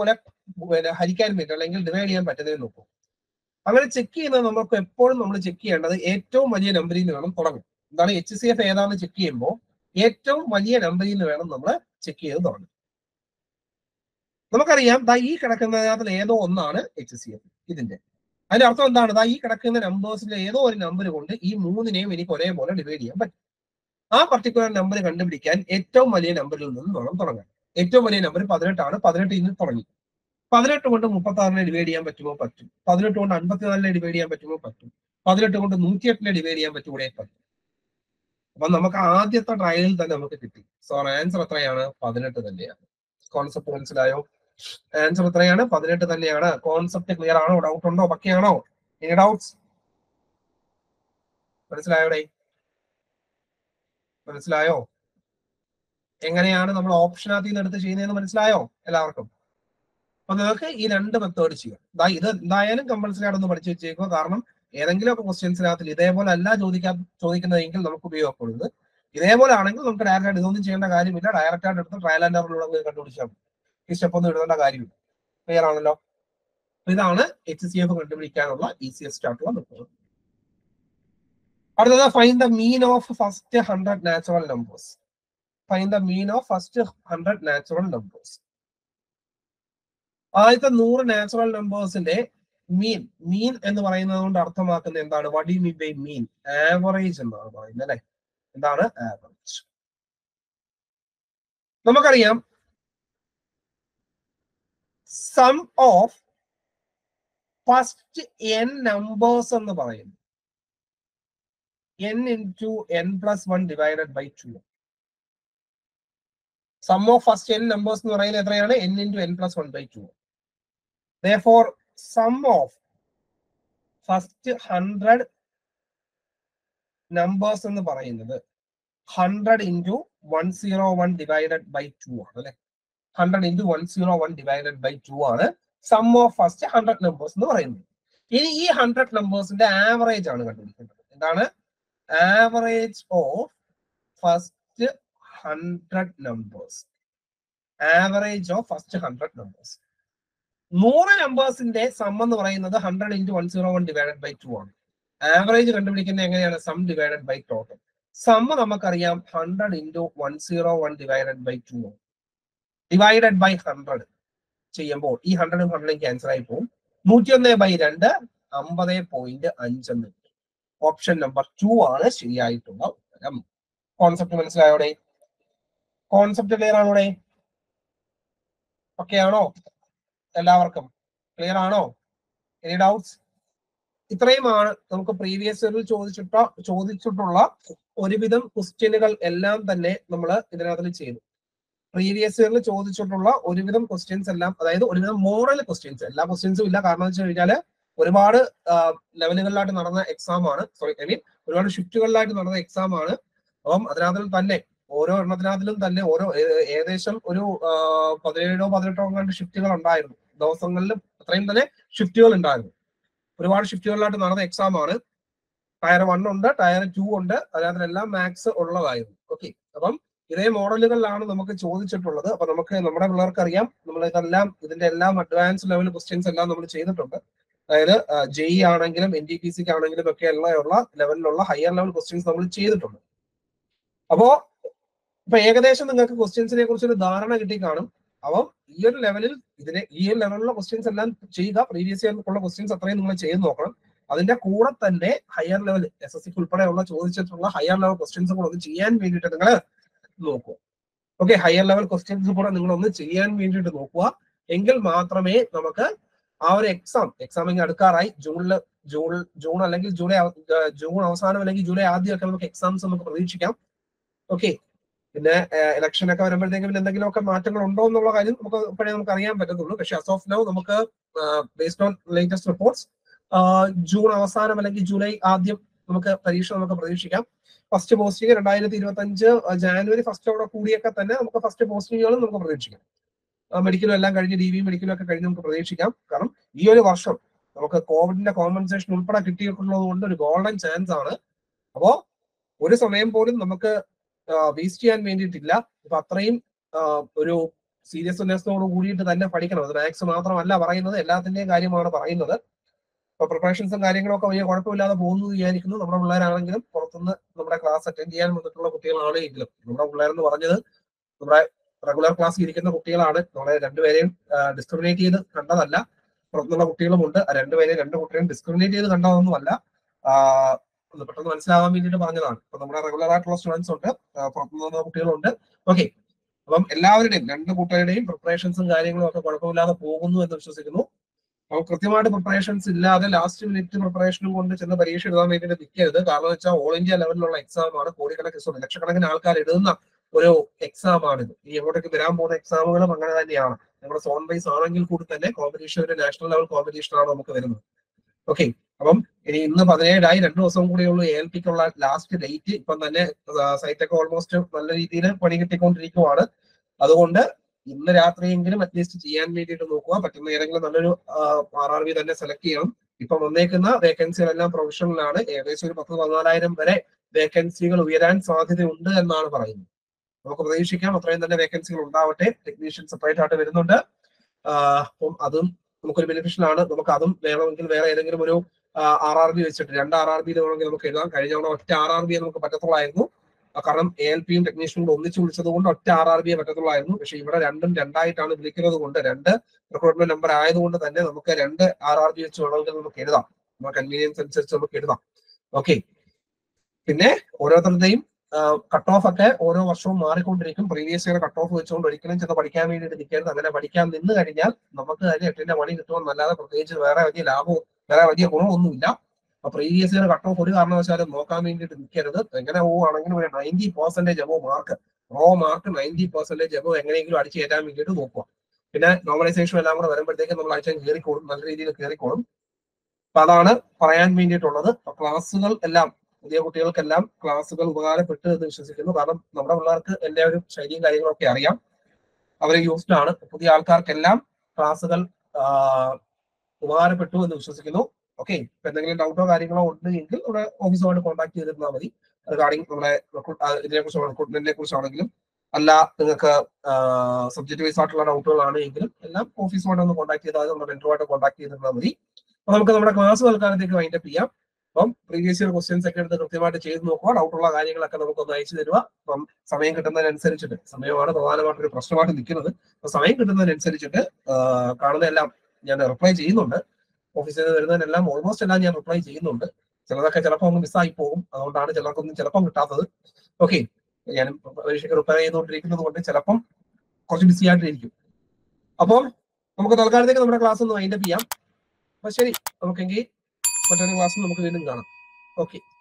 പിന്നെ ഹരിക്കാൻ പറ്റും അല്ലെങ്കിൽ ഡിവൈഡ് ചെയ്യാൻ പറ്റുന്നതെന്ന് നോക്കും അങ്ങനെ ചെക്ക് ചെയ്യുന്നത് നമുക്ക് എപ്പോഴും നമ്മൾ ചെക്ക് ചെയ്യേണ്ടത് ഏറ്റവും വലിയ നമ്പറിൽ നിന്ന് വേണം തുടങ്ങും എന്താണ് എച്ച് സി എഫ് ഏതാണെന്ന് ചെക്ക് ചെയ്യുമ്പോൾ ഏറ്റവും വലിയ നമ്പറിൽ നിന്ന് വേണം നമ്മൾ ചെക്ക് ചെയ്ത് തുടങ്ങും നമുക്കറിയാം ദാ ഈ കിടക്കുന്നതിനകത്തിൽ ഏതോ ഒന്നാണ് എച്ച് സി എഫ് ഇതിന്റെ അതിന്റെ അർത്ഥം എന്താണ് ദാ ഈ കിടക്കുന്ന നമ്പേഴ്സിലെ ഏതോ ഒരു നമ്പർ കൊണ്ട് ഈ മൂന്നിനെയും എനിക്ക് ഒരേപോലെ ഡിവൈഡ് ചെയ്യാൻ പറ്റും ആ പർട്ടിക്കുലർ നമ്പർ കണ്ടുപിടിക്കാൻ ഏറ്റവും വലിയ നമ്പറിൽ നിന്ന് വേണം തുടങ്ങാൻ ഏറ്റവും വലിയ നമ്പർ പതിനെട്ടാണ് പതിനെട്ടിൽ നിന്ന് തുടങ്ങി പതിനെട്ട് കൊണ്ട് മുപ്പത്തി ആറിനെ ഡിവൈഡ് ചെയ്യാൻ പറ്റുമോ പറ്റും പതിനെട്ട് കൊണ്ട് അൻപത്തിനാലിനെ ഡിവൈഡ് ചെയ്യാൻ പറ്റുമോ പറ്റും പതിനെട്ട് കൊണ്ട് നൂറ്റിയെട്ടിനെ ഡിവൈഡ് ചെയ്യാൻ പറ്റൂടെ പറ്റും അപ്പൊ നമുക്ക് ആദ്യത്തെ ട്രയലിൽ തന്നെ നമുക്ക് കിട്ടി സോ ആൻസർ എത്രയാണ് പതിനെട്ട് തന്നെയാണ് കോൺസെപ്റ്റ് മനസ്സിലായോ ആൻസർ എത്രയാണ് പതിനെട്ട് തന്നെയാണ് കോൺസെപ്റ്റ് ക്ലിയർ ആണോ ഡൗട്ട് ഉണ്ടോ പക്കയാണോ എനി ഡൗട്ട്സ് മനസ്സിലായോടെ മനസ്സിലായോ എങ്ങനെയാണ് നമ്മൾ ഓപ്ഷനകത്ത് നിന്ന് എടുത്ത് ചെയ്യുന്നതെന്ന് മനസ്സിലായോ എല്ലാവർക്കും അപ്പൊ നിങ്ങൾക്ക് ഈ രണ്ട് മെത്തേഡ് ചെയ്യാം ദാ ഇത് എന്തായാലും കമ്പൽസറി ആയിട്ടൊന്ന് പഠിച്ചു വെച്ചേക്കുക കാരണം ഏതെങ്കിലും ഒക്കെ ക്വസ്റ്റ്യൻസിനകത്തിൽ ഇതേപോലെ അല്ല ചോദിക്കാൻ ചോദിക്കുന്നതെങ്കിൽ നമുക്ക് ഉപയോഗപ്പെടുന്നത് ഇതേപോലെ ആണെങ്കിൽ നമുക്ക് ഡയറക്റ്റ് ആയിട്ട് ഇതൊന്നും ചെയ്യേണ്ട കാര്യമില്ല ഡയറക്റ്റ് ആയിട്ട് എടുത്ത് ട്രയൽ ആൻഡ് എററിലൂടെ കണ്ടുപിടിച്ചാൽ മതി ഈ സ്റ്റെപ്പ് ഒന്നും എഴുതേണ്ട കാര്യമില്ല ക്ലിയർ ആണല്ലോ അപ്പൊ ഇതാണ് എച്ച് സി എഫ് കണ്ടുപിടിക്കാനുള്ള ഈസിയസ്റ്റ് ആയിട്ടുള്ള മെത്തേഡ് അടുത്തത് find the mean of first hundred natural numbers find the mean of first hundred natural numbers ആദ്യത്തെ നൂറ് നാച്ചുറൽ നമ്പേഴ്സിന്റെ മീൻ മീൻ എന്ന് പറയുന്നത് കൊണ്ട് അർത്ഥമാക്കുന്നത് എന്താണ് വടി മീൻ ബൈ മീൻ ആവറേജ് എന്നാണ് പറയുന്നത് അല്ലെ എന്താണ് ആവറേജ് നമുക്കറിയാം sum of first N numbers എന്ന് പറയുന്നു N into N plus one divided by two sum of first N numbers എന്ന് പറയുന്നത് എത്രയാണ് N into N plus one by two for sum of first hundred numbers എന്ന് പറയുന്നത് hundred into one zero one divided by two ആണ് അല്ലെ hundred into one zero one divided by two ആണ് sum of first hundred numbers എന്ന് പറയുന്നത് ഇനി ഈ hundred നമ്പേഴ്സിന്റെ average ആണ് കണ്ടുപിടിക്കേണ്ടത് എന്താണ് average of first hundred numbers average of first hundred numbers നൂറ് നമ്പേഴ്സിന്റെ സം എന്ന് പറയുന്നത് hundred into one zero one divided by two ആണ് ആവറേജ് കണ്ടുപിടിക്കുന്നത് എങ്ങനെയാണ് sum divided by total sum നമുക്കറിയാം hundred into one zero one divided by two divided by hundred ചെയ്യുമ്പോൾ ഈ ഹൺഡ്രഡും ഹൺഡ്രഡും ക്യാൻസൽ ആയി പോകും നൂറ്റി ഒന്ന് ബൈ രണ്ട് അമ്പത് പോയിന്റ് അഞ്ചെന്ന് കിട്ടും ഓപ്ഷൻ നമ്പർ ടു ആണ് ശരിയായിട്ടുള്ള ഉത്തരം കോൺസെപ്റ്റ് മനസ്സിലായോടെ കോൺസെപ്റ്റ് ക്ലിയർ ആണോടെ ഓക്കെ ആണോ എല്ലാവർക്കും ക്ലിയർ ആണോ എനി ഡൗട്ട്സ് ഇത്രയുമാണ് നമുക്ക് പ്രീവിയസ് ഇയറിൽ ചോദിച്ചിട്ട ചോദിച്ചിട്ടുള്ള ഒരുവിധം ക്വസ്റ്റ്യനുകൾ എല്ലാം തന്നെ നമ്മൾ ഇതിനകത്ത് ചെയ്തു പ്രീവിയസ് ഇയറിൽ ചോദിച്ചിട്ടുള്ള ഒരുവിധം ക്വസ്റ്റ്യൻസ് എല്ലാം അതായത് ഒരുവിധം മോഡൽ ക്വസ്റ്റ്യൻസ് എല്ലാ ക്വസ്റ്റ്യൻസും ഇല്ല കാരണം എന്ന് വെച്ച് കഴിഞ്ഞാൽ ഒരുപാട് ലെവലുകളിലായിട്ട് നടന്ന എക്സാം ആണ് സോറി ഐ മീൻ ഒരുപാട് ഷിഫ്റ്റുകളിലായിട്ട് നടന്ന എക്സാം ആണ് അപ്പം അതിനകത്തിൽ തന്നെ ഓരോ എണ്ണത്തിനകത്തിലും തന്നെ ഓരോ ഏ- ഏകദേശം ഒരു ആ, പതിനേഴോ പതിനെട്ടോ കണ്ട് ഷിഫ്റ്റുകൾ ഉണ്ടായിരുന്നു ദിവസങ്ങളിലും അത്രയും തന്നെ ഷിഫ്റ്റുകൾ ഉണ്ടായിരുന്നു ഒരുപാട് ഷിഫ്റ്റുകളിലായിട്ട് നടന്ന എക്സാം ആണ് ടയർ വൺ ഉണ്ട് ടയർ ടു ഉണ്ട് അതിനകത്തിലെല്ലാം മാത്സ് ഉള്ളതായിരുന്നു ഓക്കെ അപ്പം ഇതേ മോഡലുകളിലാണ് നമുക്ക് ചോദിച്ചിട്ടുള്ളത് അപ്പൊ നമുക്ക് നമ്മുടെ പിള്ളേർക്ക് അറിയാം നമ്മൾ ഇതെല്ലാം ഇതിന്റെ എല്ലാം അഡ്വാൻസ് ലെവൽ ക്വസ്റ്റ്യൻസ് എല്ലാം നമ്മൾ ചെയ്തിട്ടുണ്ട് അതായത് ജെഇ ആണെങ്കിലും എൻ ഡി പി സിക്ക് ആണെങ്കിലും ഒക്കെ ഉള്ള ലെവലിലുള്ള ഹയർ ലെവൽ ക്വസ്റ്റ്യൻസ് നമ്മൾ ചെയ്തിട്ടുണ്ട് അപ്പോ ഇപ്പൊ ഏകദേശം നിങ്ങൾക്ക് ക്വസ്റ്റ്യൻസിനെ കുറിച്ച് ഒരു ധാരണ കിട്ടി കാണും അപ്പം ഈ ഒരു ലെവലിൽ ഇതിനെ ഈ ഒരു ലെവലിലുള്ള ക്വസ്റ്റ്യൻസ് എല്ലാം ചെയ്യുക പ്രീവിയസ് ഇയറിലുള്ള ക്വസ്റ്റ്യൻസ് അത്രയും നിങ്ങൾ ചെയ്ത് നോക്കണം അതിന്റെ കൂടെ തന്നെ ഹയർ ലെവൽ എസ് എസ് സിക്ക് ഉൾപ്പെടെയുള്ള ചോദിച്ചിട്ടുള്ള ഹയർ ലെവൽ ക്വസ്റ്റ്യൻസ് കൂടെ ഒന്ന് ചെയ്യാൻ വേണ്ടിയിട്ട് നിങ്ങൾ നോക്കുക ഓക്കെ ഹയർ ലെവൽ ക്വസ്റ്റ്യൻസ് കൂടെ നിങ്ങൾ ഒന്ന് ചെയ്യാൻ വേണ്ടിയിട്ട് നോക്കുക എങ്കിൽ മാത്രമേ നമുക്ക് ആ ഒരു എക്സാം എക്സാം ഇങ്ങനെ അടുക്കാറായി ജൂണില് ജൂൺ ജൂൺ അല്ലെങ്കിൽ ജൂലൈ അവ- ഏർ ജൂൺ അവസാനം അല്ലെങ്കിൽ ജൂലൈ ആദ്യമൊക്കെ നമുക്ക് എക്സാംസ് നമുക്ക് പ്രതീക്ഷിക്കാം ഓക്കെ പിന്നെ ഇലക്ഷൻ ഒക്കെ വരുമ്പോഴത്തേക്കും പിന്നെ എന്തെങ്കിലുമൊക്കെ മാറ്റങ്ങൾ ഉണ്ടോ എന്നുള്ള കാര്യം നമുക്ക് ഇപ്പോഴേ നമുക്ക് അറിയാൻ പറ്റത്തുള്ളൂ പക്ഷെ അസ് ഓഫ് നൗ നമുക്ക് based on latest reports June അവസാനം അല്ലെങ്കിൽ ജൂലൈ ആദ്യം നമുക്ക് പരീക്ഷ നമുക്ക് പ്രതീക്ഷിക്കാം ഫസ്റ്റ് പോസ്റ്റിംഗ് രണ്ടായിരത്തി ഇരുപത്തി അഞ്ച് ജാനുവരി ഫസ്റ്റോടെ കൂടിയൊക്കെ തന്നെ നമുക്ക് ഫസ്റ്റ് പോസ്റ്റിങ്ങുകളും നമുക്ക് പ്രതീക്ഷിക്കാം മെഡിക്കലും എല്ലാം കഴിഞ്ഞ് ഡി വി മെഡിക്കലും ഒക്കെ കഴിഞ്ഞ് നമുക്ക് പ്രതീക്ഷിക്കാം കാരണം ഈ ഒരു വർഷം നമുക്ക് കോവിഡിന്റെ കോമ്പൻസേഷൻ ഉൾപ്പെടെ കിട്ടിയിട്ടുള്ളത് കൊണ്ട് ഒരു ഗോൾഡൻ ചാൻസ് ആണ് അപ്പോ ഒരു സമയം പോലും നമുക്ക് വേസ്റ്റ് ചെയ്യാൻ വേണ്ടിയിട്ടില്ല ഇപ്പൊ അത്രയും ആ, ഒരു സീരിയസ്നെസ്സോട് കൂടിയിട്ട് തന്നെ പഠിക്കണം അത് മാത്സ് മാത്രമല്ല പറയുന്നത് എല്ലാത്തിന്റെയും കാര്യമാണ് പറയുന്നത് അപ്പൊ പ്രിപ്പറേഷൻസും കാര്യങ്ങളൊക്കെ വലിയ കുഴപ്പമില്ലാതെ പോകുന്നു എന്ന് വിചാരിക്കുന്നു നമ്മുടെ പിള്ളേരാണെങ്കിലും പുറത്തുനിന്ന് നമ്മുടെ ക്ലാസ് അറ്റൻഡ് ചെയ്യാൻ വന്നിട്ടുള്ള കുട്ടികളാണെങ്കിലും നമ്മുടെ പിള്ളേരെന്ന് പറഞ്ഞത് നമ്മുടെ റെഗുലർ ക്ലാസ് ഇരിക്കുന്ന കുട്ടികളാണ് നമ്മളെ രണ്ടുപേരെയും ഡിസ്ക്രിമിനേറ്റ് ചെയ്ത് കണ്ടതല്ല പുറത്തുനിന്നുള്ള കുട്ടികളുമുണ്ട് ആ രണ്ടുപേരെയും രണ്ട് കുട്ടികളെയും ഡിസ്ക്രിമിനേറ്റ് ചെയ്ത് കണ്ടതൊന്നുമല്ല ആഹ് ഒന്ന് പെട്ടെന്ന് മനസ്സിലാവാൻ വേണ്ടിയിട്ട് പറഞ്ഞതാണ് ഇപ്പൊ നമ്മുടെ റെഗുലർ ആയിട്ടുള്ള സ്റ്റുഡൻസ് ഉണ്ട് ആഹ് പുറത്തുനിന്ന് കുട്ടികളുണ്ട് ഓക്കെ അപ്പം എല്ലാവരുടെയും രണ്ട് കൂട്ടരുടെയും പ്രിപ്പറേഷൻസും കാര്യങ്ങളും ഒക്കെ കുഴപ്പമില്ലാതെ പോകുന്നു എന്ന് വിശ്വസിക്കുന്നു അപ്പോൾ കൃത്യമായിട്ട് പ്രിപ്പറേഷൻസ് ഇല്ലാതെ ലാസ്റ്റ് മിനിറ്റ് പ്രിപ്പറേഷനും കൊണ്ട് ചെന്ന് പരീക്ഷ എഴുതാൻ വേണ്ടിയിട്ട് നിൽക്കരുത് കാരണം വെച്ചാൽ ഓൾ ഇന്ത്യ ലെവലിലുള്ള എക്സാം ആണ് കോടിക്കണക്കിന് sorry, ലക്ഷക്കണക്കിന് ആൾക്കാർ എഴുതുന്ന ഒരു എക്സാം ആണിത് ഈ എങ്ങോട്ടേക്ക് വരാൻ പോകുന്ന എക്സാമുകളും അങ്ങനെ തന്നെയാണ് നമ്മുടെ സോൺ വൈസ് ആണെങ്കിൽ കൂടി തന്നെ കോമ്പറ്റീഷൻ ഒരു നാഷണൽ ലെവൽ കോമ്പറ്റീഷൻ ആണ് നമുക്ക് വരുന്നത് ഓക്കെ അപ്പം ഇനി ഇന്ന് പതിനേഴായി രണ്ടു ദിവസം കൂടിയുള്ളൂ എ എൽ പിക്കുള്ള ലാസ്റ്റ് ഡേറ്റ് ഇപ്പം തന്നെ സൈറ്റ് ഒക്കെ ഓൾമോസ്റ്റ് നല്ല രീതിയിൽ പണി കിട്ടിക്കൊണ്ടിരിക്കുവാണ് അതുകൊണ്ട് ഇന്ന് രാത്രിയെങ്കിലും അറ്റ്ലീസ്റ്റ് ചെയ്യാൻ വേണ്ടിയിട്ട് നോക്കുക പറ്റുന്ന ഏതെങ്കിലും നല്ലൊരു ആർ ആർ ബി തന്നെ സെലക്ട് ചെയ്യണം ഇപ്പൊ വന്നേക്കുന്ന വേക്കൻസികളെല്ലാം പ്രൊഫഷണലാണ് ഏകദേശം ഒരു പത്ത് പതിനാലായിരം വരെ വേക്കൻസികൾ ഉയരാൻ സാധ്യതയുണ്ട് എന്നാണ് പറയുന്നത് നമുക്ക് പ്രതീക്ഷിക്കാം അത്രയും തന്നെ വേക്കൻസികൾ ഉണ്ടാവട്ടെ ടെക്നീഷ്യൻ സെപ്പറേറ്റ് ആയിട്ട് വരുന്നുണ്ട് ആഹ് അപ്പം അതും നമുക്കൊരു ബെനിഫിഷ്യൽ ആണ് നമുക്ക് അതും വേണമെങ്കിൽ വേറെ ഏതെങ്കിലും ഒരു ആർ ആർ ബി വെച്ചിട്ട് രണ്ട് ആർ ആർ ബി വേണമെങ്കിൽ നമുക്ക് എഴുതാം കഴിഞ്ഞ തവണ ഒറ്റ ആർ ആർ ബി നമുക്ക് പറ്റത്തുള്ളായിരുന്നു ആ കാരണം എ എൽ പിയും ടെക്നീഷ്യനും കൂടെ ഒന്നിച്ച് വിളിച്ചത് കൊണ്ട് ഒറ്റ ആർ ആർ ബിയെ പറ്റത്തുള്ളായിരുന്നു പക്ഷെ ഇവിടെ രണ്ടും രണ്ടായിട്ടാണ് വിളിക്കുന്നത് കൊണ്ട് രണ്ട് റിക്രൂട്ട്മെന്റ് നമ്പർ ആയതുകൊണ്ട് തന്നെ നമുക്ക് രണ്ട് ആർ ആർ ബി വെച്ച് വേണമെങ്കിൽ നമുക്ക് എഴുതാം നമ്മുടെ കൺവീനിയൻസ് അനുസരിച്ച് നമുക്ക് എഴുതാം ഓക്കെ പിന്നെ ഓരോരുത്തരുടെയും കട്ട് ഓഫ് ഒക്കെ ഓരോ വർഷവും മാറിക്കൊണ്ടിരിക്കും പ്രീവിയസ് ഇയർ കട്ട് ഓഫ് വെച്ചുകൊണ്ട് ഒരിക്കലും ചെന്ന് പഠിക്കാൻ വേണ്ടിയിട്ട് നിൽക്കരുത് അങ്ങനെ പഠിക്കാൻ നിന്ന് കഴിഞ്ഞാൽ നമുക്ക് അതിന് എട്ടിന്റെ പണി കിട്ടുമെന്നല്ലാതെ പ്രത്യേകിച്ച് വേറെ വലിയ ലാഭവും വേറെ വലിയ ഗുണമൊന്നുമില്ല അപ്പൊ പ്രീവിയസ് ഇയർ കട്ട് ഓഫ് ഒരു കാരണവശാലും നോക്കാൻ വേണ്ടിയിട്ട് നിൽക്കരുത് എങ്ങനെ പോവുകയാണെങ്കിലും ഒരു ninety percentage above mark raw mark ninety percentage above എങ്ങനെയെങ്കിലും അടിച്ചു കയറ്റാൻ വേണ്ടിയിട്ട് നോക്കുക പിന്നെ നോർമലൈസേഷൻ എല്ലാം കൂടെ വരുമ്പോഴത്തേക്കും നമ്മൾ ആഴ്ച കയറിക്കോളും നല്ല രീതിയിൽ കയറിക്കോളും അപ്പൊ അതാണ് പറയാൻ വേണ്ടിയിട്ടുള്ളത് അപ്പൊ ക്ലാസ്സുകൾ എല്ലാം പുതിയ കുട്ടികൾക്കെല്ലാം ക്ലാസ്സുകൾ ഉപകാരപ്പെട്ടു എന്ന് വിശ്വസിക്കുന്നു കാരണം നമ്മുടെ പിള്ളേർക്ക് എല്ലാ ഒരു ശൈലിയും കാര്യങ്ങളൊക്കെ അറിയാം അവർ യൂസ്ഡ് ആണ് പുതിയ ആൾക്കാർക്കെല്ലാം ക്ലാസ്സുകൾ ഉപകാരപ്പെട്ടു എന്ന് വിശ്വസിക്കുന്നു ഓക്കെ ഇപ്പൊ എന്തെങ്കിലും ഡൗട്ടോ കാര്യങ്ങളോ ഉണ്ട് എങ്കിൽ നമ്മുടെ ഓഫീസുമായിട്ട് കോൺടാക്ട് ചെയ്തിരുന്നാൽ മതി റിഗാർഡിംഗ് നമ്മുടെ ഇതിനെ കുറിച്ച് റിക്രൂട്ട്മെന്റിനെ കുറിച്ചാണെങ്കിലും അല്ല നിങ്ങൾക്ക് സബ്ജക്ട് വൈസ് ആയിട്ടുള്ള ഡൗട്ടുകളാണ് എങ്കിലും എല്ലാം ഓഫീസുമായിട്ട് ഒന്ന് കോൺടാക്ട് ചെയ്താൽ നമ്മുടെ മെന്ററുമായിട്ട് കോൺടാക്ട് ചെയ്തിരുന്നാൽ മതി അപ്പൊ നമുക്ക് നമ്മുടെ ക്ലാസ് തൽക്കാലത്തേക്ക് വൈൻഡപ്പ് ചെയ്യാം അപ്പം പ്രീവിയസ് ഇയർ ക്വസ്റ്റ്യൻസ് ഒക്കെ എടുത്ത് കൃത്യമായിട്ട് ചെയ്ത് നോക്കുക ഡൗട്ടുള്ള കാര്യങ്ങളൊക്കെ നമുക്കൊന്ന് അയച്ചു തരിക അപ്പം സമയം കിട്ടുന്നതിനനുസരിച്ചിട്ട് സമയമാണ് പ്രധാനമായിട്ട് ഒരു പ്രശ്നമായിട്ട് നിൽക്കുന്നത് അപ്പൊ സമയം കിട്ടുന്നതിനനുസരിച്ചിട്ട് കാണുന്ന എല്ലാം ഞാൻ റിപ്ലൈ ചെയ്യുന്നുണ്ട് ഓഫീസിൽ നിന്ന് വരുന്നതിനെല്ലാം ഓൾമോസ്റ്റ് എല്ലാം ഞാൻ റിപ്ലൈ ചെയ്യുന്നുണ്ട് ചിലതൊക്കെ ചിലപ്പോൾ ഒന്ന് മിസ്സായി പോകും അതുകൊണ്ടാണ് ചിലർക്കൊന്നും ചിലപ്പം കിട്ടാത്തത് ഓക്കെ ഞാൻ പരീക്ഷയ്ക്ക് റിപ്പയർ ചെയ്തുകൊണ്ടിരിക്കുന്നത് കൊണ്ട് ചിലപ്പം കുറച്ച് ബിസി ആയിട്ടിരിക്കും അപ്പം നമുക്ക് തൽക്കാലത്തേക്ക് നമ്മുടെ ക്ലാസ് ഒന്ന് വൈൻഡപ്പ് ചെയ്യാം അപ്പൊ ശരി നമുക്കെങ്കിൽ മറ്റൊരു ക്ലാസ് നമുക്ക് വീണ്ടും കാണാം ഓക്കെ